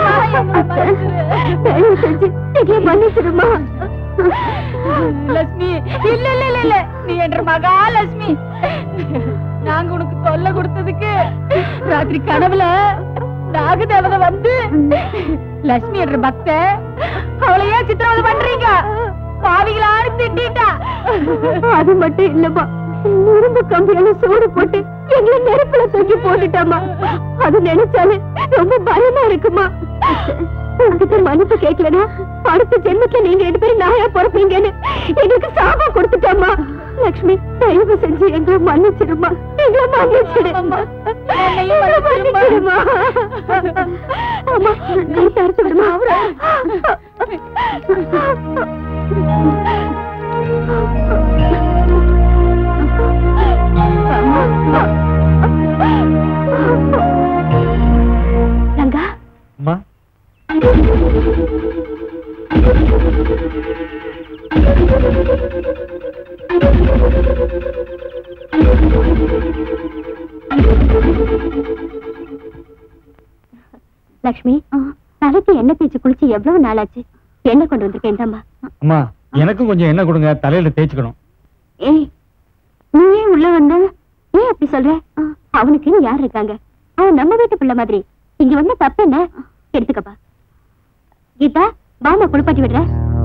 தயவு செஞ்சு எங்களை மன்னிச்சிடுமா லட்சுமி இல்ல இல்ல இல்ல இல்ல நீ என்ற மகா லட்சுமி நாங்க உனக்கு தொல்லை கொடுத்ததுக்கு ராத்திரி கனவுல நாக தேவதை வந்து லட்சுமி என்ற பக்த அவளையே சித்திரவதை பண்றீங்க பாவிகளான்னு திட்டிட்டா அது மட்டும் இல்லம்மா இரும்பு கம்பியால சூடு போட்டு எங்களை நெருப்புல தூக்கி போட்டுட்டாமா அது நினைச்சாலே ரொம்ப பயமா இருக்குமா உங்ககிட்ட மன்னிப்பு கேட்கலனா அடுத்த ஜென்மத்துல நீங்க ரெண்டு பேரும் நாயா பிறப்பீங்கன்னு எங்களுக்கு சாபம் கொடுத்துட்டாமா லக்ஷ்மி தயவு செஞ்சு எங்களை மன்னிச்சிடுமா எங்களை மன்னிச்சிடுமா எங்களை மன்னிச்சிடுமா ஆமா நீ தடுத்து விடுமா ரங்கா அம்மா லக்ஷ்மி தலைக்கு எண்ணெய் தேய்ச்சி குளிச்சு எவ்வளவு நாளாச்சு எண்ணெய் கொண்டு வந்திருக்கேன் இந்தாம்மா அம்மா எனக்கும் கொஞ்சம் எண்ணெய் கொடுங்க தலையில தேய்ச்சுக்கணும் ஏய் நீ ஏன் உள்ள வந்த ஏன் அப்படி சொல்ற அவனுக்கு யார் இருக்காங்க அவன் நம்ம வீட்டு பிள்ளை மாதிரி இங்க வந்த தப்பு என்ன எடுத்துக்கப்பா கீதா பாமா குளிப்பாட்டி விடுற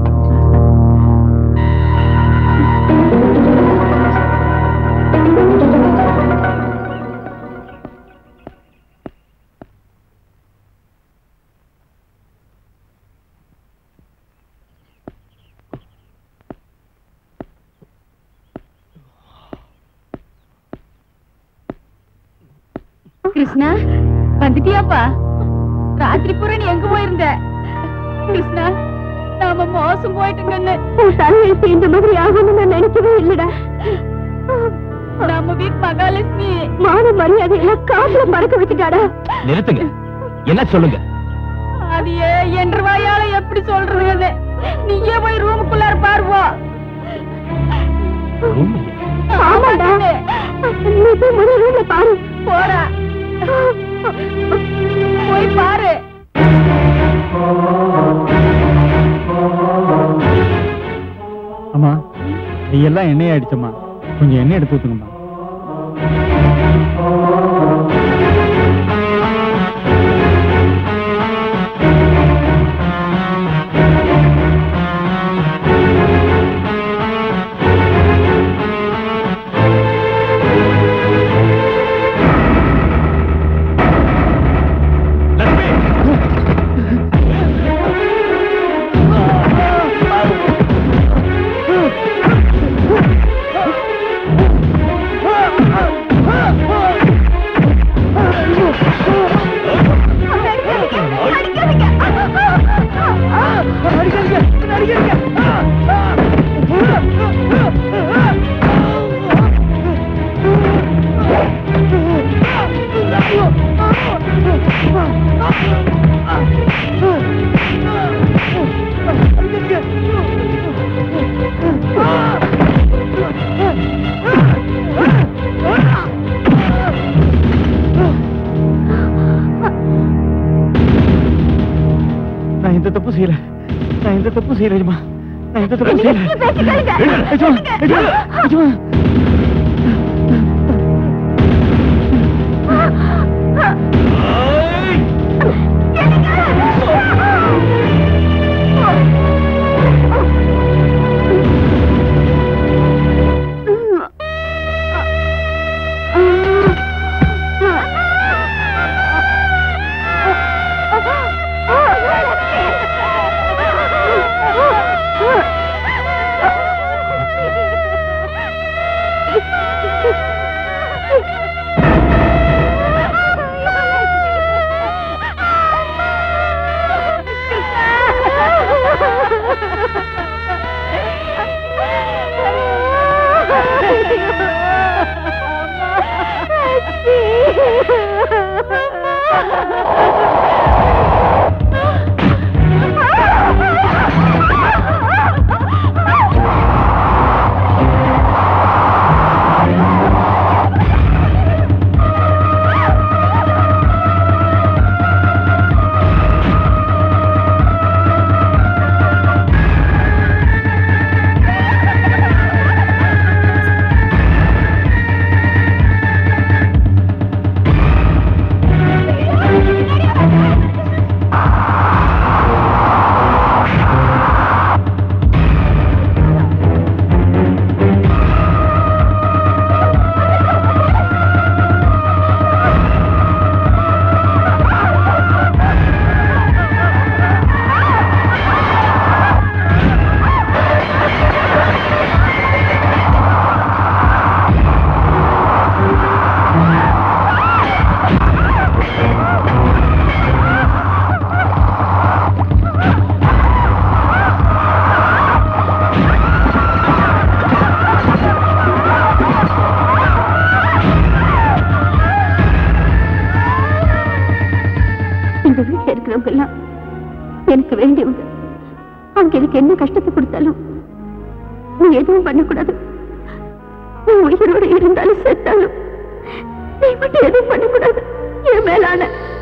கிருஷ்ணா வந்துட்டியாப்பா ராத்திரி பூரா நீ எங்க போயிருந்த கிருஷ்ணா நாம மோசம் போயிட்டுங்கன்னு உன் தலையெழுத்து இந்த மாதிரி ஆகும்னு நான் நினைக்கவே இல்லடா நம்ம வீட்டு மகாலட்சுமி மான மரியாதை எல்லாம் காதுல மறக்க வச்சுட்டாடா நிறுத்துங்க என்ன சொல்லுங்க அது ஏன் என்ற வாயால எப்படி சொல்றதுன்னு நீயே போய் ரூமுக்குள்ளார பாருவோ ஆமாடா நீ போய் முதல் ரூம்ல பாரு போடா போய் பாரு அம்மா கையெல்லாம் எண்ணெய் ஆயிடுச்சம்மா கொஞ்சம் எண்ணெய் எடுத்து ஊத்துங்கம்மா எந்த தப்பு செய்யல நான் எந்த தப்பு செய்யல எஜமா நான் எந்த தப்பு செய்யல நீ பேசி கேளுங்க. எஜமா எஜமா எஜமா இந்த வீட்டுல இருக்கிறவங்க எல்லாம் எனக்கு வேண்டியவங்க அவங்க எனக்கு என்ன கஷ்டத்தை கொடுத்தாலும் நீ எதுவும் பண்ணக்கூடாது நீ உயிரோட இருந்தாலும் செத்தாலும் நீ மட்டும் எதுவும் பண்ணக்கூடாது என் மேலான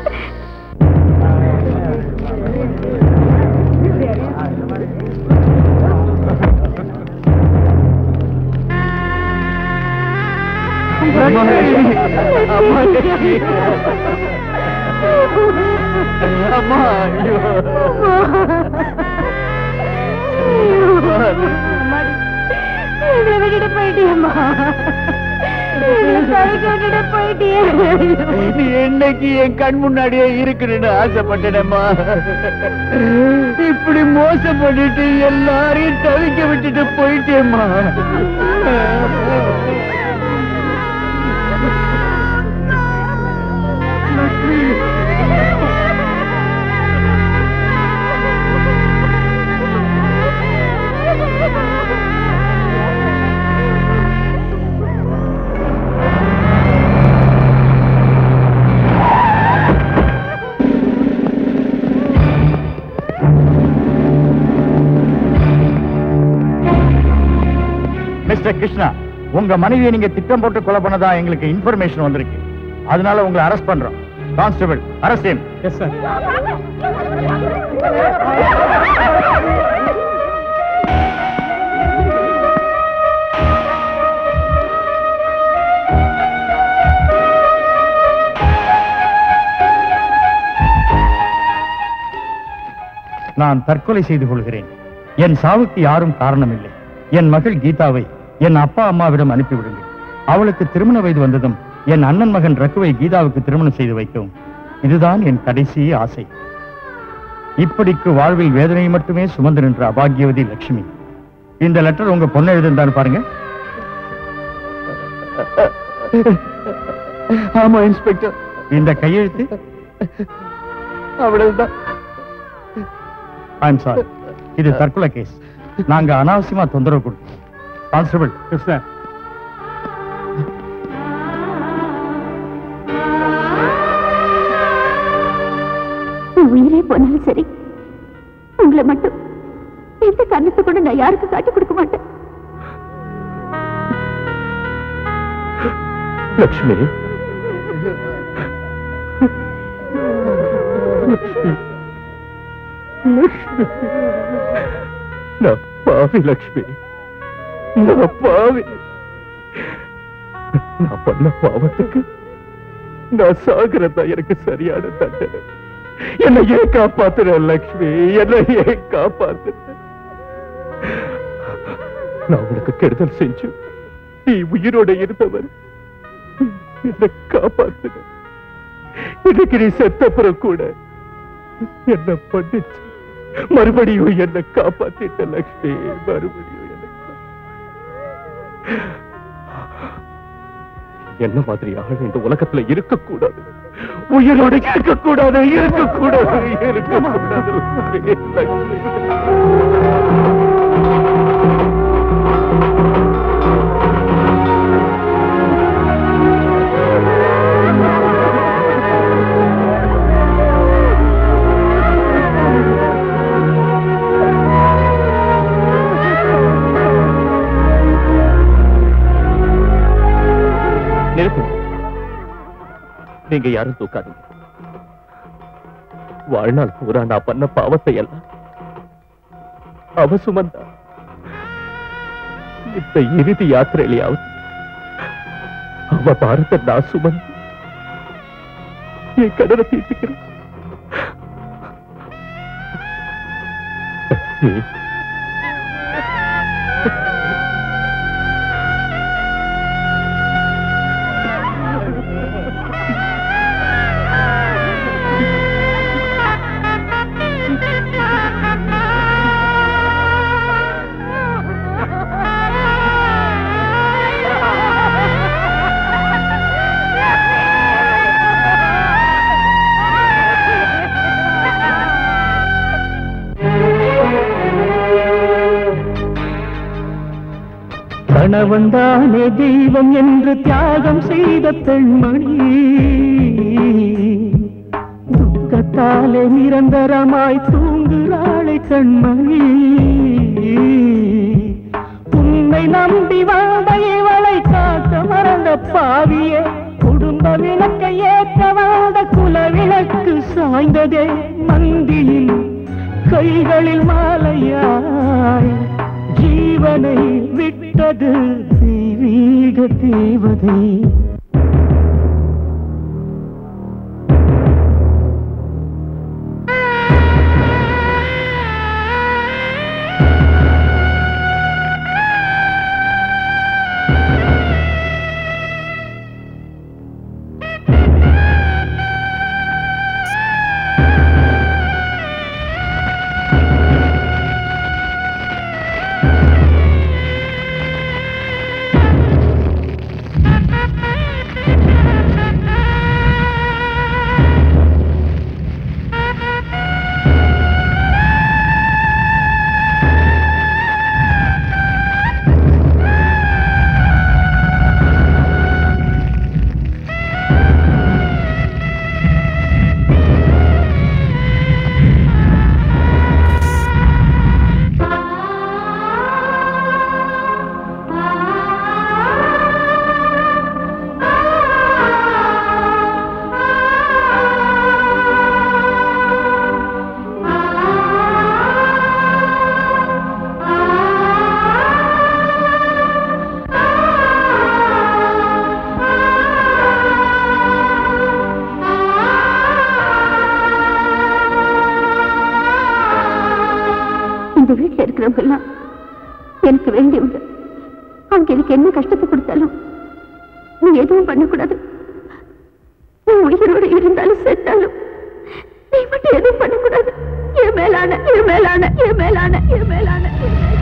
அம்மா ஐயோ என்னை விட்டுட்டு போயிட்டியம்மா என்னை தவிக்க விட்டுட்டு போயிட்டியே நீ என்னைக்கு என் கண் முன்னாடியே இருக்கணும்னு ஆசைப்பட்டேனம்மா இப்படி மோசம் பண்ணிட்டு எல்லாரையும் தவிக்க விட்டுட்டு போயிட்டேம்மா மிஸ்டர் கிருஷ்ணா உங்க மனைவியை நீங்க திட்டம் போட்டு கொலை பண்ணதா எங்களுக்கு இன்ஃபர்மேஷன் வந்திருக்கு அதனால உங்களை அரெஸ்ட் பண்றோம் கான்ஸ்டபிள் அரஸ்ட் எஸ் சார் நான் தற்கொலை செய்து கொள்கிறேன் என் சாவுக்கு யாரும் காரணமில்லை என் மகள் கீதாவை என் அப்பா அம்மாவிடம் அனுப்பிவிடுங்கள் அவளுக்கு திருமண வயது வந்ததும் என் அண்ணன் மகன் ரகுவை கீதாவுக்கு திருமணம் செய்து வைக்கவும் இதுதான் என் கடைசி ஆசை இப்படிக்கு வாழ்வில் வேதனை மட்டுமே சுமந்து நின்ற அபாகியவதி லட்சுமி இந்த லெட்டர் உங்க பொண்ணு எழுதிருந்தான்னு பாருங்க ஆமா இன்ஸ்பெக்டர் இந்த கையெழுத்து அவ்வளவுதான் ஐம் சாரி இது தற்கொலை கேஸ் நாங்க அனாவசியமா தொந்தரவு கொடுத்தோம் கான்ஸ்டபிள் சார் என் உயிரே போனாலும் சரி உங்களை மட்டும் எந்த காரணத்தை கூட நான் யாருக்கும் காட்டி கொடுக்க மாட்டேன் லட்சுமி லக்ஷ்மி நான் பாவி லக்ஷ்மி நான் பாவி நான் பண்ண பாவத்துக்கு நான் சாகிறதா எனக்கு சரியான தண்டனை என்னை ஏன் காப்பாத்துற லக்ஷ்மி என்னை ஏன் காப்பாத்துற நான் உனக்கு கெடுதல் செஞ்சு நீ உயிரோட இருந்தவர் என்னை காப்பாத்துற இன்னைக்கு நீ செத்தப்புறம் கூட என்ன பண்ணிச்சு மறுபடியும் என்ன காப்பாத்திட்ட லக்ஷ்மி மறுபடியும் என்ன கா- என்ன மாதிரி ஆள் இந்த உலகத்துல இருக்கக்கூடாது உயிரோட இருக்கக்கூடாது இருக்கக்கூடாது இருக்கக்கூடாது லக்ஷ்மி. நிறுத்து நீங்க யாரும் தூக்காதீங்க வாழ்நாள் பூரா நான் பண்ண பாவத்தை எல்லாம் அவ சுமந்தா இந்த இறுதி யாத்திரையிலாவது அவ பாரத்தை நான் சுமந்து என் கடனை தீர்த்துக்கிறேன் கணவன்தானே தெய்வம் என்று தியாகம் செய்த பெண்மணி துக்கத்தாலே நிரந்தரமாய் தூங்குகிறாளை கண்மணி உன்னை நம்பி வாழ்ந்த இவளை காக்க மறந்த பாவியே குடும்ப விளக்கை ஏற்க வாழ்ந்த குல விளக்கு சாய்ந்ததே மந்தியில் கைகளில் மாலையாய் ஜீவனை விட்டது தெய்வீக தேவதை இந்த வீட்டுல இருக்கிறவங்க எல்லாம் எனக்கு வேண்டியவங்க அவங்க எனக்கு என்ன கஷ்டத்தை கொடுத்தாலும் நீ எதுவும் பண்ணக்கூடாது நீ உயிரோட இருந்தாலும் செத்தாலும் நீ மட்டும் எதுவும் பண்ணக்கூடாது என் மேலான என் மேலான என் மேலான என் மேலான என் மேலான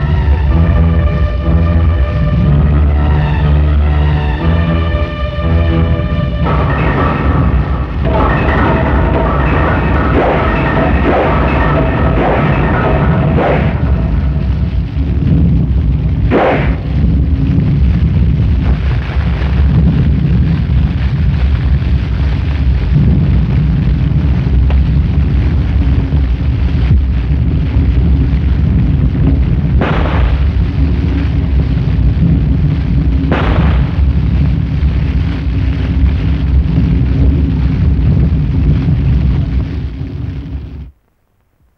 ஆ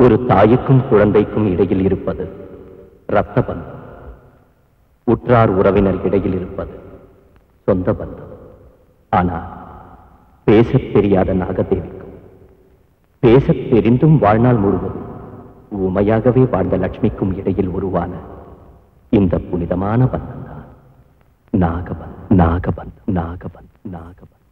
ஒரு தாய்க்கும் குழந்தைக்கும் இடையில் இருப்பது இரத்த பந்தம் உற்றார் உறவினர் இடையில் இருப்பது சொந்த பந்தம் ஆனால் பேசத் தெரியாத நாகதேவிக்கும் பேசத் தெரிந்தும் வாழ்நாள் முழுவதும் உமையாகவே வாழ்ந்த லட்சுமிக்கும் இடையில் உருவான இந்த புனிதமான பந்தம் தான் நாகபந்த் நாகபந்த் நாகபந்த் நாகபந்த்